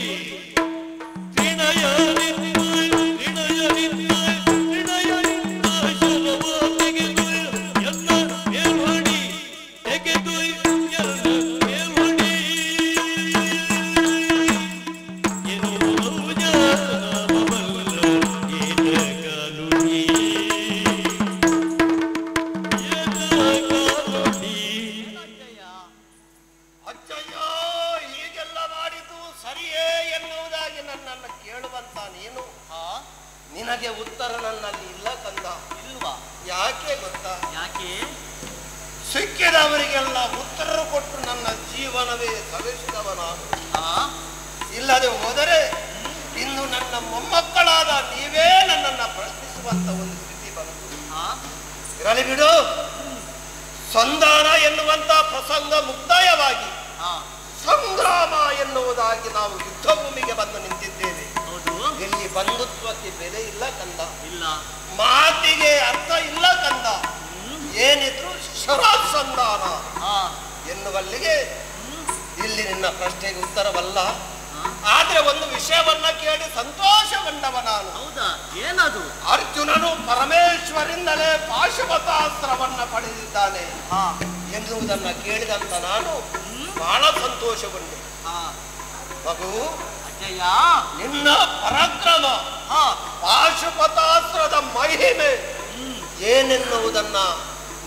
ಅಜ್ಜಯ್ಯ ಹೀಗೆಲ್ಲ ಮಾಡಿದ್ದು ಸರಿಯೇ ಎನ್ನುವುದಾಗಿ ನನ್ನನ್ನು ಕೇಳುವಂತ ನೀನು ಹಾ ನಿನಗೆ ಉತ್ತರ ನನ್ನಲ್ಲಿ ಇಲ್ಲ ಕಂದ ಇಲ್ವಾ ಯಾಕೆ ಗೊತ್ತಾ ಯಾಕೆ ಸಿಕ್ಕಿದವರಿಗೆಲ್ಲ ಉತ್ತರ ಕೊಟ್ಟು ನನ್ನ ಜೀವನವೇ ಸವೆಸಿದವ ನಾನು ಹಾ ಇಲ್ಲದೆ ಹೋದರೆ ಇಂದು ನನ್ನ ಮೊಮ್ಮಕ್ಕಳಾದ ನೀವೇ ನನ್ನನ್ನ ಪ್ರಶ್ನಿಸುವಂತ ಒಂದು ಸ್ಥಿತಿ ಬಂತು ಹಾ ಇರಲಿ ಬಿಡು ಸಂಧಾನ ಎನ್ನುವಂತ ಪ್ರಸಂಗ ಮುಕ್ತಾಯವಾಗಿ ಹಾ ಸಂಗ್ರಾಮ ಎನ್ನುವುದಾಗಿ ನಾವು ಯುದ್ಧ ಭೂಮಿಗೆ ಬಂದು ನಿಂತಿದ್ದೇವೆ ಹೌದು ಇಲ್ಲಿ ಬಂಧುತ್ವಕ್ಕೆ ಬೆಲೆ ಇಲ್ಲ ಕಂದ ಇಲ್ಲ ಮಾತಿಗೆ ಅರ್ಥ ಇಲ್ಲ ಕಂದ ಹ್ಮ್ ಏನಿದ್ರು ಶರಾಸಂಧಾನ ಹಾ ಎನ್ನುವಲ್ಲಿಗೆ ಇಲ್ಲಿ ನಿನ್ನ ಪ್ರಶ್ನೆಗೆ ಉತ್ತರವಲ್ಲ ಹಾ ಆದ್ರೆ ಒಂದು ವಿಷಯವನ್ನ ಕೇಳಿ ಸಂತೋಷಗೊಂಡವ ನಾನು ಹೌದಾ ಏನದು ಅರ್ಜುನನು ಪರಮೇಶ್ವರಿಂದಲೇ ಪಾಶುಪತಾಸ್ತ್ರವನ್ನ ಪಡೆದಿದ್ದಾನೆ ಹಾ ಎನ್ನುವುದನ್ನ ಕೇಳಿದಂತ ನಾನು ಬಹಳ ಸಂತೋಷಗೊಂಡೆ ಹಾ ಮಗು ಅಜ್ಜಯ್ಯ ನಿನ್ನ ಪರಾಕ್ರಮ ಹಾ ಪಾಶುಪತಾಸ್ತ್ರದ ಮಹಿಮೆ ಹ್ಮ್ ಏನೆನ್ನುವುದನ್ನ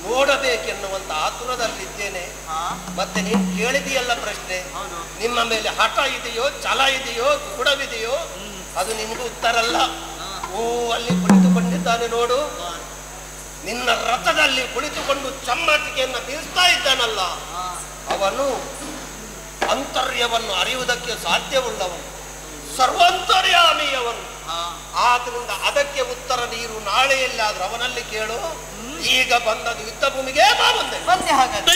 ನೋಡಬೇಕೆನ್ನುವಂತ ಆತುರದಲ್ಲಿದ್ದೇನೆ ಹಾ ಮತ್ತೆ ನೀನು ಕೇಳಿದೆಯಲ್ಲ ಪ್ರಶ್ನೆ ಹೌದು ನಿಮ್ಮ ಮೇಲೆ ಹಠ ಇದೆಯೋ ಛಲ ಇದೆಯೋ ಗುಡವಿದೆಯೋ ಅದು ನಿನಗೂ ಉತ್ತರ ಅಲ್ಲ ಓ ಅಲ್ಲಿ ಕುಳಿತುಕೊಂಡಿದ್ದಾನೆ ನೋಡು ನಿನ್ನ ರಥದಲ್ಲಿ ಕುಳಿತುಕೊಂಡು ಚಮ್ಮಟಿಕೆಯನ್ನ ಬೀಳ್ತಾ ಇದ್ದಾನಲ್ಲ ಹಾ ಅವನು ಅಂತರ್ಯವನ್ನು ಅರಿಯುವುದಕ್ಕೆ ಸಾಧ್ಯವುಳ್ಳವನು ಸರ್ವಾಂತರ್ಯಾಮಿಯವನು ಹಾ ಆದ್ರಿಂದ ಅದಕ್ಕೆ ಉತ್ತರ ನೀರು ನಾಳೆಯಲ್ಲಾದ್ರೂ ಅವನಲ್ಲಿ ಕೇಳು ಈಗ ಬಂದದ್ದು ಯುದ್ಧ ಭೂಮಿಗೆ ಬಾ ಬಂದೆ ಬನ್ನಿ ಹಾಗಾದ್ರೆ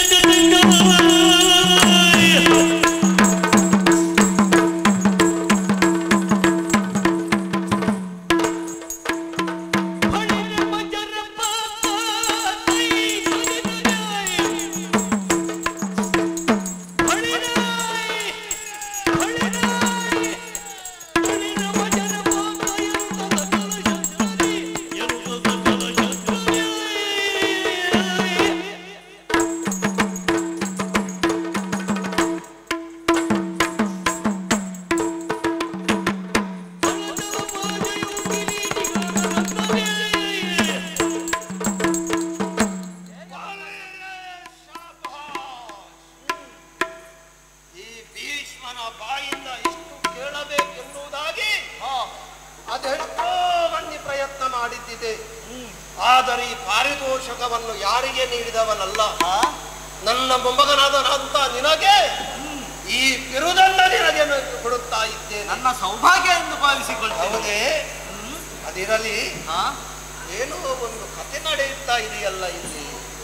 ಈ ಭೀಷ್ಮನ ಬಾಯಿಂದ ಇಷ್ಟು ಕೇಳಬೇಕೆನ್ನುವುದಾಗಿ ಅದೆಷ್ಟೋ ಮಂದಿ ಪ್ರಯತ್ನ ಮಾಡಿದ್ದಿದೆ ಆದರೆ ಈ ಪಾರಿತೋಷಕವನ್ನು ಯಾರಿಗೆ ನೀಡಿದವನಲ್ಲ ಹಾ ನನ್ನ ಮೊಮ್ಮಗನಾದನಂತ ನಿನಗೆ ಈ ಬಿರುದನ್ನ ನಿನಗೆ ನಾನು ಕೊಡುತ್ತಾ ಇದ್ದೇನೆ ನನ್ನ ಸೌಭಾಗ್ಯ ಎಂದು ಭಾವಿಸಿಕೊಳ್ತೇನೆ ಹೌದೇ ಅದಿರಲಿ ಹಾ ಏನೋ ಒಂದು ಕತೆ ನಡೆಯುತ್ತಾ ಇದೆಯಲ್ಲ ಇಲ್ಲಿ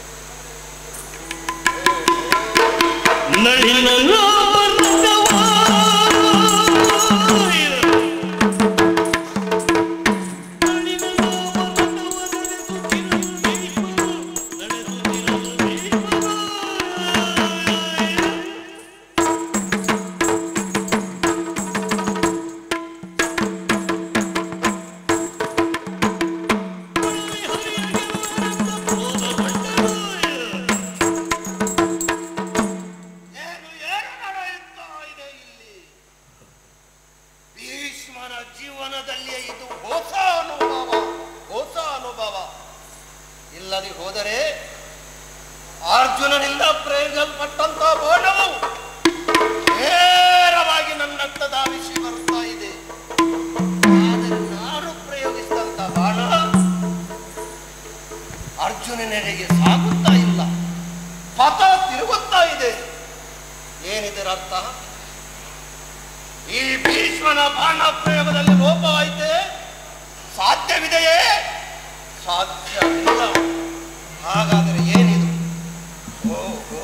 ಏನು ಏನು ನಡೆಯುತ್ತಾ ಇದೆ ಇಲ್ಲಿ ಭೀಷ್ಮನ ಜೀವನದಲ್ಲಿ ಇದು ಹೊಸ ಅನುಭವ ಹೊಸ ಅನುಭವ ಇಲ್ಲದೆ ಹೋದರೆ ಅರ್ಜುನನಿಂದ ಪ್ರಯೋಗಿಸಲ್ಪಟ್ಟಂತ ಬಾಣವು ನೇರವಾಗಿ ನನ್ನತ್ತ ಧಾವಿಸಿ ಬರುತ್ತಾ ಇದೆ ಆದರೆ ನಾನು ಪ್ರಯೋಗಿಸಿದಂತ ಬಾಣ ಅರ್ಜುನನೆಡೆಗೆ ಸಾಗುತ್ತಾ ಇಲ್ಲ ಪಥ ತಿರುಗುತ್ತಾ ಇದೆ ಏನಿದರ ಅರ್ಥ ಈ ಭೀಷ್ಮನ ಬಾಣ ಪ್ರಯೋಗದಲ್ಲಿ ಲೋಪವಾಯಿತೆ ಸಾಧ್ಯವಿದೆಯೇ ಸಾಧ್ಯವಿಲ್ಲ ಹಾಗಾದರೆ ಏನಿದು ಓಹೋ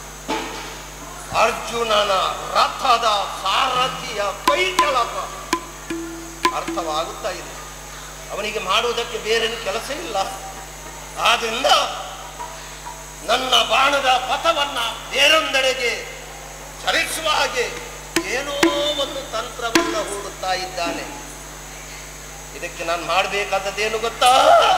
ಅರ್ಜುನನ ರಥದ ಸಾರಥಿಯ ಕೈಚಳಕ ಅರ್ಥವಾಗುತ್ತಾ ಇದೆ ಅವನಿಗೆ ಮಾಡುವುದಕ್ಕೆ ಬೇರೇನು ಕೆಲಸ ಇಲ್ಲ ಆದ್ರಿಂದ ನನ್ನ ಬಾಣದ ಪಥವನ್ನ ಬೇರೊಂದೆಡೆಗೆ ಚಲಿಸುವ ಹಾಗೆ ಏನೋ ಒಂದು ತಂತ್ರವನ್ನ ಹೂಡುತ್ತಾ ಇದ್ದಾನೆ ಇದಕ್ಕೆ ನಾನು ಮಾಡಬೇಕಾದದ್ದೇನು ಗೊತ್ತಾ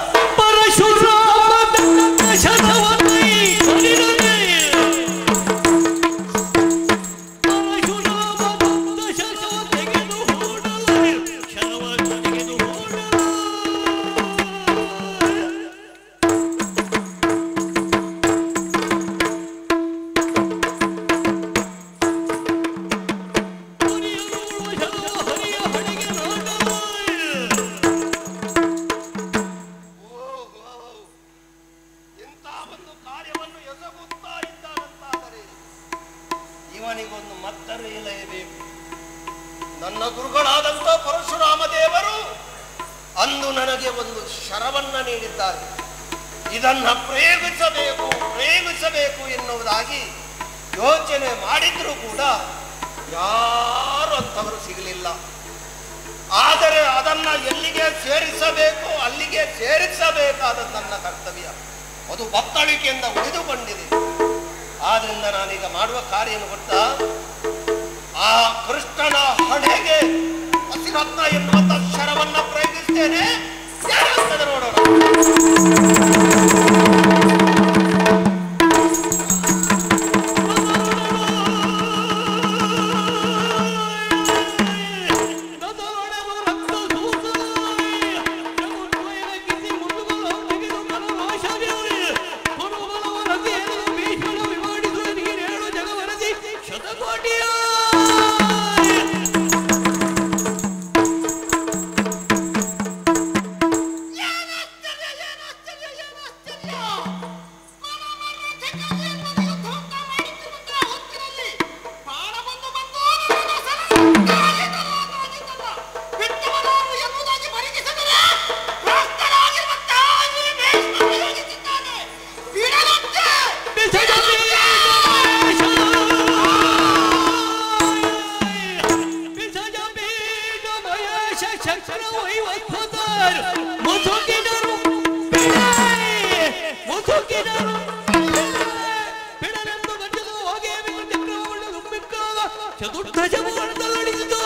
ಓಹೋ, ಇಂಥ ಒಂದು ಕಾರ್ಯವನ್ನು ಎಸಗುತ್ತಾ ಇದ್ದಾನಂತಾದರೆ ಇವನಿಗೊಂದು ಮತ್ತರೇಲೆಯಬೇಕು ನನ್ನ ಗುರುಗಳಾದಂಥ ಪರಶುರಾಮ ದೇವರು ಅಂದು ನನಗೆ ಒಂದು ಶರವನ್ನ ನೀಡಿದ್ದಾರೆ ಇದನ್ನ ಪ್ರಯೋಗಿಸಬೇಕು ಪ್ರಯೋಗಿಸಬೇಕು ಎನ್ನುವುದಾಗಿ ಯೋಚನೆ ಮಾಡಿದ್ರೂ ಕೂಡ ಯಾರು ಅಂಥವರು ಸಿಗಲಿಲ್ಲ ಆದರೆ ಅದನ್ನ ಎಲ್ಲಿಗೆ ಸೇರಿಸಬೇಕು ಅಲ್ಲಿಗೆ ಸೇರಿಸಬೇಕಾದ ನನ್ನ ಕರ್ತವ್ಯ ಅದು ಬತ್ತಳಿಕೆಯಿಂದ ಉಳಿದುಕೊಂಡಿದೆ ಆದ್ರಿಂದ ನಾನೀಗ ಮಾಡುವ ಕಾರ್ಯ ಏನು ಗೊತ್ತಾ ಆ ಕೃಷ್ಣನ ಹಣೆಗೆ ಹಸಿರತ್ನ ಎನ್ನುವಂತ ಅಕ್ಷರವನ್ನ ಪ್ರಯೋಗಿಸ್ತೇನೆ ಏನಾಗ್ತದೆ ನೋಡೋಣ ಕಿಸಿ ಮುಟ್ಟುಗಳು ತೆಗೆದು ಮನೋನಾಶವೇ ಚಕ್ರ ವೈವತ್ವದಾರು ಮುಸುಕಿದರು ಮುಸುಕಿದರು ಬಿಡಲೆಂದು ಗಂಟಲು ಹೋಗಿ ಚಕ್ರವನ್ನು ನುಗ್ಗಿಕ್ಕಾಗ ಚತುರ್ಥ ಜಮುಗಳಡಿಸಿತು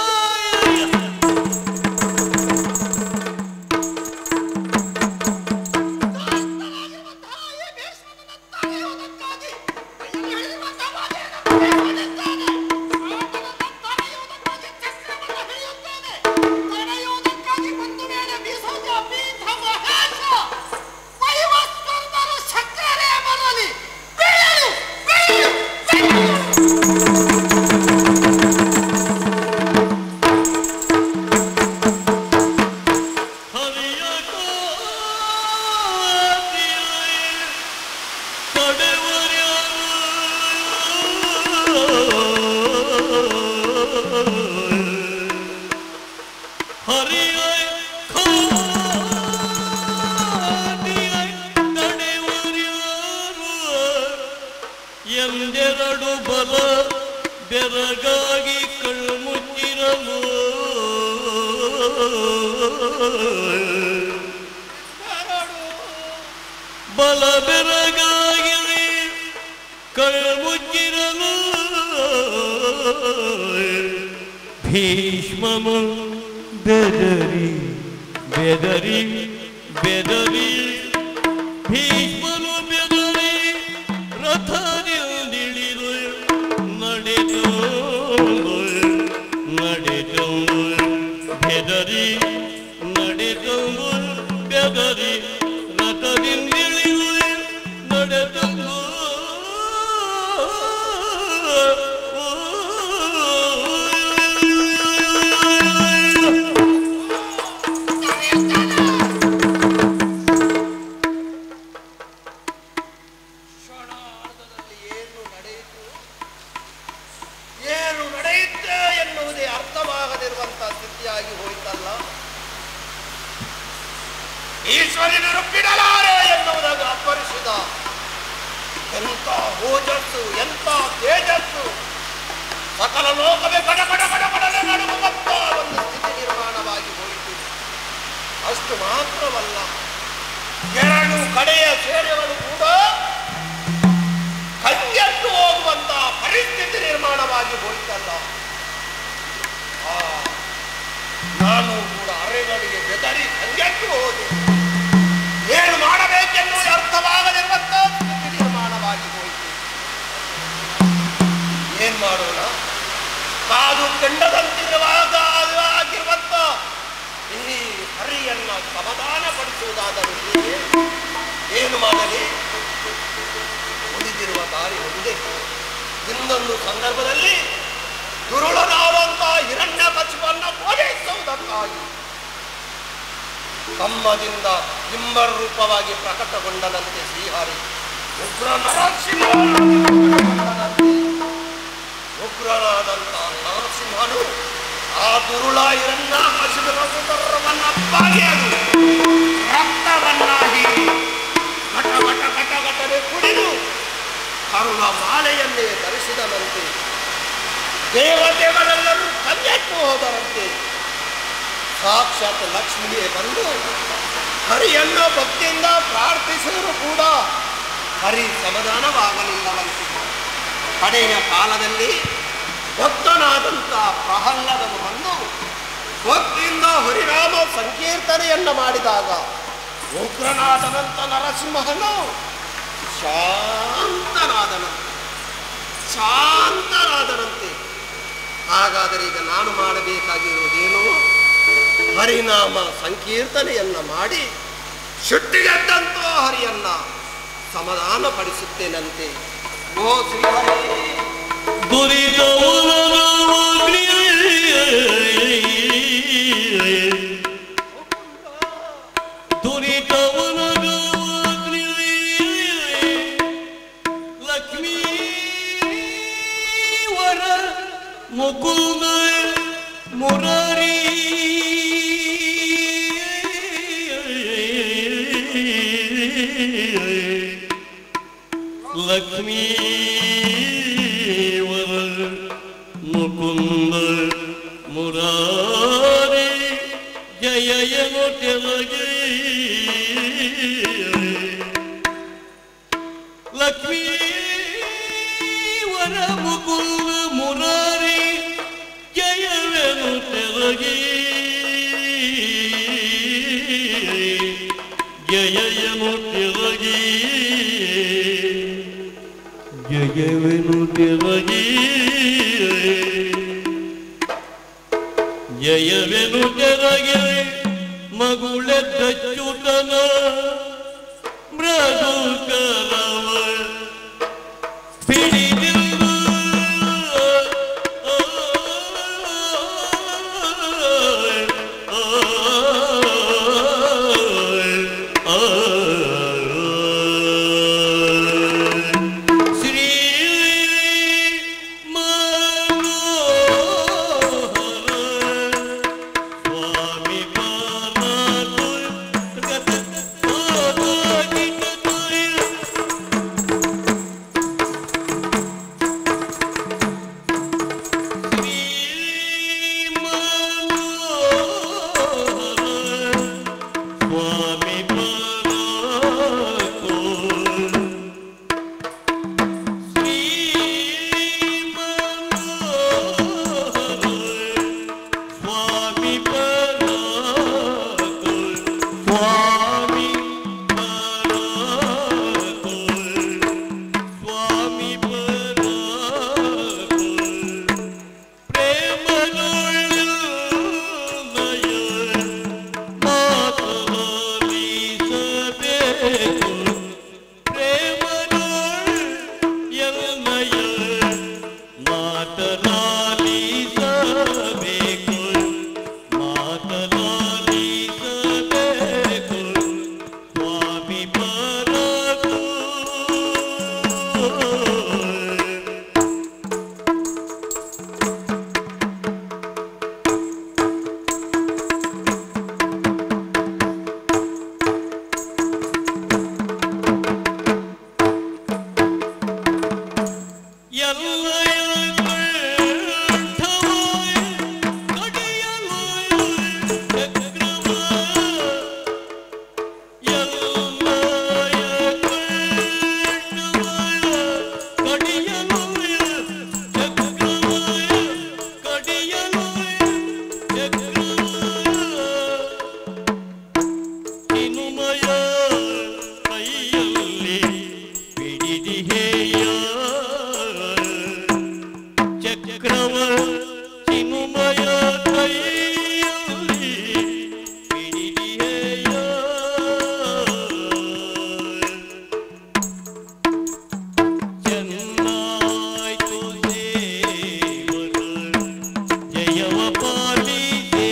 ಹರಿಯ ಹರಿಯ ಎಂದೆರಡು ಬಲ ಬೆರಗಾಗಿ ಕಳ್ಮುಚ್ಚಿರಲು ಬಲ ಬೆರಗಾಗಿ ಕಳ್ಮುಚ್ಚಿರಲು ಭೀಷ್ಮನು ಬೆದರಿ ಬೆದರಿ ಬೆದರಿ ಭೀಷ್ಮನು ಬೆದರಿ ರಥದಿಂದಿಳಿದು ನಡೆದು ನಡೆದು ಬೆದರಿ ನಡೆದು ಬೆದರಿ ರಥದಿಂದಿಳಿದು ನಡೆದು ಕ್ಷಣಾರ್ಧದಲ್ಲಿ ಏನು ನಡೆಯಿತು ಏನು ನಡೆಯುತ್ತೆ ಎನ್ನುವುದೇ ಅರ್ಥವಾಗದಿರುವಂತಹ ಸ್ಥಿತಿಯಾಗಿ ಹೋಯ್ತಲ್ಲ ಈಶ್ವರನು ಬಿಡಲಾರೆ ಎನ್ನುವುದಾಗಿ ಅಪ್ಪರಿಸಿದ ಎಂತ ಓಜಸ್ಸು ಎಂತ ತೇಜಸ್ಸು ಸಕಲ ಲೋಕವೇ ಗಡ ಗಡ ಗಡ ಗಡನೆ ನಡುಗುವಂತ ಒಂದು ಸ್ಥಿತಿ ನಿರ್ಮಾಣವಾಗಿ ಹೋಯಿತು ಅಷ್ಟು ಮಾತ್ರವಲ್ಲ ಎರಡು ಕಡೆಯ ಸೇನೆಗಳು ಕೂಡ ಕೈಯಟ್ಟು ಹೋಗುವಂತಹ ಪರಿಸ್ಥಿತಿ ನಿರ್ಮಾಣವಾಗಿ ಹೋಯ್ತಲ್ಲ ಆ, ನಾನು ಕೂಡ ಅರೆಗಳಿಗೆ ಬೆದರಿ ಕೈಯಟ್ಟು ಹೋದೆ ಏನು ಮಾಡಬೇಕೆನ್ನುವುದು ಅರ್ಥವಾಗದಿರುವಂತಹ ಸ್ಥಿತಿ ನಿರ್ಮಾಣವಾಗಿ ಹೋಯಿತು ಏನ್ ಮಾಡೋಣ ಕಾದು ಕೆಂಡದಂತಿರುವಾಗ ಆಗಿರುವಂತ ಈ ಹರಿಯನ್ನ ಸಮಾಧಾನ ಪಡಿಸುವುದಾದರೂ ಹೀಗೆ ಏನು ಮಾಡಲಿ ಉಳಿದಿರುವ ದಾರಿ ಒಂದೇ ಇನ್ನೊಂದು ಸಂದರ್ಭದಲ್ಲಿ ದುರುಳನಾದಂತಹ ಹಿರಣ್ಯ ಕಚಿಪನ್ನ ಓಡಿಸುವುದಕ್ಕಾಗಿ ಕಮ್ಮದಿಂದ ರೂಪವಾಗಿ ಪ್ರಕಟಗೊಂಡನಂತೆ ಶ್ರೀಹರಿ ಉಗ್ರ ನರಸಿಂಹನಾಗಿ ಉಗ್ರನಾದಂತಹ ನರಸಿಂಹನು ಆ ದುರುಳ ಹಿರಣ್ಯ ಕಚಿಪನ ಉದರವನ್ನ ಬಾಗಿಯದು ರಕ್ತವನ್ನಾಗಿ ಘಟ ಘಟ ಘಟ ಘಟನೆ ಕುಡಿದು ಕರುಣ ಮಾಲೆಯನ್ನೇ ಧರಿಸಿದನಂತೆ ದೇವತೆಗಳೆಲ್ಲರೂ ಕಣ್ಣೆಟ್ಟು ಹೋದರಂತೆ ಸಾಕ್ಷಾತ್ ಲಕ್ಷ್ಮಿಯೇ ಬಂದು ಹರಿಯನ್ನ ಭಕ್ತಿಯಿಂದ ಪ್ರಾರ್ಥಿಸಿದರೂ ಕೂಡ ಹರಿ ಸಮಾಧಾನವಾಗಲಿಲ್ಲವಂತೆ ಕಡೆಯ ಕಾಲದಲ್ಲಿ ಭಕ್ತನಾದಂಥ ಪ್ರಹ್ಲಾದನು ಬಂದು ಭಕ್ತಿಯಿಂದ ಹರಿನಾಮ ಸಂಕೀರ್ತನೆಯನ್ನ ಮಾಡಿದಾಗ ಉಗ್ರನಾದನಂತ ನರಸಿಂಹನು ಶಾಂತನಾದನಂತೆ ಶಾಂತನಾದನಂತೆ ಹಾಗಾದರೆ ಈಗ ನಾನು ಮಾಡಬೇಕಾಗಿರುವುದೇನು ಹರಿನಾಮ ಸಂಕೀರ್ತನೆಯನ್ನ ಮಾಡಿ ಶುಟ್ಟಿಗೆದ್ದಂತೋ ಹರಿಯನ್ನ ಸಮಾಧಾನ ಪಡಿಸುತ್ತೇನಂತೆ ಓ ಶ್ರೀಹರಿ ಲಕ್ಷ್ಮೀ ವರ ಮುಕುಂದ ಮುರಾರಿ ಲಕ್ಷ್ಮೀ ವರ ಮುಕುಂದ ಮುರಾರಿ ಜಯ ಜಯನು ತೆಲಗೆ ಲಕ್ಷ್ಮೀ ವರ ಮುಕುಂದ ಮುರಾರಿ ಜಯವೆನು ತೆಲಗೆ ಜಯನು ತೆಲಗೆ ಜಯವೆನು ತೆಲಗೆ ಜಯವೆನು ತೆರಗೆ ಮಗುಳೆದ್ದಚ್ಯುತನ ಮೃದುಕರವ ಪಿಡಿದಿರು ಶ್ರೀ ಮನೋಹರ ಸ್ವಾಮಿ ಸ್ವಾಮಿ ಶ್ರೀ ಸ್ವಾಮಿ ಪರಾಕು ಸ್ವಾಮಿ ಪರಾಕು ಸ್ವಾಮಿ ಪರಾಕು ಪ್ರೇಮನೊಳ್ಳು ನಯ ಮಾತನಾಲಿಸಬೇಕು ಪ್ರೇಮನೊಳ್ ಎನ್ನಯ ಮಾತನಾಲಿಸಬೇಕು ಮಾತನಾಲಿಸಬೇಕು ಸ್ವಾಮಿ ಪರಕು ಇನುಮಯ ಕೈಯಲ್ಲಿ ಪಿಡಿದಿಹೇಯ ಚಕ್ರವ ಚಿನುಮಯ ಕೈಯಲ್ಲಿ ಪಿಡಿದಿಹೇಯ ಚೆನ್ನಾಯ್ತು ದೇವರ ಜಯವ ಪಾಲಿದೆ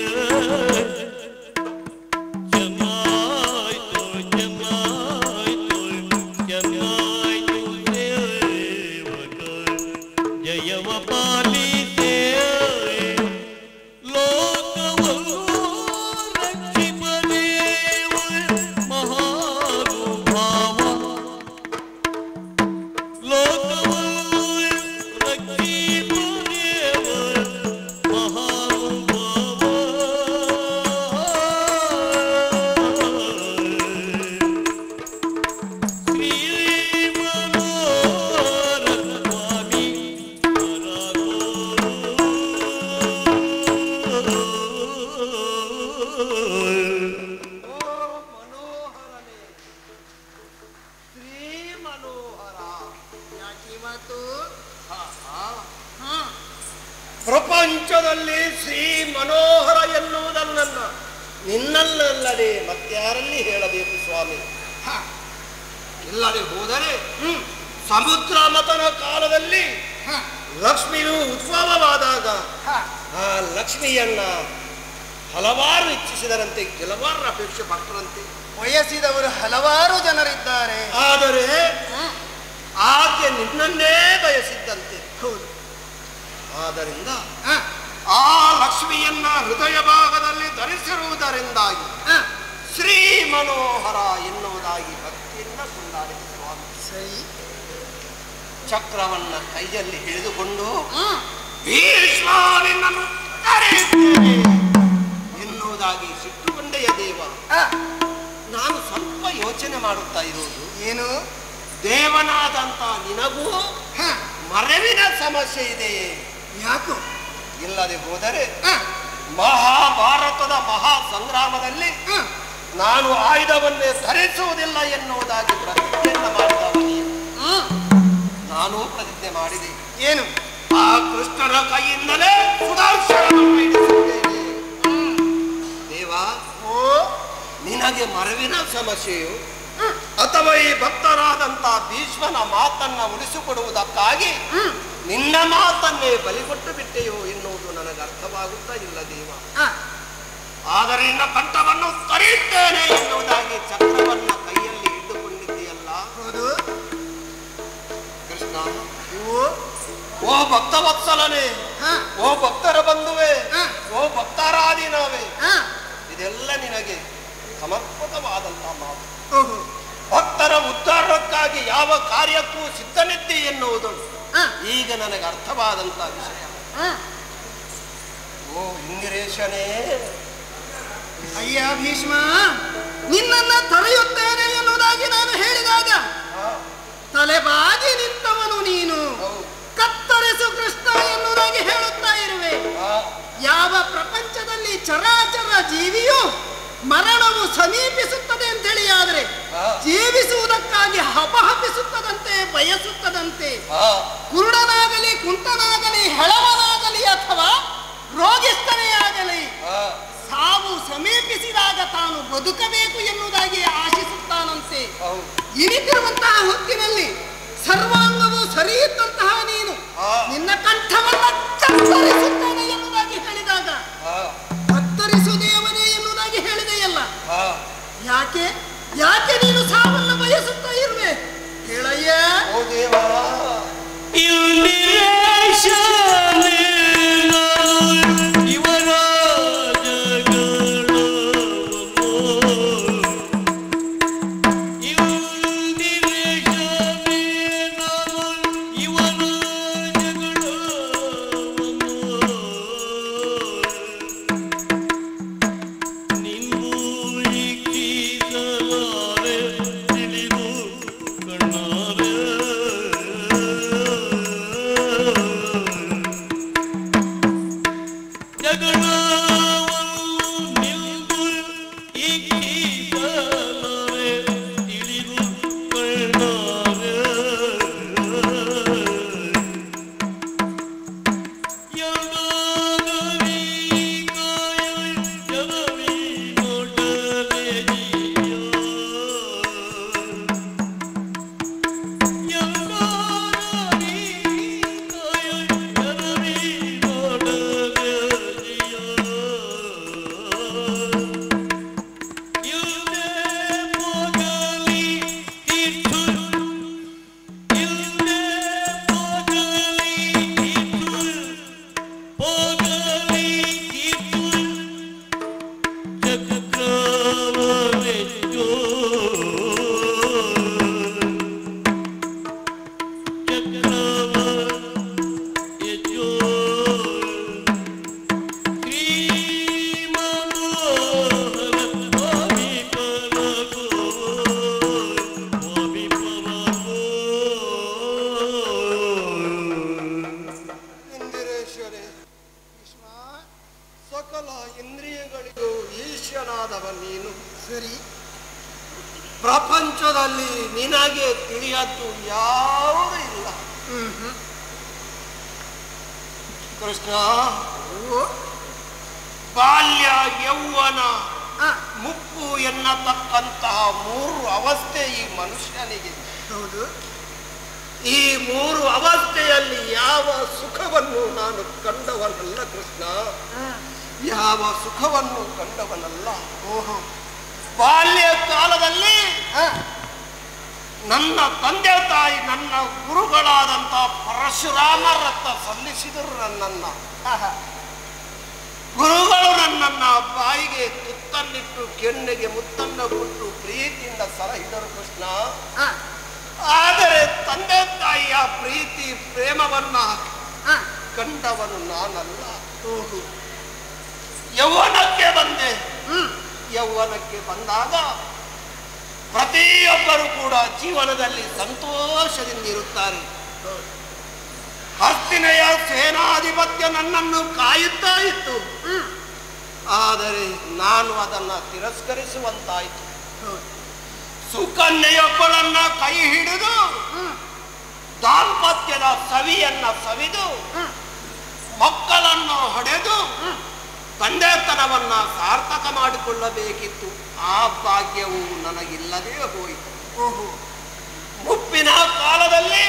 ಚೆನ್ನಾಯ್ತು ಚೆನ್ನಾಯ್ತು ಚೆನ್ನಾಯ್ತು ದೇವರ ಜಯವ ಪಾಲಿಸೆ ಲೋಕವನ್ನು ರಕ್ಷಿಪ ದೇವ ಮಹಾನುಭಾವ ಲೋಕವನ್ನು ರಕ್ಷಿಪ ದೇವ ಮಹಾನುಭಾವ ಶ್ರೀ ಮನೋಹರ ಸ್ವಾಮಿ ಓ ಮನೋಹರನೇ ಶ್ರೀ ಮನೋಹರ ಯಾಕಿವತ್ತು ಪ್ರಪಂಚದಲ್ಲಿ ಶ್ರೀ ಮನೋಹರ ಎನ್ನುವುದನ್ನ ನಿನ್ನಲ್ಲದೆ ಮತ್ಯಾರಲ್ಲಿ ಹೇಳಬೇಕು ಸ್ವಾಮಿ ಹ. ಇಲ್ಲದೆ ಹೋದರೆ ಹ್ಮ್ ಸಮುದ್ರ ಮತನ ಕಾಲದಲ್ಲಿ ಲಕ್ಷ್ಮಿಯು ಉದ್ಭವವಾದಾಗ ಆ ಲಕ್ಷ್ಮಿಯನ್ನ ಹಲವಾರು ಇಚ್ಛಿಸಿದರಂತೆ ಕೆಲವಾರು ಅಪೇಕ್ಷೆ ಪಟ್ಟರಂತೆ ಬಯಸಿದವರು ಹಲವಾರು ಜನರಿದ್ದಾರೆ ಆದರೆ ಆಕೆ ನಿನ್ನನ್ನೇ ಬಯಸಿದ್ದಂತೆ ಹೌದು ಆದ್ದರಿಂದ ಹ, ಆ ಲಕ್ಷ್ಮಿಯನ್ನ ಹೃದಯ ಭಾಗದಲ್ಲಿ ಧರಿಸಿರುವುದರಿಂದಾಗಿ ಹ, ಶ್ರೀ ಮನೋಹರ ಎನ್ನುವುದಾಗಿ ಭಕ್ತಿಯಿಂದ ಕೊಂಡಾಡಿದ ಸ್ವಾಮಿ ಸರಿ ಚಕ್ರವನ್ನ ಕೈಯಲ್ಲಿ ಹಿಡಿದುಕೊಂಡು ಹ್ಮ್ ಭೀಷ್ಮ ನಿನ್ನನ್ನು ತಡೆಯುತ್ತೇನೆ ಎನ್ನುವುದಾಗಿ ಸಿಟ್ಟು ಯೋಚನೆ ಮಾಡುತ್ತಾ ಇರುವುದು ಏನು ದೇವನಾದಂತ ನಿನಗೂ ಹ, ಮರವಿನ ಸಮಸ್ಯೆ ಇದೆಯೇ ಯಾಕೋ ಇಲ್ಲದೆ ಹೋದರೆ ಹ, ಮಹಾಭಾರತದ ಮಹಾ ಸಂಗ್ರಾಮದಲ್ಲಿ ಹ, ನಾನು ಆಯುಧವನ್ನೇ ಧರಿಸುವುದಿಲ್ಲ ಎನ್ನುವುದಾಗಿ ಪ್ರತಿಜ್ಞೆಯನ್ನು ಮಾಡಿದವ ನೀನು. ಹ. ನಾನು ಪ್ರತಿಜ್ಞೆ ಮಾಡಿದೆ ಏನು ಆ ಕೃಷ್ಣನ ಕೈಯಿಂದಲೇ ಸುದರ್ಶನವನ್ನು ಇಡಿಸುತ್ತೇನೆ ದೇವ ಓ ನಿನಗೆ ಮರವಿನ ಸಮಸ್ಯೆಯು ಅಥವಾ ಈ ಭಕ್ತರಾದಂತ ಭೀಷ್ಮನ ಮಾತನ್ನ ಉಳಿಸಿಕೊಡುವುದಕ್ಕಾಗಿ ನಿನ್ನ ಮಾತನ್ನೇ ಬಲಿಕೊಟ್ಟು ಬಿಟ್ಟೆಯೋ ಎನ್ನುವುದು ನನಗೆ ಅರ್ಥವಾಗುತ್ತಾ ಇಲ್ಲ ದೇವ ಹ, ಆದರೆ ನಿನ್ನ ಕಂಠವನ್ನು ಕರೆಯುತ್ತೇನೆ ಎನ್ನುವುದಾಗಿ ಚಕ್ರವನ್ನ ಕೈಯಲ್ಲಿ ಇಟ್ಟುಕೊಂಡಿದ್ದೀಯಲ್ಲ ಹೌದು ಕೃಷ್ಣ ಓ ಓ ಭಕ್ತವತ್ಸಲನೇ ಹ, ಓ ಭಕ್ತರ ಬಂಧುವೆ ಹ. ಓ ಭಕ್ತರಾದಿನವೇ ಹ, ಇದೆಲ್ಲ ನಿನಗೆ ಸಮರ್ಪಕವಾದಂತ ಮಾತು ಓಹೋ ಭಕ್ತರ ಉದ್ಧಾರಕ್ಕಾಗಿ ಯಾವ ಕಾರ್ಯಕ್ಕೂ ಸಿದ್ಧನಿದ್ದೆ ಎನ್ನುವುದು ಹ, ಈಗ ನನಗೆ ಅರ್ಥವಾದಂತ ವಿಷಯ ಹ. ಓ ಇಂದಿರೇಶನೇ ಅಯ್ಯ ಭೀಷ್ಮ ನಿನ್ನನ್ನ ತಡೆಯುತ್ತೇನೆ ಎನ್ನುವುದಾಗಿ ನಾನು ಹೇಳಿದಾಗ ಹಾ, ತಲೆಬಾಗಿ ನಿಂತವನು ನೀನು ಹೌದು. ಕತ್ತರಿಸು ಕೃಷ್ಣ ಎನ್ನುವುದಾಗಿ ಹೇಳುತ್ತಾ ಇರುವೆ ಹಾ, ಯಾವ ಪ್ರಪಂಚದಲ್ಲಿ ಚರಾಚರ ಜೀವಿಯು ಮರಣವು ಸಮೀಪಿಸುತ್ತದೆ ಅಂತೇಳಿ ಆದ್ರೆ ಹಾ. ಜೀವಿಸುವುದಕ್ಕಾಗಿ ಹಪಹಪಿಸುತ್ತದಂತೆ ಬಯಸುತ್ತದಂತೆ ಹಾ, ಕುರುಡನಾಗಲಿ ಕುಂಟನಾಗಲಿ ಹೆಳವನಾಗಲಿ ಅಥವಾ ರೋಗಿಸ್ತನೇ ಆಗಲಿ ಹಾ, ಸಾವು ಸಮೀಪಿಸಿದಾಗ ತಾನು ಬದುಕಬೇಕು ಎನ್ನುವುದಾಗಿ ಆಶಿಸುತ್ತಾನಂತೆ ಹೌದು. ಇನಿತಿರುವಂತಹ ಹೊತ್ತಿನಲ್ಲಿ ಸರ್ವಾಂಗವು ಸರಿ ಇದ್ದಂತಹ ನೀನು ಹಾ. ನಿನ್ನ ಕಂಠವನ್ನ ಕತ್ತರಿಸುತ್ತೇನೆ ಎನ್ನುವುದಾಗಿ ಹೇಳಿದಾಗ ಹಾ, ಕತ್ತರಿಸು ದೇವನೇ ಎನ್ನುವುದಾಗಿ ಹೇಳಿದೆಯಲ್ಲ ಹಾ. ಯಾಕೆ ಯಾಕೆ ನೀನು ಸಾವನ್ನು ಬಯಸುತ್ತಾ ಇರುವೆ ಹೇಳಯ್ಯ ಓ ದೇವಾ ಇಂದಿರೇಶ್ವರೇ ಸಕಲ ಇಂದ್ರಿಯಗಳಿಗೂ ಈಶ್ವರಾದವ ನೀನು ಸರಿ ಪ್ರಪಂಚದಲ್ಲಿ ನಿನಗೆ ತಿಳಿಯದ್ದು ಯಾವುದೂ ಇಲ್ಲ ಕೃಷ್ಣ ಬಾಲ್ಯ ಯೌವನ ಆ, ಮುಪ್ಪು ಎನ್ನತಕ್ಕಂತಹ ಮೂರು ಅವಸ್ಥೆ ಈ ಮನುಷ್ಯನಿಗೆ ಹೌದು ಈ ಮೂರು ಅವಸ್ಥೆಯಲ್ಲಿ ಯಾವ ಸುಖವನ್ನು ನಾನು ಕಂಡವನಲ್ಲ ಕೃಷ್ಣ ಆ, ಯಾವ ಸುಖವನ್ನು ಕಂಡವನಲ್ಲ ಓಹೋ ಬಾಲ್ಯ ಕಾಲದಲ್ಲಿ ಆ, ನನ್ನ ತಂದೆ ತಾಯಿ ನನ್ನ ಗುರುಗಳಾದಂತ ಪರಶುರಾಮ ರಥ ಸಲ್ಲಿಸಿದರು ನನ್ನನ್ನ ಆಹಾ. ಗುರುಗಳು ನನ್ನನ್ನ ಬಾಯಿಗೆ ತುತ್ತನ್ನಿಟ್ಟು ಕೆನ್ನೆಗೆ ಮುತ್ತನ್ನ ಕೊಟ್ಟು ಪ್ರೀತಿಯಿಂದ ಸಲಹಿದರು ಕೃಷ್ಣ ಆ, ಆದರೆ ತಂದೆ ತಾಯಿಯ ಪ್ರೀತಿ ಪ್ರೇಮವನ್ನ ಆ, ಕಂಡವನು ನಾನಲ್ಲ ಓಹೋ ಯೌವನಕ್ಕೆ ಬಂದೆ ಹ್ಮ್ ಯೌವನಕ್ಕೆ ಬಂದಾಗ ಪ್ರತಿಯೊಬ್ಬರು ಕೂಡ ಜೀವನದಲ್ಲಿ ಸಂತೋಷದಿಂದ ಇರುತ್ತಾರೆ ಹಸ್ತಿನೆಯ ಸೇನಾಧಿಪತ್ಯ ನನ್ನನ್ನು ಕಾಯುತ್ತಾ ಇತ್ತು ಆದರೆ ನಾನು ಅದನ್ನ ತಿರಸ್ಕರಿಸುವಂತಾಯಿತು ಸುಕನ್ಯೆಯೊಬ್ಬಳನ್ನ ಕೈ ಹಿಡಿದು ದಾಂಪತ್ಯದ ಸವಿಯನ್ನ ಸವಿದು ಮಕ್ಕಳನ್ನು ಹೊಡೆದು ತಂದೆತನವನ್ನ ಸಾರ್ಥಕ ಮಾಡಿಕೊಳ್ಳಬೇಕಿತ್ತು ಆ ಭಾಗ್ಯವು ನನಗಿಲ್ಲದೇ ಹೋಯಿತು ಮುಪ್ಪಿನ ಕಾಲದಲ್ಲಿ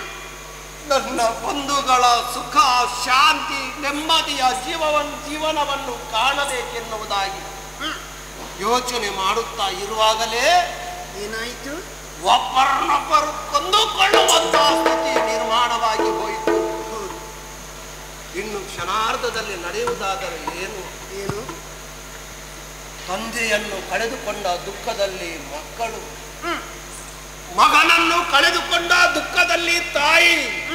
ನನ್ನ ಬಂಧುಗಳ ಸುಖ ಶಾಂತಿ ನೆಮ್ಮದಿಯ ಜೀವವನ್ನು ಜೀವನವನ್ನು ಕಾಣಬೇಕೆನ್ನುವುದಾಗಿ ಯೋಚನೆ ಮಾಡುತ್ತಾ ಇರುವಾಗಲೇ ಏನಾಯ್ತು ಒಬ್ಬರನ್ನೊಬ್ಬರು ಕೊಂದುಕೊಳ್ಳುವಂತಹ ಸ್ಥಿತಿ ನಿರ್ಮಾಣವಾಗಿ ಹೋಯಿತು ಇನ್ನು ಕ್ಷಣಾರ್ಧದಲ್ಲಿ ನಡೆಯುವುದಾದರೆ ಏನು ಏನು ತಂದೆಯನ್ನು ಕಳೆದುಕೊಂಡ ದುಃಖದಲ್ಲಿ ಮಕ್ಕಳು ಮಗನನ್ನು ಕಳೆದುಕೊಂಡ ದುಃಖದಲ್ಲಿ ತಾಯಿ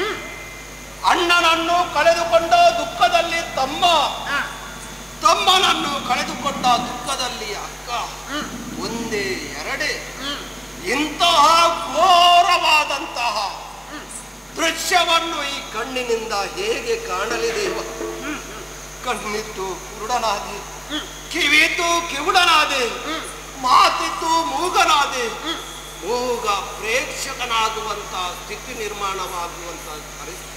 ಅಣ್ಣನನ್ನು ಕಳೆದುಕೊಂಡ ದುಃಖದಲ್ಲಿ ತಮ್ಮ ತಮ್ಮನನ್ನು ಕಳೆದುಕೊಂಡ ದುಃಖದಲ್ಲಿ ಅಕ್ಕ ಒಂದೇ ಎರಡೇ ಇಂತಹ ಘೋರವಾದಂತಹ ದೃಶ್ಯವನ್ನು ಈ ಕಣ್ಣಿನಿಂದ ಹೇಗೆ ಕಾಣಲಿದೇವ ಕಣ್ಣಿತ್ತು ಕುರುಡನಾದೆ ಕಿವಿತು ಕಿವುಡನಾದೆ ಮಾತಿತ್ತು ಮೂಗನಾದೆ ಮೂಗ ಪ್ರೇಕ್ಷಕನಾಗುವಂತಹ ಸ್ಥಿತಿ ನಿರ್ಮಾಣವಾಗುವಂತಹ ಪರಿಸ್ಥಿತಿ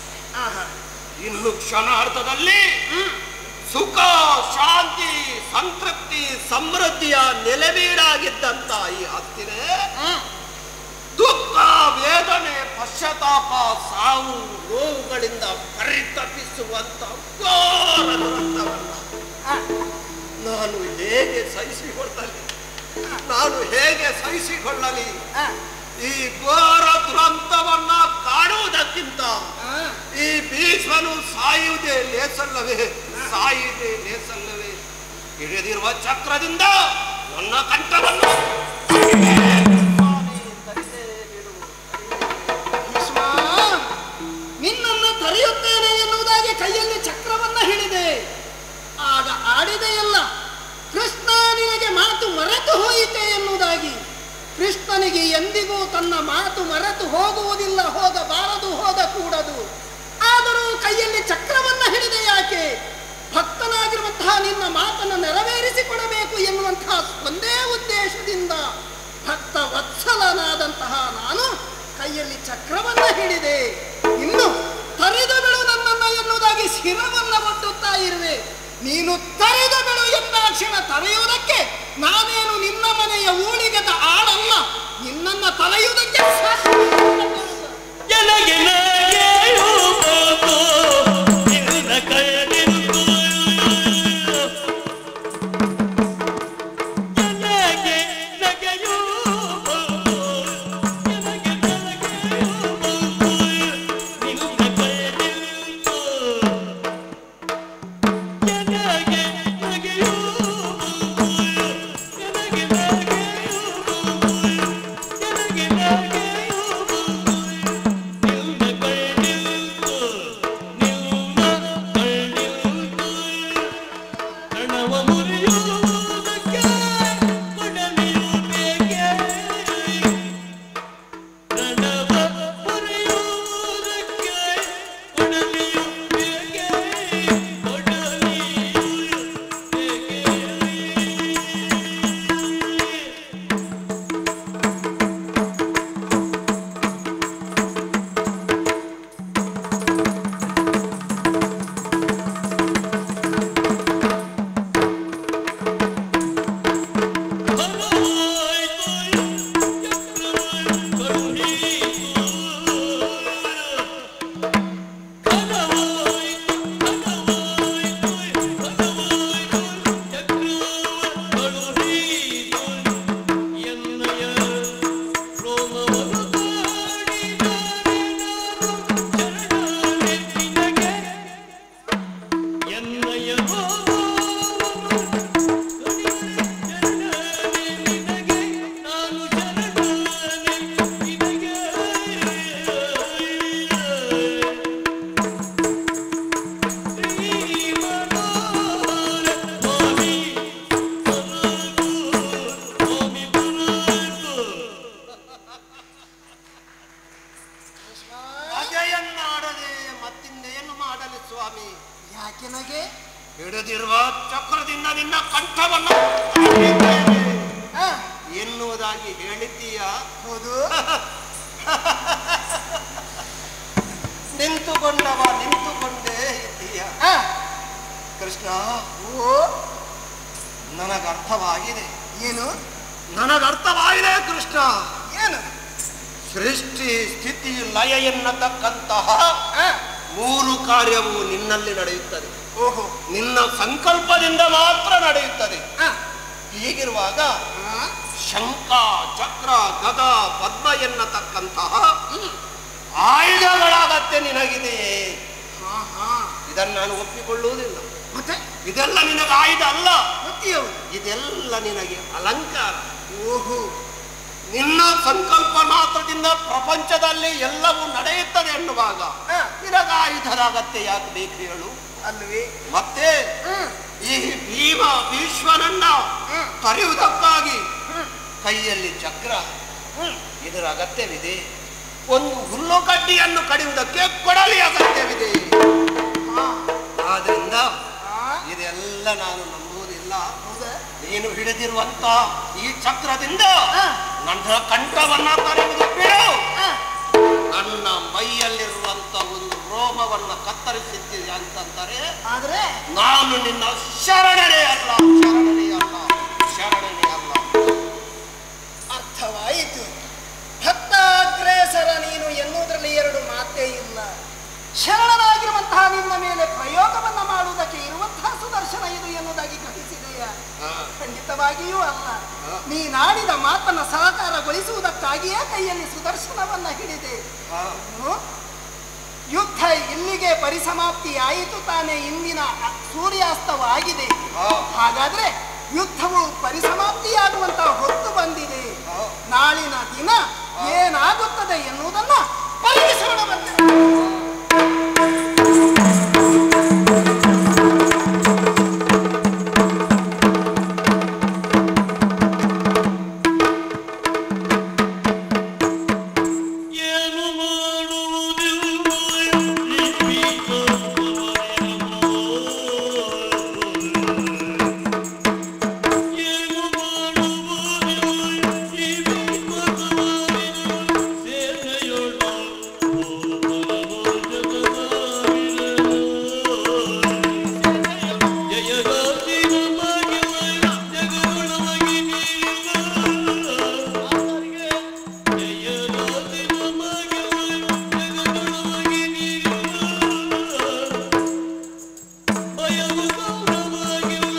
ಇನ್ನು ಕ್ಷಣಾರ್ಥದಲ್ಲಿ ಸುಖ ಶಾಂತಿ ಸಂತೃಪ್ತಿ ಸಮೃದ್ಧಿಯ ನೆಲೆವೀಡಾಗಿದ್ದಂತ ಈ ಹತ್ತಿನೇ ದುಃಖ ವೇದನೆ ಪಶ್ಚಾತ್ತಾಪ ಸಾವು ನೋವುಗಳಿಂದ ಪರಿತಪಿಸುವಂತ ಘೋರ ದುರಂತವನ್ನ ನಾನು ಹೇಗೆ ಸಹಿಸಿಕೊಳ್ಳಲಿ ನಾನು ಹೇಗೆ ಸಹಿಸಿಕೊಳ್ಳಲಿ ಈ ಘೋರ ದುರಂತವನ್ನ ಕಾಣುವುದಕ್ಕಿಂತ ಈ ಭೀಷ್ಮನು ಸಾಯುವುದೇ ಲೇಸಲ್ಲವೇ ಸಾಯುವುದೇ ಲೇಸಲ್ಲವೇ ಹಿಡಿದಿರುವ ಚಕ್ರದಿಂದ ನನ್ನ ಕಂಠವನ್ನು ಭೀಷ್ಮ ನಿನ್ನನ್ನು ತರೆಯುತ್ತೇನೆ ಎನ್ನುವುದಾಗಿ ಕೈಯಲ್ಲಿ ಚಕ್ರವನ್ನ ಹಿಡಿದೆ ಆಗ ಆಡಿದೆಯಲ್ಲ ಕೃಷ್ಣ ನಿನಗೆ ಮಾತು ಮರೆತು ಹೋಯಿತೆ ಎನ್ನುವುದಾಗಿ ಕೃಷ್ಣನಿಗೆ ಎಂದಿಗೂ ತನ್ನ ಮಾತು ಮರೆತು ಹೋಗುವುದಿಲ್ಲ ಹೋಗಬಾರದು ಹೋಗ ಕೂಡದು ಆದರೂ ಕೈಯಲ್ಲಿ ಚಕ್ರವನ್ನ ಹಿಡಿದೆ ಯಾಕೆ ಭಕ್ತನಾಗಿರುವಂತಹ ನಿನ್ನ ಮಾತನ್ನು ನೆರವೇರಿಸಿಕೊಡಬೇಕು ಎನ್ನುವಂತಹ ಒಂದೇ ಉದ್ದೇಶದಿಂದ ಭಕ್ತ ವತ್ಸಲನಾದಂತಹ ನಾನು ಕೈಯಲ್ಲಿ ಚಕ್ರವನ್ನ ಹಿಡಿದೆ ಇನ್ನು ತರಿದು ಬಿಡು ನನ್ನನ್ನ ಎನ್ನುವುದಾಗಿ ಶಿರವನ್ನ ಒಡ್ಡುತ್ತಾ ಇರುವೆ ನೀನು ತರಿದು ಬಿಡು ಎಂದಾಕ್ಷಣ ತರೆಯುವುದಕ್ಕೆ ನಾನೇನು ನಿನ್ನ ಮನೆಯ ಊಳಿಗದ ಆಳಲ್ಲ ನಿನ್ನನ್ನ ತಲೆಯುವುದಕ್ಕೆ ಸಾಧ್ಯವಿಲ್ಲ. ಎಲಗಿನಗೆಯು ಬೇಕು, ನಿನ್ನ ಕೈಯಲ್ಲಿರುವುದು. ಎಲಗೆ ನಗೆಯು ಬೇಕು, ಎಲಗೆ ನಗೆಯು ಬೇಕು, ನಿನ್ನ ಕೈಯಲ್ಲಿರುವುದು. ಎಲಗೆ ನಗೆಯು ಬೇಕು, ಎಲಗೆ ನಗೆಯು ಬೇಕು, ಎಲಗೆ ನಗೆಯು ಬೇಕು. ನಿನ್ನ ಕೈನಿಲ್ತು ನಿನ್ನ ಕೈನಿಲ್ತು ಕಣವ ಮುರಿಯುವುದಕ್ಕೆ ಕೊಡಲಿಯು ಬೇಕೆ ಕಣವ ಮುರಿಯುವುದಕ್ಕೆ ಕೊಡಲಿಯು ಬೇಕೆ ಕೊಡಲಿಯು ಬೇಕೆ ಹಿಡಿದಿರುವ ಚಕ್ರದಿಂದ ನಿನ್ನ ಕಂಠವನ್ನು ಕಡಿದಿದ್ದೇನೆ ಆ, ಎನ್ನುವುದಾಗಿ ಹೇಳಿದ್ದೀಯ ಹೌದು ನಿಂತುಕೊಂಡವ ನಿಂತುಕೊಂಡೇ ಇದ್ದೀಯ ಆ, ಕೃಷ್ಣ ಓ ನನಗರ್ಥವಾಗಿದೆ ಏನು ನನಗರ್ಥವಾಗಿದೆ ಕೃಷ್ಣ ಏನು ಸೃಷ್ಟಿ ಸ್ಥಿತಿ ಲಯ ಎನ್ನತಕ್ಕಂತಹ ಆ, ಮೂರು ಕಾರ್ಯವು ನಿನ್ನಲ್ಲಿ ನಡೆಯುತ್ತದೆ ಓಹೋ ನಿನ್ನ ಸಂಕಲ್ಪದಿಂದ ಮಾತ್ರ ನಡೆಯುತ್ತದೆ ಆ, ಹೀಗಿರುವಾಗ ಆ, ಶಂಕ ಚಕ್ರ ಗದ ಪದ್ಮ ಎನ್ನತಕ್ಕಂತಹ ಆಯುಧಗಳ ಅಗತ್ಯ ನಿನಗಿದೆಯೇ ಹಾ, ಹಾ. ಇದನ್ನು ನಾನು ಒಪ್ಪಿಕೊಳ್ಳುವುದಿಲ್ಲ ಮತ್ತೆ ಇದೆಲ್ಲ ನಿನಗೆ ಆಯುಧ ಅಲ್ಲ ಮತ್ತೆ ಯಾವುದು ಇದೆಲ್ಲ ನಿನಗೆ ಅಲಂಕಾರ ಓಹೋ ನಿನ್ನ ಸಂಕಲ್ಪ ಮಾತ್ರದಿಂದ ಪ್ರಪಂಚದಲ್ಲಿ ಎಲ್ಲವೂ ನಡೆಯುತ್ತದೆ ಎನ್ನುವಾಗ ಆ, ನಿನಗೆ ಆಯುಧದ ಅಗತ್ಯ ಯಾಕೆ ಬೇಕು ಹೇಳು ಅಲ್ವೇ ಮತ್ತೆ ಹ್ಮ್ ಈ ಭೀಮ ಭೀಷ್ಮನನ್ನ ಹ್ಮ್. ಕರೆಯುವುದಕ್ಕಾಗಿ ಹ್ಮ್ ಕೈಯಲ್ಲಿ ಚಕ್ರ ಹ್ಮ್ ಇದರ ಅಗತ್ಯವಿದೆ ಒಂದು ಹುಲ್ಲು ಕಡ್ಡಿಯನ್ನು ಕಡಿಯುವುದಕ್ಕೆ ಕೊಡಲಿ ಅಗತ್ಯವಿದೆ ಹಾ, ಆದ್ರಿಂದ ಆ, ಇದೆಲ್ಲ ನಾನು ನಂಬುವುದಿಲ್ಲ ಹೌದಾ? ನೀನು ಹಿಡಿದಿರುವಂತ ಈ ಚಕ್ರದಿಂದ ಆ, ನನ್ನ ಕಂಠವನ್ನ ಕರೆಯುವುದು ಬಿಡು ಆ, ನನ್ನ ಮೈಯಲ್ಲಿರುವಂತ ಒಂದು ರೋಮವನ್ನ ಕತ್ತರಿಸಿದ್ದೀಯ ಅಂತಂದರೆ ಆದ್ರೆ ನಾನು ನಿನ್ನ ಶರಣನೇ ಅಲ್ಲ ಶರಣನೇ ಅಲ್ಲ ಶರಣನೇ ಅಲ್ಲ ಅರ್ಥವಾಯಿತು ಭಕ್ತಾಗ್ರೇಸರ ನೀನು ಎನ್ನುವುದರಲ್ಲಿ ಎರಡು ಮಾತೇ ಇಲ್ಲ ಶರಣನಾಗಿರುವಂತಹ ನಿನ್ನ ಮೇಲೆ ಪ್ರಯೋಗವನ್ನ ಮಾಡುವುದಕ್ಕೆ ಇರುವಂತಹ ಸುದರ್ಶನ ಇದು ಎನ್ನುವುದಾಗಿ ಗ್ರಹಿಸಿದೆಯಾ ಹಾ. ಖಂಡಿತವಾಗಿಯೂ ಅಲ್ಲ ಹಾ. ನೀನಾಡಿದ ಮಾತನ್ನ ಸಹಕಾರಗೊಳಿಸುವುದಕ್ಕಾಗಿಯೇ ಕೈಯಲ್ಲಿ ಸುದರ್ಶನವನ್ನ ಹಿಡಿದೆ ಹಾ. ಏನು? ಯುದ್ಧ ಇಲ್ಲಿಗೆ ಪರಿಸಮಾಪ್ತಿಯಾಯಿತು ತಾನೇ ಇಂದಿನ ಅ- ಸೂರ್ಯಾಸ್ತವಾಗಿದೆ ಹಾ. ಹಾಗಾದ್ರೆ ಯುದ್ಧವು ಪರಿಸಮಾಪ್ತಿಯಾಗುವಂತಹ ಹೊತ್ತು ಬಂದಿದೆ ಹಾ. ನಾಳಿನ ದಿನ ಏನಾಗುತ್ತದೆ ಎನ್ನುವುದನ್ನ ಪರಿಗಣಿಸೋಣ ಬಂದೆ ಏನು ಮಾಡುವುದಿಲ್ಲ ಏನು ಮಾಡುವುದಿಲ್ಲ ಸೇನೆಯೊಳು ಜಯಗಾತಿ ನಮಗೆ ಜಗದೊಳಗೆ ಜಯಗಾತಿ ನಮಗೆ ಜಗದೊಳಗೆ ಭಯವು ಗೌರವಾಗಿಲ್ಲ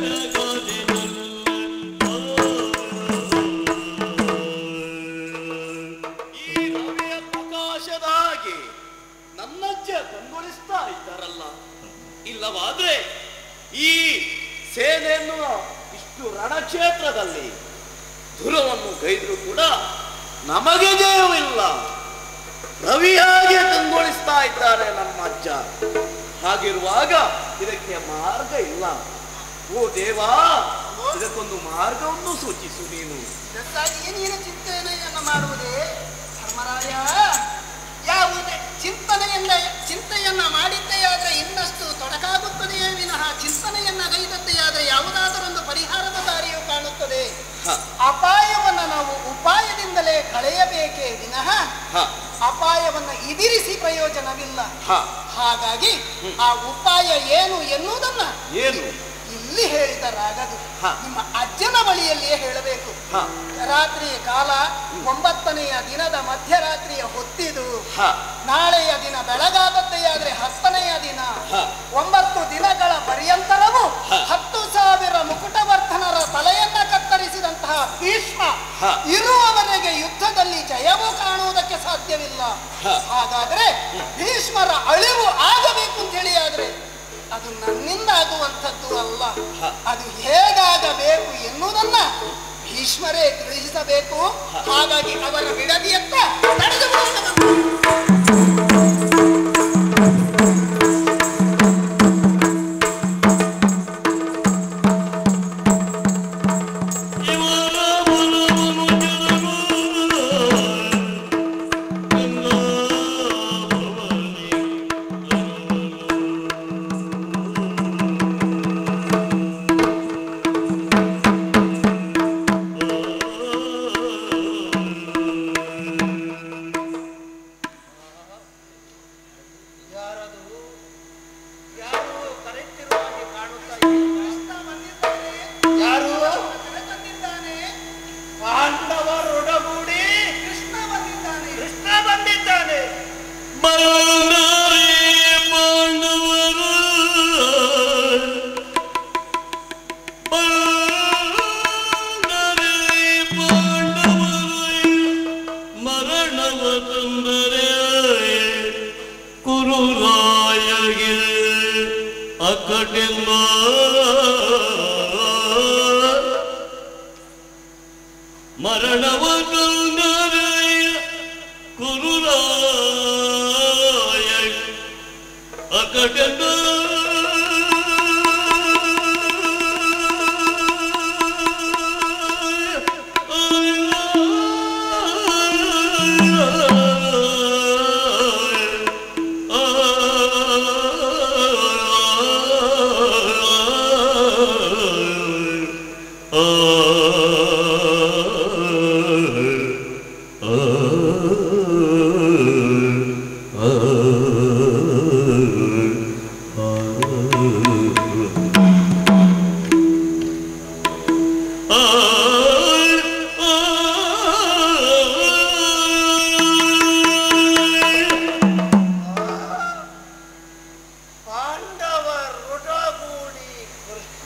ಈ ರವಿಯ ಪ್ರಕಾಶದ ಹಾಗೆ ನನ್ನಜ್ಜ ಕಂಗೊಳಿಸ್ತಾ ಇದ್ದಾರಲ್ಲ ಇಲ್ಲವಾದ್ರೆ ಈ ಸೇನೆಯನ್ನು ಇಷ್ಟು ರಣಕ್ಷೇತ್ರದಲ್ಲಿ ಧುರವನ್ನು ಗೈದ್ರು ಕೂಡ ನಮಗೆ ಜಯವಿಲ್ಲ ರವಿಯಾಗೆ ಕಂಗೊಳಿಸ್ತಾ ಇದ್ದಾರೆ ನಮ್ಮ ಅಜ್ಜ ಹಾಗಿರುವಾಗ ಇದಕ್ಕೆ ಮಾರ್ಗ ಇಲ್ಲ ಓ ದೇವಾ ಇದಕ್ಕೊಂದು ಮಾರ್ಗವನ್ನು ಸೂಚಿಸು ನೀನು ಇದಕ್ಕಾಗಿ ನೀನು ಚಿಂತನೆಯನ್ನ ಮಾಡುವುದೇ ಧರ್ಮರಾಯ ಯಾವುದೇ ಚಿಂತನೆಯನ್ನ ಚಿಂತೆಯನ್ನ ಮಾಡಿದ್ದೇ ಆದ್ರೆ ಇನ್ನಷ್ಟು ತೊಡಕಾಗುತ್ತದೆಯೇ ವಿನಃ ಚಿಂತನೆಯನ್ನ ಗೈದದ್ದೇ ಆದ್ರೆ ಯಾವುದಾದರೊಂದು ಪರಿಹಾರದ ದಾರಿಯು ಕಾಣುತ್ತದೆ ಹ, ಅಪಾಯವನ್ನ ನಾವು ಉಪಾಯದಿಂದಲೇ ಕಳೆಯಬೇಕೇ ವಿನಃ ಹ, ಅಪಾಯವನ್ನ ಇದಿರಿಸಿ ಪ್ರಯೋಜನವಿಲ್ಲ ಹ. ಹಾಗಾಗಿ ಆ ಉಪಾಯ ಏನು ಎನ್ನುವುದನ್ನ ಏನು ಇಲ್ಲಿ ಹೇಳಿದರಾಗದು ಹ. ನಿಮ್ಮ ಅಜ್ಜನ ಬಳಿಯಲ್ಲಿಯೇ ಹೇಳಬೇಕು ಹ. ರಾತ್ರಿ ಕಾಲ ಒಂಬತ್ತನೆಯ ದಿನದ ಮಧ್ಯರಾತ್ರಿಯ ಹೊತ್ತಿದು ಹ. ನಾಳೆಯ ದಿನ ಬೆಳಗಾದದ್ದೇ ಆದ್ರೆ ಹತ್ತನೆಯ ದಿನ ಹ. ಒಂಬತ್ತು ದಿನಗಳ ಪರ್ಯಂತರವೂ ಹ. ಹತ್ತು ಸಾವಿರ ಮುಕುಟವರ್ಧನರ ತಲೆಯನ್ನ ಕತ್ತರಿಸಿದಂತಹ ಭೀಷ್ಮ ಹ. ಇರುವವರೆಗೆ ಯುದ್ಧದಲ್ಲಿ ಜಯವೂ ಕಾಣುವುದಕ್ಕೆ ಸಾಧ್ಯವಿಲ್ಲ ಹ. ಹಾಗಾದ್ರೆ ಭೀಷ್ಮರ ಅಳಿವು ಆಗಬೇಕು ಅಂತ ಹೇಳಿ ಆದ್ರೆ ಅದು ನನ್ನಿಂದ ಆಗುವಂಥದ್ದು ಅಲ್ಲ ಹ. ಅದು ಹೇಗಾಗಬೇಕು ಎನ್ನುವುದನ್ನ ಭೀಷ್ಮರೇ ತಿಳಿಸಬೇಕು ಹಾಗಾಗಿ ಅವರ ಬಿಡದಿಯತ್ತ ನಡೆದು ಬಿಡುವುದನ್ನು ಇವರ ಬಲವನ್ನು ಗೆಲ್ಲಲು ನನ್ನ ಭವನಿ ಅಗಟೆಲ್ಲ ಮರಣವ ಕಲ್ನರೆಯ ಕುರುರಾಯ ಅಕಟೆಲ್ಲ ಪಾಂಡವರೊಡಗೂಡಿ ಕೃಷ್ಣ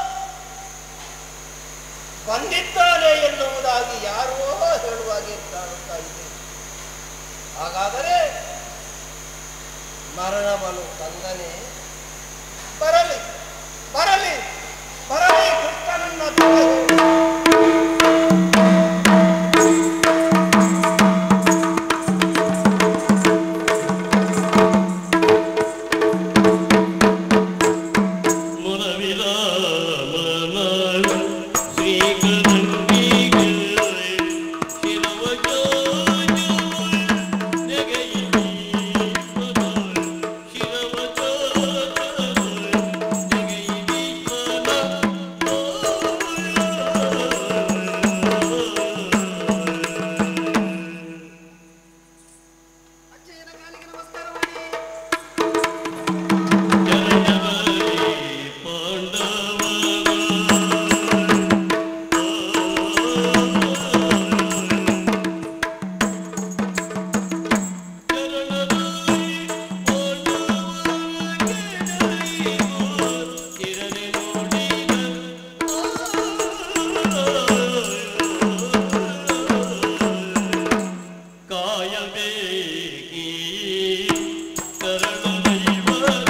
ಬಂದಿದ್ದಾನೆ ಎನ್ನುವುದಾಗಿ ಯಾರೋ ಹೇಳುವಾಗೆ ಕಾಣುತ್ತಾ ಇದೆ ಹಾಗಾದರೆ ಮರಣವನ್ನು ತಂದನೆ ಬರಲಿ ಬರಲಿ ಬರಲಿ ಕೃಷ್ಣನನ್ನ ತೊರೆದು. ಮುರವಿರಾಮನ ಶ್ರೀಕರಂಗಿಗೆ ಶಿರವಜಾಯ ನೆಗೆಯಿರಿ ಪದ ಶಿರವಜಾಯ ನೆಗೆಯಿರಿ ಅಜ್ಜಯ್ಯನ ಕಾಲಿಗೆ ನಮಸ್ಕಾರ ಮಾಡಿ ಕಾಯಬೇಕಿ ಕರಣದೈವರ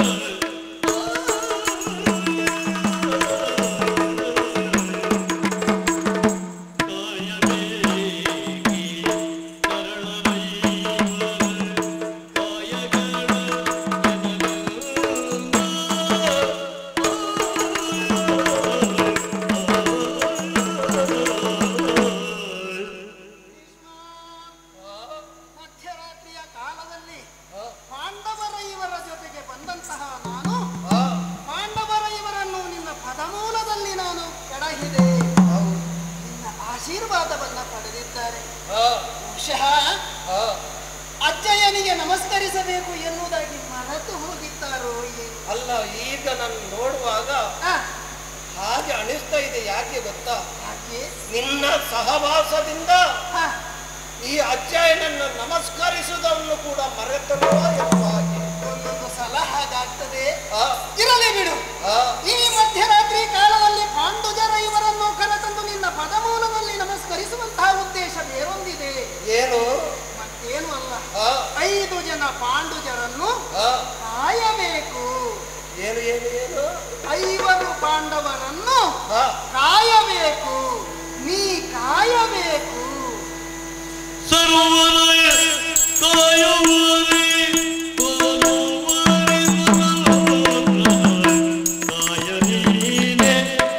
ಮಧ್ಯರಾತ್ರಿಯ ಕಾಲದಲ್ಲಿ ಪಾಂಡವರ ಇವರ ಜೊತೆಗೆ ಬಂದಂತಹ ನಾನು ಪಾಂಡವರ ಇವರನ್ನು ನಿನ್ನ ಪದಮೂಲದಲ್ಲಿ ನಾನು ಕೆಡಹಿದೆ ನಿನ್ನ ಆಶೀರ್ವಾದವನ್ನ ಪಡೆದಿದ್ದಾರೆ ಬಹುಶಃ ಅಜ್ಜಯ್ಯನಿಗೆ ನಮಸ್ಕರಿಸಬೇಕು ಎನ್ನುವುದಾಗಿ ಮರೆತು ಹೋಗಿದ್ದಾರೋ ಏನು ಅಲ್ಲ ಈಗ ನಾನು ನೋಡುವಾಗ ಆ, ಹಾಗೆ ಅನಿಸ್ತಾ ಇದೆ ಯಾಕೆ ಗೊತ್ತಾ ಹಾಗೆ ನಿನ್ನ ಸಹವಾಸದಿಂದ ಆ, ಈ ಅಜ್ಜಯ್ಯನನ್ನು ನಮಸ್ಕರಿಸುವುದನ್ನು ಕೂಡ ಮರೆತರೋ ಎಂಬ ಹಾಗೆ ಒಂದೊಂದು ಸಲ ಹಾಗಾಗ್ತದೆ ಆ, ಇರಲಿ ಬಿಡು ಆ, ಈ ಮಧ್ಯರಾತ್ರಿ ಕಾಲದಲ್ಲಿ ಪಾಂಡುಜರ ಇವರನ್ನು ಕರೆತಂದು ನಿನ್ನ ಪದಮೂಲದಲ್ಲಿ ನಮಸ್ಕರಿಸುವಂತಹ ಉದ್ದೇಶ ಬೇರೊಂದಿದೆ ಏನು ಮತ್ತೇನು ಅಲ್ಲ ಆ, ಐದು ಜನ ಪಾಂಡುಜರನ್ನು ಆ, ಕಾಯಬೇಕು ಏನು ಏನು ಏನು ಐವರು ಪಾಂಡವರನ್ನು ಆ, ಕಾಯಬೇಕು ನೀ ಕಾಯಬೇಕು ಸರ್ವರಯ ಕಾಯುವರಿ ಕೊಲುವರಿ ಕಾಯ ನೀನೆ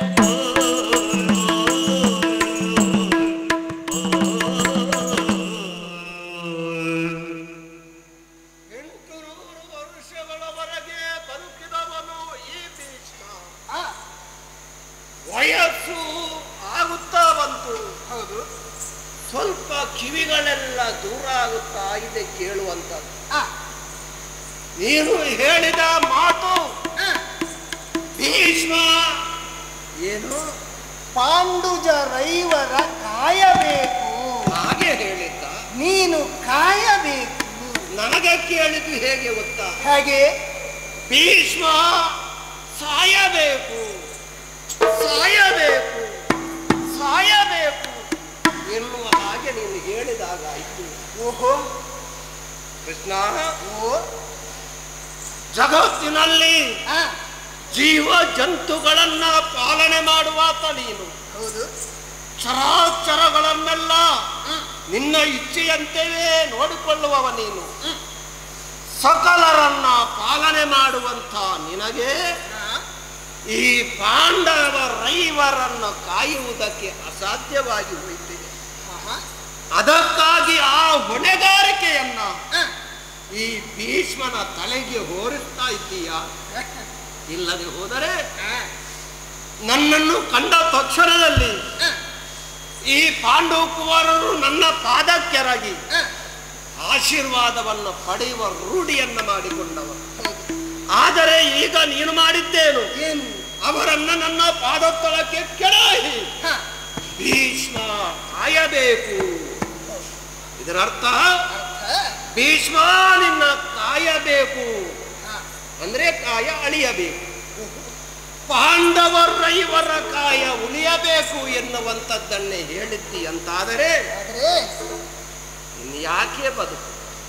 ಎಂಟು ನೂರು ವರ್ಷಗಳವರೆಗೆ ಬದುಕಿದವನು ಈ ಭೀಷ್ಮ ಆ, ವಯಸ್ಸು ಆಗುತ್ತಾ ಬಂತು ಹೌದು ಸ್ವಲ್ಪ ಕಿವಿಗಳೆಲ್ಲ ದೂರ ಆಗುತ್ತಾ ಇದೆ ಕೇಳುವಂಥದ್ದು ಆ, ನೀನು ಹೇಳಿದ ಮಾತು ಆ, ಭೀಷ್ಮ ಏನು ಪಾಂಡುಜರೈವರ ಕಾಯಬೇಕು ಹಾಗೆ ಹೇಳಿದ್ದ ನೀನು ಕಾಯಬೇಕು ನನಗೆ ಕೇಳಿದ್ದು ಹೇಗೆ ಗೊತ್ತಾ ಹಾಗೆ ಭೀಷ್ಮ ಸಾಯಬೇಕು ಸಾಯಬೇಕು ಸಾಯಬೇಕು ಎನ್ನುವ ಹಾಗೆ ನೀನು ಹೇಳಿದಾಗ ಆಯ್ತು ಓಹೋ ಕೃಷ್ಣ ಓ ಜಗತ್ತಿನಲ್ಲಿ ಆ, ಜೀವ ಜಂತುಗಳನ್ನ ಪಾಲನೆ ಮಾಡುವಾತ ನೀನು ಹೌದು ಚರಾಚರಗಳನ್ನೆಲ್ಲ ನಿನ್ನ ಇಚ್ಛೆಯಂತೆಯೇ ನೋಡಿಕೊಳ್ಳುವವ ನೀನು ಸಕಲರನ್ನ ಪಾಲನೆ ಮಾಡುವಂತ ನಿನಗೆ ಈ ಪಾಂಡವ ರೈವರನ್ನು ಕಾಯುವುದಕ್ಕೆ ಅಸಾಧ್ಯವಾಗಿ ಹೋಯಿತಿದೆ ಅದಕ್ಕಾಗಿ ಆ ಹೊಣೆಗಾರಿಕೆಯನ್ನ ಈ ಭೀಷ್ಮನ ತಲೆಗೆ ಹೋರಿಸ್ತಾ ಇದ್ದೀಯ ಇಲ್ಲದೆ ಹೋದರೆ ನನ್ನನ್ನು ಕಂಡ ತಕ್ಷಣದಲ್ಲಿ ಈ ಪಾಂಡವ ಕುಮಾರರು ನನ್ನ ಪಾದಕ್ಕೆರಗಿ ಆಶೀರ್ವಾದವನ್ನು ಪಡೆಯುವ ರೂಢಿಯನ್ನ ಮಾಡಿಕೊಂಡವರು ಆದರೆ ಈಗ ನೀನು ಮಾಡಿದ್ದೇನು ಏನು ಅವರನ್ನ ನನ್ನ ಪಾದೋತ್ತಳಕ್ಕೆ ಕೆಡಹಿ ಹ, ಭೀಷ್ಮ ಕಾಯಬೇಕು ಇದರರ್ಥ ಅರ್ಥ ಭೀಷ್ಮ ನಿನ್ನ ಕಾಯಬೇಕು ಹ, ಅಂದ್ರೆ ಕಾಯ ಅಳಿಯಬೇಕು ಪಾಂಡವರೈವರ ಕಾಯ ಉಳಿಯಬೇಕು ಎನ್ನುವಂಥದ್ದನ್ನೇ ಹೇಳಿದ್ದಿ ಅಂತಾದರೆ ಆದ್ರೆ ಇನ್ನು ಯಾಕೆ ಬದುಕು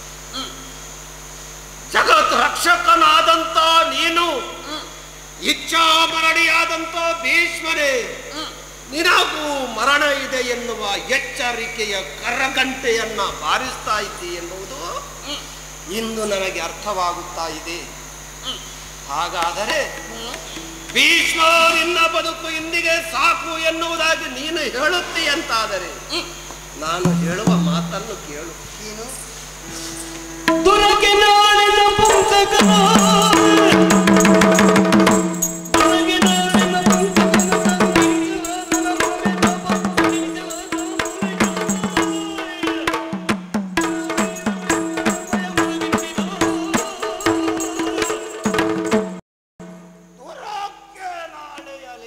ಜಗತ್ ರಕ್ಷಕನಾದಂತ ನೀನು ಇಚ್ಛಾಮರಣಿಯಾದಂತ ಭೀಷ್ಮರೇ ನಿನಗೂ ಮರಣ ಇದೆ ಎನ್ನುವ ಎಚ್ಚರಿಕೆಯ ಕರಗಂಟೆಯನ್ನ ಬಾರಿಸ್ತಾ ಇದ್ದಿ ಎನ್ನುವುದು ಇಂದು ನನಗೆ ಅರ್ಥವಾಗುತ್ತಾ ಇದೆ ಹಾಗಾದರೆ ಭೀಷ್ಮ ನಿನ್ನ ಬದುಕು ಇಂದಿಗೆ ಸಾಕು ಎನ್ನುವುದಾಗಿ ನೀನು ಹೇಳುತ್ತಿ ಅಂತಾದರೆ ನಾನು ಹೇಳುವ ಮಾತನ್ನು ಕೇಳು ಏನು ತುರಗೆ ನಾಡಿನ ಪುಸ್ತಕನು ತುರಗೆ ನಾಡಿನ ದುರಾಜ್ಞೆ ನಾಳೆಯಲಿ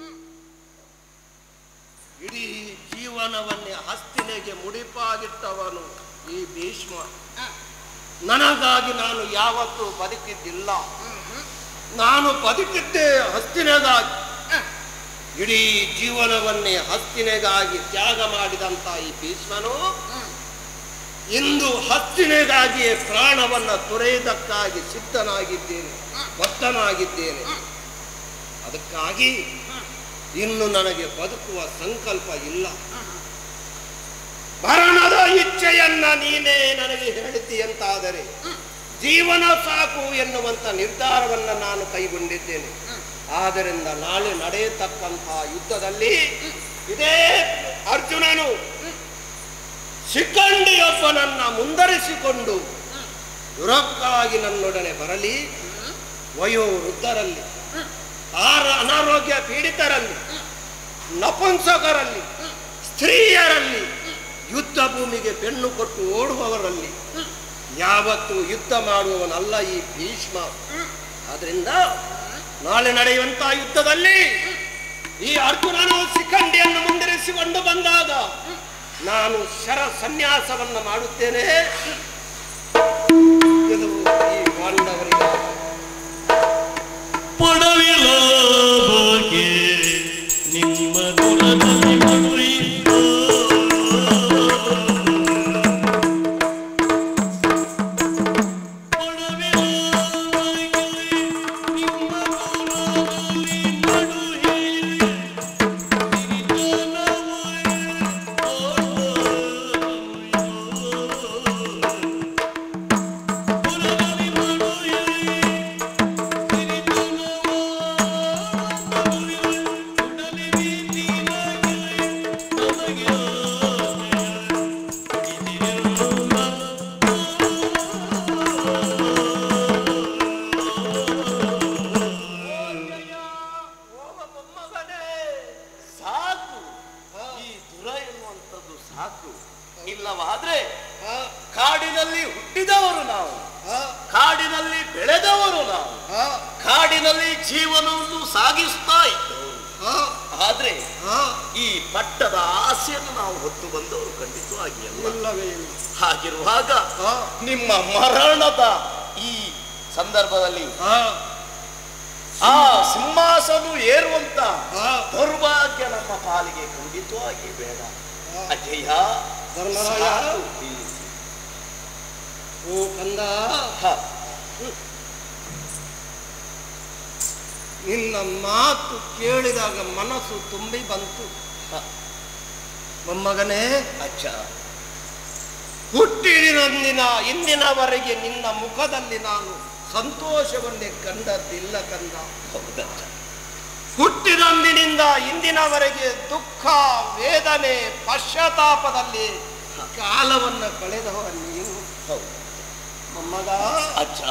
ಇಡೀ ಜೀವನವನ್ನೇ ಹಸ್ತಿನೆಗೆ ಮುಡಿಪಾಗಿಟ್ಟವನು ಈ ಭೀಷ್ಮ ನನಗಾಗಿ ನಾನು ಯಾವತ್ತೂ ಬದುಕಿದ್ದಿಲ್ಲ ನಾನು ಬದುಕಿದ್ದೆ ಹಸ್ತಿನೆಗಾಗಿ ಇಡೀ ಜೀವನವನ್ನೇ ಹಸ್ತಿನೆಗಾಗಿ ತ್ಯಾಗ ಮಾಡಿದಂತ ಈ ಭೀಷ್ಮನು ಇಂದು ಹತ್ತಿನೆಗಾಗಿಯೇ ಪ್ರಾಣವನ್ನ ತೊರೆಯುವುದಕ್ಕಾಗಿ ಸಿದ್ಧನಾಗಿದ್ದೇನೆ ಬದ್ಧನಾಗಿದ್ದೇನೆ ಅದಕ್ಕಾಗಿ ಇನ್ನು ನನಗೆ ಬದುಕುವ ಸಂಕಲ್ಪ ಇಲ್ಲ ಮರಣದ ಇಚ್ಛೆಯನ್ನ ನೀನೇ ನನಗೆ ಹೇಳಿದ್ದಿ ಅಂತಾದರೆ ಜೀವನ ಸಾಕು ಎನ್ನುವಂತ ನಿರ್ಧಾರವನ್ನ ನಾನು ಕೈಗೊಂಡಿದ್ದೇನೆ ಆದ್ದರಿಂದ ನಾಳೆ ನಡೆಯತಕ್ಕಂತಹ ಯುದ್ಧದಲ್ಲಿ ಇದೇ ಅರ್ಜುನನು ಶಿಖಂಡಿಯೊಬ್ಬನನ್ನ ಮುಂದರಿಸಿಕೊಂಡು ದುರಕ್ಕಾಗಿ ನನ್ನೊಡನೆ ಬರಲಿ ವಯೋ ವೃದ್ಧರಲ್ಲಿ ಆರ ಅನಾರೋಗ್ಯ ಪೀಡಿತರಲ್ಲಿ ನಪುಂಸಕರಲ್ಲಿ ಸ್ತ್ರೀಯರಲ್ಲಿ ಯುದ್ಧ ಭೂಮಿಗೆ ಬೆನ್ನು ಕೊಟ್ಟು ಓಡುವವರಲ್ಲಿ ಯಾವತ್ತೂ ಯುದ್ಧ ಮಾಡುವವನಲ್ಲ ಈ ಭೀಷ್ಮ ಆದ್ರಿಂದ ನಾಳೆ ನಡೆಯುವಂತಹ ಯುದ್ಧದಲ್ಲಿ ಈ ಅರ್ಜುನನು ಶಿಖಂಡಿಯನ್ನು ಮುಂದಿರಿಸಿಕೊಂಡು ಬಂದಾಗ ನಾನು ಶರ ಸನ್ಯಾಸವನ್ನ ಮಾಡುತ್ತೇನೆ ಗೆಲುವು ಈ ಪಾಂಡವರಿಗೆ ಪಡವಿಲ ಬಗ್ಗೆ ನಿಮ್ಮ ದುರದಲ್ಲಿ ಮಡುಯಿತು ಪಡವಿಲ ಬಗ್ಗೆ ನಿಮ್ಮ ದುರದಲ್ಲಿ ಮಡುಯಿತು ಓವ ಮೊಮ್ಮಗನೇ ಸಾಕು ಈ ದುರ ಎನ್ನುವಂಥದ್ದು ಸಾಕು ಇಲ್ಲವಾದ್ರೆ ಕಾಡಿನಲ್ಲಿ ಹುಟ್ಟಿದವರು ನಾವು ಕಾಡಿನಲ್ಲಿ ಬೆಳೆದವರು ನಾವು ಕಾಡಿನಲ್ಲಿ ಜೀವನವನ್ನು ಸಾಗಿಸ್ತಾ ಇದ್ದವರು ಆದ್ರೆ ಈ ಪಟ್ಟದ ಆಸೆಯನ್ನು ನಾವು ಹೊತ್ತು ಬಂದವರು ಖಂಡಿತವಾಗಿ ಅಲ್ಲ ಇಲ್ಲವೇ ಇಲ್ಲ ಹಾಗಿರುವಾಗ ನಿಮ್ಮ ಮರಣದ ಈ ಸಂದರ್ಭದಲ್ಲಿ ಆ ಸಿಂಹಾಸನ ಏರುವಂತ ದೌರ್ಭಾಗ್ಯ ನಮ್ಮ ಪಾಲಿಗೆ ಖಂಡಿತವಾಗಿ ಬೇಡ ಅಜಯ ಧರ್ಮರಾಯ ಸಾಕು ನಿಲ್ಲಿಸಿ. ಓ ಕಂದ ಹ, ನಿನ್ನ ಮಾತು ಕೇಳಿದಾಗ ಮನಸ್ಸು ತುಂಬಿ ಬಂತು ಮೊಮ್ಮಗನೇ ಅಜ್ಜ ಹುಟ್ಟಿದಿನೊಂದಿನ ಇಂದಿನವರೆಗೆ ನಿನ್ನ ಮುಖದಲ್ಲಿ ನಾನು ಸಂತೋಷವನ್ನೇ ಕಂಡದ್ದಿಲ್ಲ ಕಂದ ಹೌದಜ್ಜ ಹುಟ್ಟಿದಂದಿನಿಂದ ಇಂದಿನವರೆಗೆ ದುಃಖ ವೇದನೆ ಪಶ್ಚಾತ್ತಾಪದಲ್ಲಿ ಕಾಲವನ್ನು ಕಳೆದವ ನೀನು ಹೌದು ಮೊಮ್ಮಗ ಅಜ್ಜ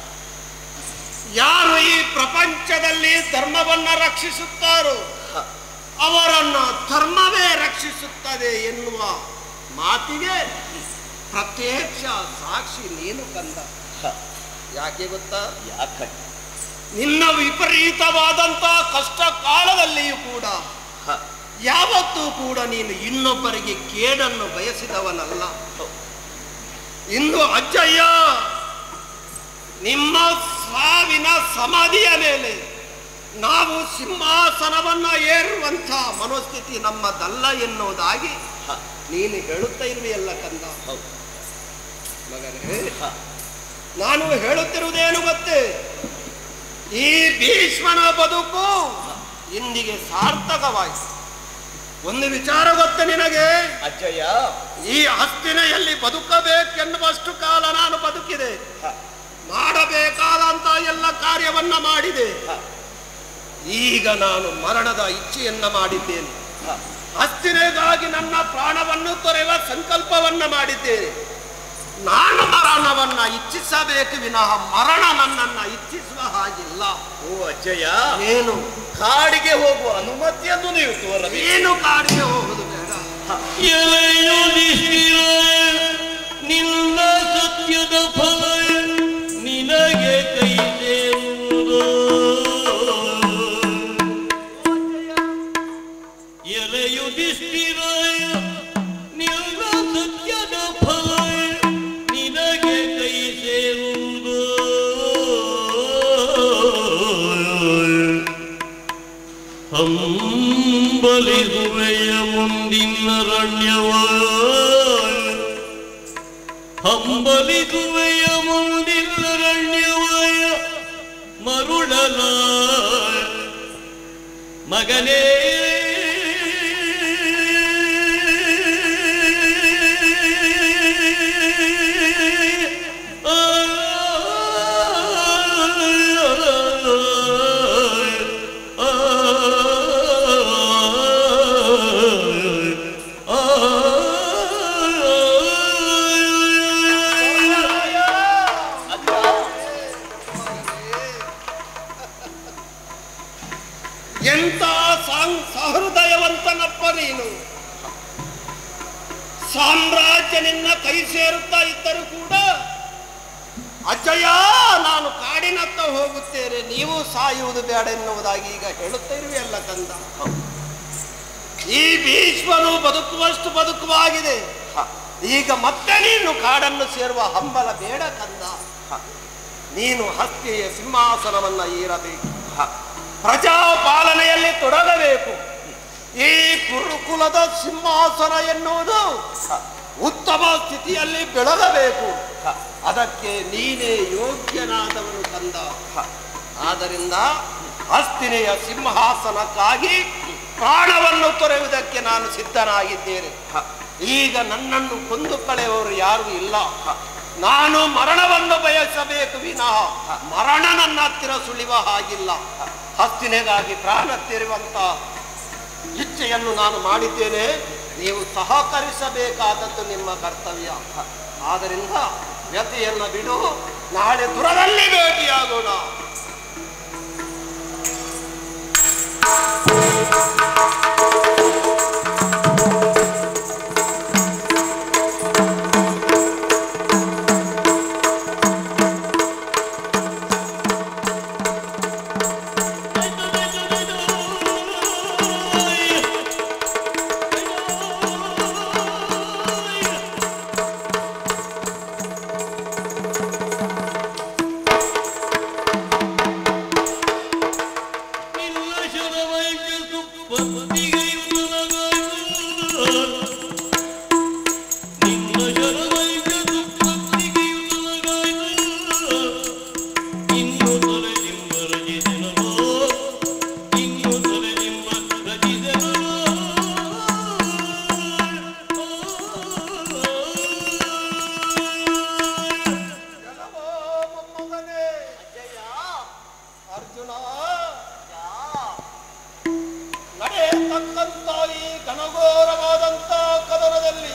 ಯಾರು ಈ ಪ್ರಪಂಚದಲ್ಲಿ ಧರ್ಮವನ್ನ ರಕ್ಷಿಸುತ್ತಾರೋ ಅವರನ್ನ ಧರ್ಮವೇ ರಕ್ಷಿಸುತ್ತದೆ ಎನ್ನುವ ಮಾತಿಗೆ ಪ್ರತ್ಯಕ್ಷ ಸಾಕ್ಷಿ ನೀನು ಕಂದ ಹ, ಯಾಕೆ ಗೊತ್ತಾ ಯಾಕಜ್ಜ ನಿನ್ನ ವಿಪರೀತವಾದಂತ ಕಷ್ಟ ಕಾಲದಲ್ಲಿಯೂ ಕೂಡ ಹ, ಯಾವತ್ತೂ ಕೂಡ ನೀನು ಇನ್ನೊಬ್ಬರಿಗೆ ಕೇಡನ್ನು ಬಯಸಿದವನಲ್ಲ ಇಂದು ಅಜ್ಜಯ್ಯ ನಿಮ್ಮ ಸಾವಿನ ಸಮಾಧಿಯ ಮೇಲೆ ನಾವು ಸಿಂಹಾಸನವನ್ನ ಏರುವಂಥ ಮನೋಸ್ಥಿತಿ ನಮ್ಮದಲ್ಲ ಎನ್ನುವುದಾಗಿ ಹ, ನೀನು ಹೇಳುತ್ತಾ ಇರುವೆಯಲ್ಲ ಕಂದ ಹೌದು ಮಗನೇ ಹ, ನಾನು ಹೇಳುತ್ತಿರುವುದೇನು ಗೊತ್ತೇ ಈ ಭೀಷ್ಮನ ಬದುಕು ಇಂದಿಗೆ ಸಾರ್ಥಕವಾಯಿತು ಒಂದು ವಿಚಾರ ಗೊತ್ತ ನಿನಗೆ ಅಜ್ಜಯ್ಯ ಈ ಹಸ್ತಿನೆಯಲ್ಲಿ ಬದುಕಬೇಕೆನ್ನುವಷ್ಟು ಕಾಲ ನಾನು ಬದುಕಿದೆ ಹ, ಮಾಡಬೇಕಾದಂತ ಎಲ್ಲ ಕಾರ್ಯವನ್ನ ಮಾಡಿದೆ ಹ, ಈಗ ನಾನು ಮರಣದ ಇಚ್ಛೆಯನ್ನ ಮಾಡಿದ್ದೇನೆ ಹ, ಹಸ್ತಿನೆಗಾಗಿ ನನ್ನ ಪ್ರಾಣವನ್ನು ತೊರೆಯುವ ಸಂಕಲ್ಪವನ್ನ ಮಾಡಿದ್ದೇನೆ ನಾನು ಮರಣವನ್ನ ಇಚ್ಛಿಸಬೇಕು ವಿನಃ ಮರಣ ನನ್ನನ್ನ ಇಚ್ಛಿಸುವ ಹಾಗಿಲ್ಲ ಓ ಅಜ್ಜಯ್ಯ ಏನು ಕಾಡಿಗೆ ಹೋಗುವ ಅನುಮತಿಯನ್ನು ನೀವು ತೋರಬೇಕು ಏನು ಕಾಡಿಗೆ ಹೋಗುದು ಬೇಡ ಎಲೆಯುದಿಷ್ಟಿರ ನಿನ್ನ ಸತ್ಯದ ಫಲ ನಿನಗೆ ಕೈ ಸೇರುವುದು ಎಲೆಯುದಿಷ್ಟಿರ ನಿನ್ನ ಸತ್ಯದ ಫಲ ನಿನಗೆ ಕೈ ಸೇರುವುದು ಹಂಬಲಿಸುವೆಯ ಮುಂದಿನ ರಣ್ಯವ ಹಂಬಲಿಸುವೆಯ ಮುಂದಿನ ರಣ್ಯವಯ ಮರುಳಲ ಮಗನೇ ಎಂತ ಸಾಂ- ಸಹೃದಯವಂತನಪ್ಪ ನೀನು ಸಾಮ್ರಾಜ್ಯ ನಿನ್ನ ಕೈ ಸೇರುತ್ತಾ ಇದ್ದರೂ ಕೂಡ ಅಜ್ಜಯ್ಯ ನಾನು ಕಾಡಿನತ್ತ ಹೋಗುತ್ತೇನೆ ನೀವು ಸಾಯುವುದು ಬೇಡ ಎನ್ನುವುದಾಗಿ ಈಗ ಹೇಳುತ್ತಾ ಇರುವೆಯಲ್ಲ ಕಂದ ಈ ಭೀಷ್ಮನು ಬದುಕುವಷ್ಟು ಬದುಕುವಾಗಿದೆ ಈಗ ಮತ್ತೆ ನೀನು ಕಾಡನ್ನು ಸೇರುವ ಹಂಬಲ ಬೇಡ ಕಂದ ನೀನು ಹಸ್ತಿಯ ಸಿಂಹಾಸನವನ್ನ ಏರಬೇಕು ಪ್ರಜಾಪಾಲನೆಯಲ್ಲಿ ತೊಡಗಬೇಕು ಈ ಕುರುಕುಲದ ಸಿಂಹಾಸನ ಎನ್ನುವುದು ಉತ್ತಮ ಸ್ಥಿತಿಯಲ್ಲಿ ಬೆಳಗಬೇಕು ಅದಕ್ಕೆ ನೀನೇ ಯೋಗ್ಯನಾದವನು ಕಂದ ಆದ್ದರಿಂದ ಹಸ್ತಿನೆಯ ಸಿಂಹಾಸನಕ್ಕಾಗಿ ಪ್ರಾಣವನ್ನು ತೊರೆಯುವುದಕ್ಕೆ ನಾನು ಸಿದ್ಧನಾಗಿದ್ದೇನೆ ಈಗ ನನ್ನನ್ನು ಕೊಂದು ಕಳೆಯುವವರು ಯಾರು ಇಲ್ಲ ನಾನು ಮರಣವನ್ನು ಬಯಸಬೇಕು ವಿನಃ ಮರಣ ನನ್ನ ಹತ್ತಿರ ಸುಳಿವ ಹಾಗಿಲ್ಲ ಹಸ್ತಿನೆಗಾಗಿ ಪ್ರಾಣ ತೆರುವಂತ ಇಚ್ಛೆಯನ್ನು ನಾನು ಮಾಡಿದ್ದೇನೆ ನೀವು ಸಹಕರಿಸಬೇಕಾದದ್ದು ನಿಮ್ಮ ಕರ್ತವ್ಯ ಆದ್ದರಿಂದ ವ್ಯಥೆಯನ್ನ ಬಿಡು ನಾಳೆ ದುರದಲ್ಲಿ ಭೇಟಿಯಾಗೋಣ ನಿನ್ನ ಶರವೈದ್ಯ ಸುಪ್ಪ ನಡೀತಿರತಕ್ಕಂಥ ಈ ಘನಘೋರವಾದಂಥ ಕದನದಲ್ಲಿ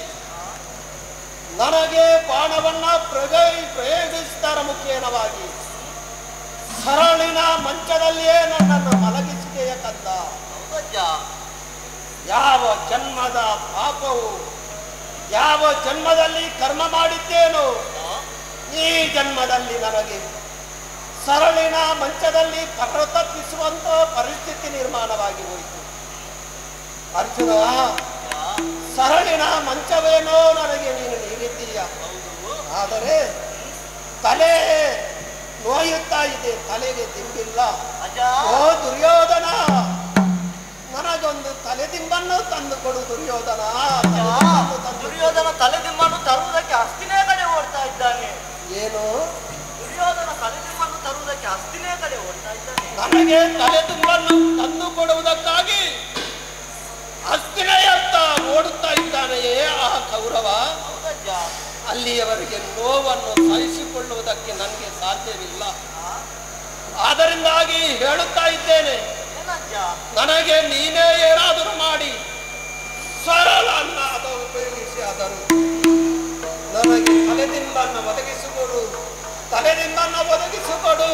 ನನಗೆ ಬಾಣವನ್ನ ಪ್ರಗೈ ಪ್ರಯೋಗಿಸ್ತಾರ ಮುಖೇನವಾಗಿ ಸರಳಿನ ಮಂಚದಲ್ಲಿಯೇ ನನ್ನನ್ನು ಮಲಗಿಸಿದೆಯ ಕಂದ ಹೌದಜ್ಜ ಯಾವ ಜನ್ಮದ ಪಾಪವು ಯಾವ ಜನ್ಮದಲ್ಲಿ ಕರ್ಮ ಮಾಡಿದ್ದೇನೋ ಈ ಜನ್ಮದಲ್ಲಿ ನನಗೆ ಸರಳಿನ ಮಂಚದಲ್ಲಿ ಕರ ತಪ್ಪಿಸುವಂತ ಪರಿಸ್ಥಿತಿ ನಿರ್ಮಾಣವಾಗಿ ಹೋಯಿತು ಅರ್ಜುನ ಸರಳಿನ ಮಂಚವೇನೋ ನನಗೆ ನೀನು ನೀಡಿದ್ದೀಯ ಆದರೆ ತಲೆ ನೋಯುತ್ತಾ ಇದೆ ತಲೆಗೆ ದಿಂಬಿಲ್ಲ ಅಜ್ಜ ಓ ದುರ್ಯೋಧನ ನನಗೊಂದು ತಲೆದಿಂಬನ್ನು ತಂದು ಕೊಡು ದುರ್ಯೋಧನ ತಲೆದಿಂಬನ್ನು ತಂದು ಕೊಡು. ದುರ್ಯೋಧನ ತಲೆದಿಂಬನ್ನು ತರುವುದಕ್ಕೆ ಹಸ್ತಿನೇ ಕಡೆ ಓಡ್ತಾ ಇದ್ದಾನೆ ಏನು ದುರ್ಯೋಧನ ತಲೆದಿಂಬನ್ನು ತರುವುದಕ್ಕೆ ಹಸ್ತಿನೇ ಕಡೆ ಓಡ್ತಾ ಇದ್ದಾನೆ ನನಗೆ ತಲೆದಿಂಬನ್ನು ತಂದು ಕೊಡುವುದಕ್ಕಾಗಿ ಹಸ್ತಿನೆಯತ್ತ ಓಡುತ್ತಾ ಇದ್ದಾನೆಯೇ ಆ ಕೌರವ ಹೌದಜ್ಜ ಅಲ್ಲಿಯವರೆಗೆ ನೋವನ್ನು ಸಹಿಸಿಕೊಳ್ಳುವುದಕ್ಕೆ ನನಗೆ ಸಾಧ್ಯವಿಲ್ಲ ಆದ್ದರಿಂದಾಗಿ ಹೇಳುತ್ತಾ ಇದ್ದೇನೆ ಏನಜ್ಜ ನನಗೆ ನೀನೇ ಏನಾದರೂ ಮಾಡಿ ಸರಳ ಅನ್ನ ಅದ ಉಪಯೋಗಿಸಿ ಆದರೂ ನನಗೆ ತಲೆದಿಂಬನ್ನು ಒದಗಿಸಿಕೊಡು ತಲೆದಿಂಬನ್ನು ಒದಗಿಸಿಕೊಡು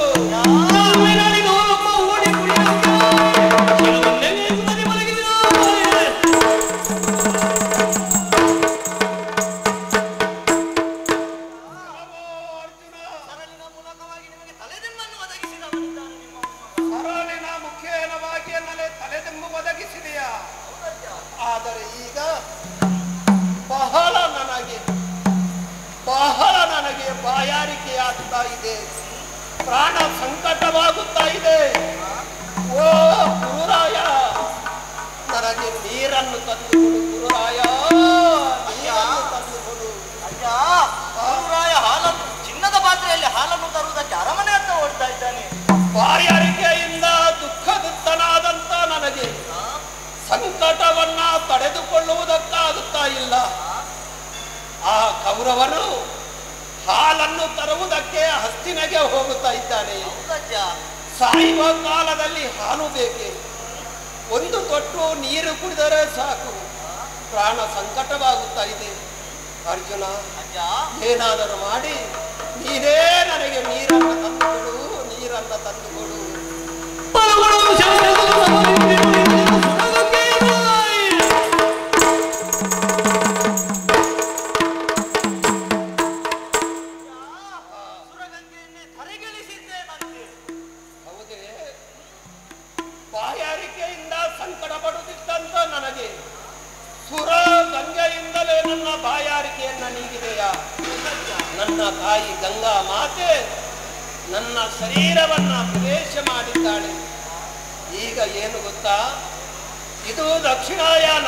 ಅರ್ಜುನ ಸರಳಿನ ಮೂಲಕವಾಗಿ ನಿಮಗೆ ತಲೆದಿಂಬನ್ನು ಒದಗಿಸಿದವನಿದ್ದಾನೆ ನಿಮ್ಮ ಮೊಮ್ಮಗ. ಸರಳಿನ ಮುಖೇನವಾಗಿ ನನಗೆ ತಲೆದಿಂಬು ಒದಗಿಸಿದೆಯಾ ಹೌದಜ್ಜ ಆದರೆ ಈಗ ಬಹಳ ನನಗೆ ಬಹಳ ನನಗೆ ಬಾಯಾರಿಕೆಯಾಗ್ತಾ ಇದೆ ಪ್ರಾಣ ಸಂಕಟವಾಗುತ್ತಾ ಇದೆ ಓ ಗುರುರಾಯ ನನಗೆ ನೀರನ್ನು ತಂದು ಕೊಡು ಗುರುರಾಯ ನೀರನ್ನು ತಂದು ಕೊಡು ಅಜ್ಜ ಗುರುರಾಯ ಹಾಲನ್ನು ಚಿನ್ನದ ಪಾತ್ರೆಯಲ್ಲಿ ಹಾಲನ್ನು ತರುವುದಕ್ಕೆ ಅರಮನೆ ಹತ್ರ ಓಡ್ತಾ ಇದ್ದಾನೆ ಬಾಯಾರಿಕೆಯಿಂದ ದುಃಖದುತ್ತನಾದಂತ ನನಗೆ ಸಂಕಟವನ್ನ ತಡೆದುಕೊಳ್ಳುವುದಕ್ಕಾಗುತ್ತಾ ಇಲ್ಲ ಆ ಕೌರವನು ಹಾಲನ್ನು ತರುವುದಕ್ಕೆ ಹಸ್ತಿನಗೆ ಹೋಗುತ್ತಾ ಇದ್ದಾನೆ ಹೌದಜ್ಜ ಸಾಯುವ ಕಾಲದಲ್ಲಿ ಹಾಲು ಬೇಕೆ ಒಂದು ತೊಟ್ಟು ನೀರು ಕುಡಿದರೆ ಸಾಕು ಪ್ರಾಣ ಸಂಕಟವಾಗುತ್ತಾ ಇದೆ ಅರ್ಜುನ ಅಜ್ಜ ಏನಾದರೂ ಮಾಡಿ ನೀನೇ ನನಗೆ ನೀರನ್ನು ತಂದುಕೊಡು ನೀರನ್ನು ತಂದುಕೊಡು ಸುರಗಂಗೆಯನ್ನೇ ಧರೆಗಿಳಿಸಿದ್ದೇನಂತೆ ಹೌದೇ ಬಾಯಾರಿಕೆಯಿಂದ ಸಂಕಟ ಪಡುತ್ತಿದ್ದಂತ ನನಗೆ ಸುರ ಗಂಗೆಯಿಂದಲೇ ನನ್ನ ಬಾಯಾರಿಕೆಯನ್ನ ನೀಗಿದೆಯಾ ನನ್ನ ತಾಯಿ ಗಂಗಾ ಮಾತೆ ನನ್ನ ಶರೀರವನ್ನ ಪ್ರವೇಶ ಮಾಡಿದ್ದಾಳೆ ಈಗ ಏನು ಗೊತ್ತಾ ಇದು ದಕ್ಷಿಣಾಯಾನ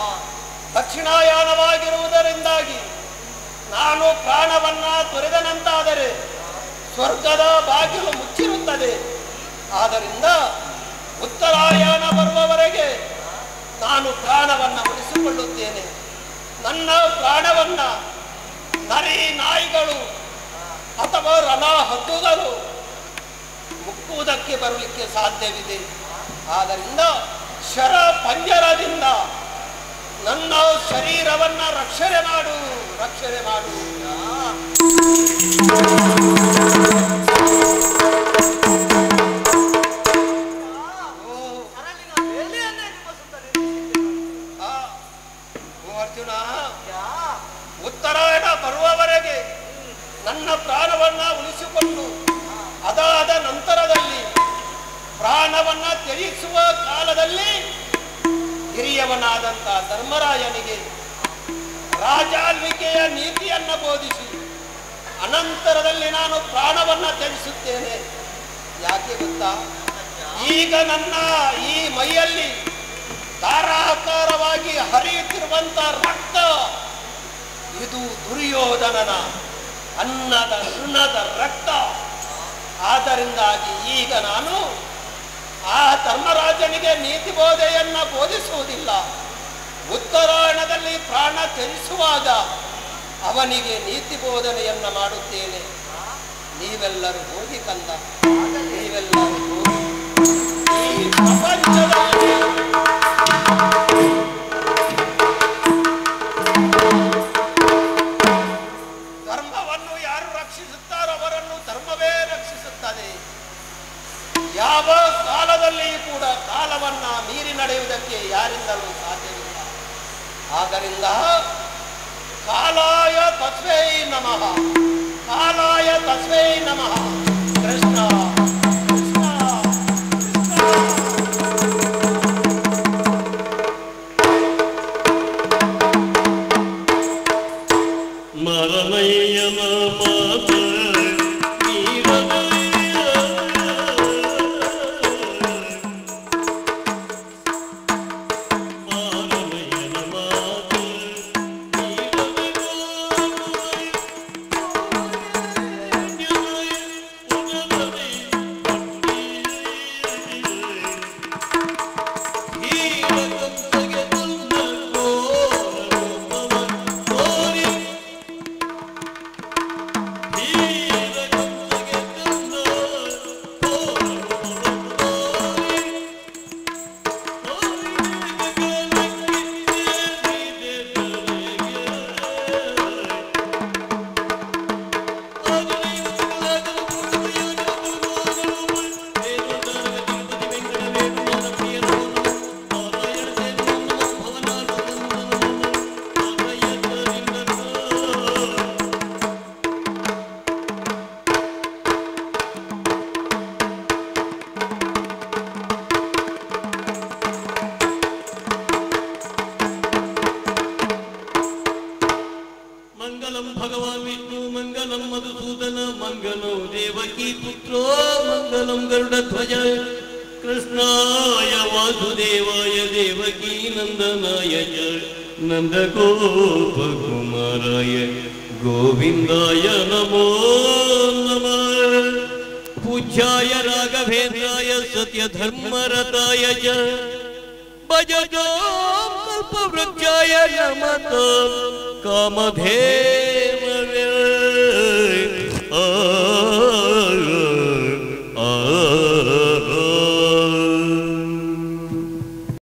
ದಕ್ಷಿಣಾಯಾನವಾಗಿರುವುದರಿಂದಾಗಿ ನಾನು ಪ್ರಾಣವನ್ನ ತೊರೆದನಂತಾದರೆ ಸ್ವರ್ಗದ ಬಾಗಿಲು ಮುಚ್ಚಿರುತ್ತದೆ ಆದ್ದರಿಂದ ಉತ್ತರಾಯಣ ಬರುವವರೆಗೆ ನಾನು ಪ್ರಾಣವನ್ನ ಉಳಿಸಿಕೊಳ್ಳುತ್ತೇನೆ ನನ್ನ ಪ್ರಾಣವನ್ನ ನರಿ ನಾಯಿಗಳು ಅಥವಾ ರಣ ಹದ್ದುಗಳು ಮುಕ್ಕುವುದಕ್ಕೆ ಬರಲಿಕ್ಕೆ ಸಾಧ್ಯವಿದೆ ಆದ್ದರಿಂದ ಶರ ಪಂಜರದಿಂದ ನನ್ನ ಶರೀರವನ್ನ ರಕ್ಷಣೆ ಮಾಡು ರಕ್ಷಣೆ ಮಾಡು ಓ, ಸರಳಿನ ಬೇಲಿಯನ್ನೇ ನಿಮ್ಮ ಸುತ್ತ ನಿಲ್ಲಿಸಿದ್ದೇನಂತೆ. ಆ, ಓ ಅರ್ಜುನ ಅಜ್ಜ ಉತ್ತರಾಯಣ ಬರುವವರೆಗೆ ನನ್ನ ಪ್ರಾಣವನ್ನ ಉಳಿಸಿಕೊಂಡು ಅದಾದ ನಂತರದಲ್ಲಿ ಪ್ರಾಣವನ್ನ ತ್ಯಜಿಸುವ ಕಾಲದಲ್ಲಿ ಹಿರಿಯವನಾದಂತ ಧರ್ಮರಾಯನಿಗೆ ರಾಜಾಳ್ವಿಕೆಯ ನೀತಿಯನ್ನ ಬೋಧಿಸಿ ಅನಂತರದಲ್ಲಿ ನಾನು ಪ್ರಾಣವನ್ನ ತ್ಯಜಿಸುತ್ತೇನೆ ಯಾಕೆ ಗೊತ್ತಾ ಈಗ ನನ್ನ ಈ ಮೈಯಲ್ಲಿ ಧಾರಾಕಾರವಾಗಿ ಹರಿಯುತ್ತಿರುವಂತ ರಕ್ತ ಇದು ದುರ್ಯೋಧನನ ಅನ್ನದ ಋಣದ ರಕ್ತ ಆದ್ದರಿಂದಾಗಿ ಈಗ ನಾನು ಆ ಧರ್ಮರಾಜನಿಗೆ ನೀತಿ ಬೋಧೆಯನ್ನ ಬೋಧಿಸುವುದಿಲ್ಲ ಉತ್ತರಾಯಣದಲ್ಲಿ ಪ್ರಾಣ ತ್ಯಜಿಸುವಾಗ ಅವನಿಗೆ ನೀತಿ ಬೋಧನೆಯನ್ನ ಮಾಡುತ್ತೇನೆ ನೀವೆಲ್ಲರೂ ಹೋಗಿ ಕಂದ ನೀವೆಲ್ಲರೂ ಹೋಗಿ ಈ ಪ್ರಪಂಚದಲ್ಲಿ ಮುನ್ನಡೆಯುವುದಕ್ಕೆ ಯಾರಿಂದಲೂ ಸಾಧ್ಯವಿಲ್ಲ ಆದ್ದರಿಂದ ಕಾಲಾಯ ತಸ್ವೈ ನಮಃ ಕಾಲಾಯ ತಸ್ವೈ ನಮಃ ಕೃಷ್ಣ ಕೃಷ್ಣ ಕೃಷ್ಣ ಮರಮಯ್ಯ ಮಾತ ಮಂಗಲಂ ಭಗವಾನ್ ವಿಷ್ಣು ಮಂಗಲಂ ಮಧುಸೂದನ ಮಂಗಲೋ ದೇವಕಿ ಪುತ್ರೋ ಮಂಗಲಂ ಗರುಡಧ್ವಜ ಕೃಷ್ಣಾಯ ವಾಸುದೇವಾಯ ದೇವಕೀ ನಂದನಾಯ ಚ ನಂದಗೋಪಕುಮಾರಾಯ ಗೋವಿಂದಾಯ ನಮೋ ನಮಃ ಪೂಜ್ಯಾಯ ರಾಘವೇಂದ್ರಾಯ ಸತ್ಯಧರ್ಮರತಾಯ ಚ ಭಜತೋ ಕಲ್ಪವೃಕ್ಷಾಯ ನಮತೋ ಕಾಮಧೇನವೇ ಆ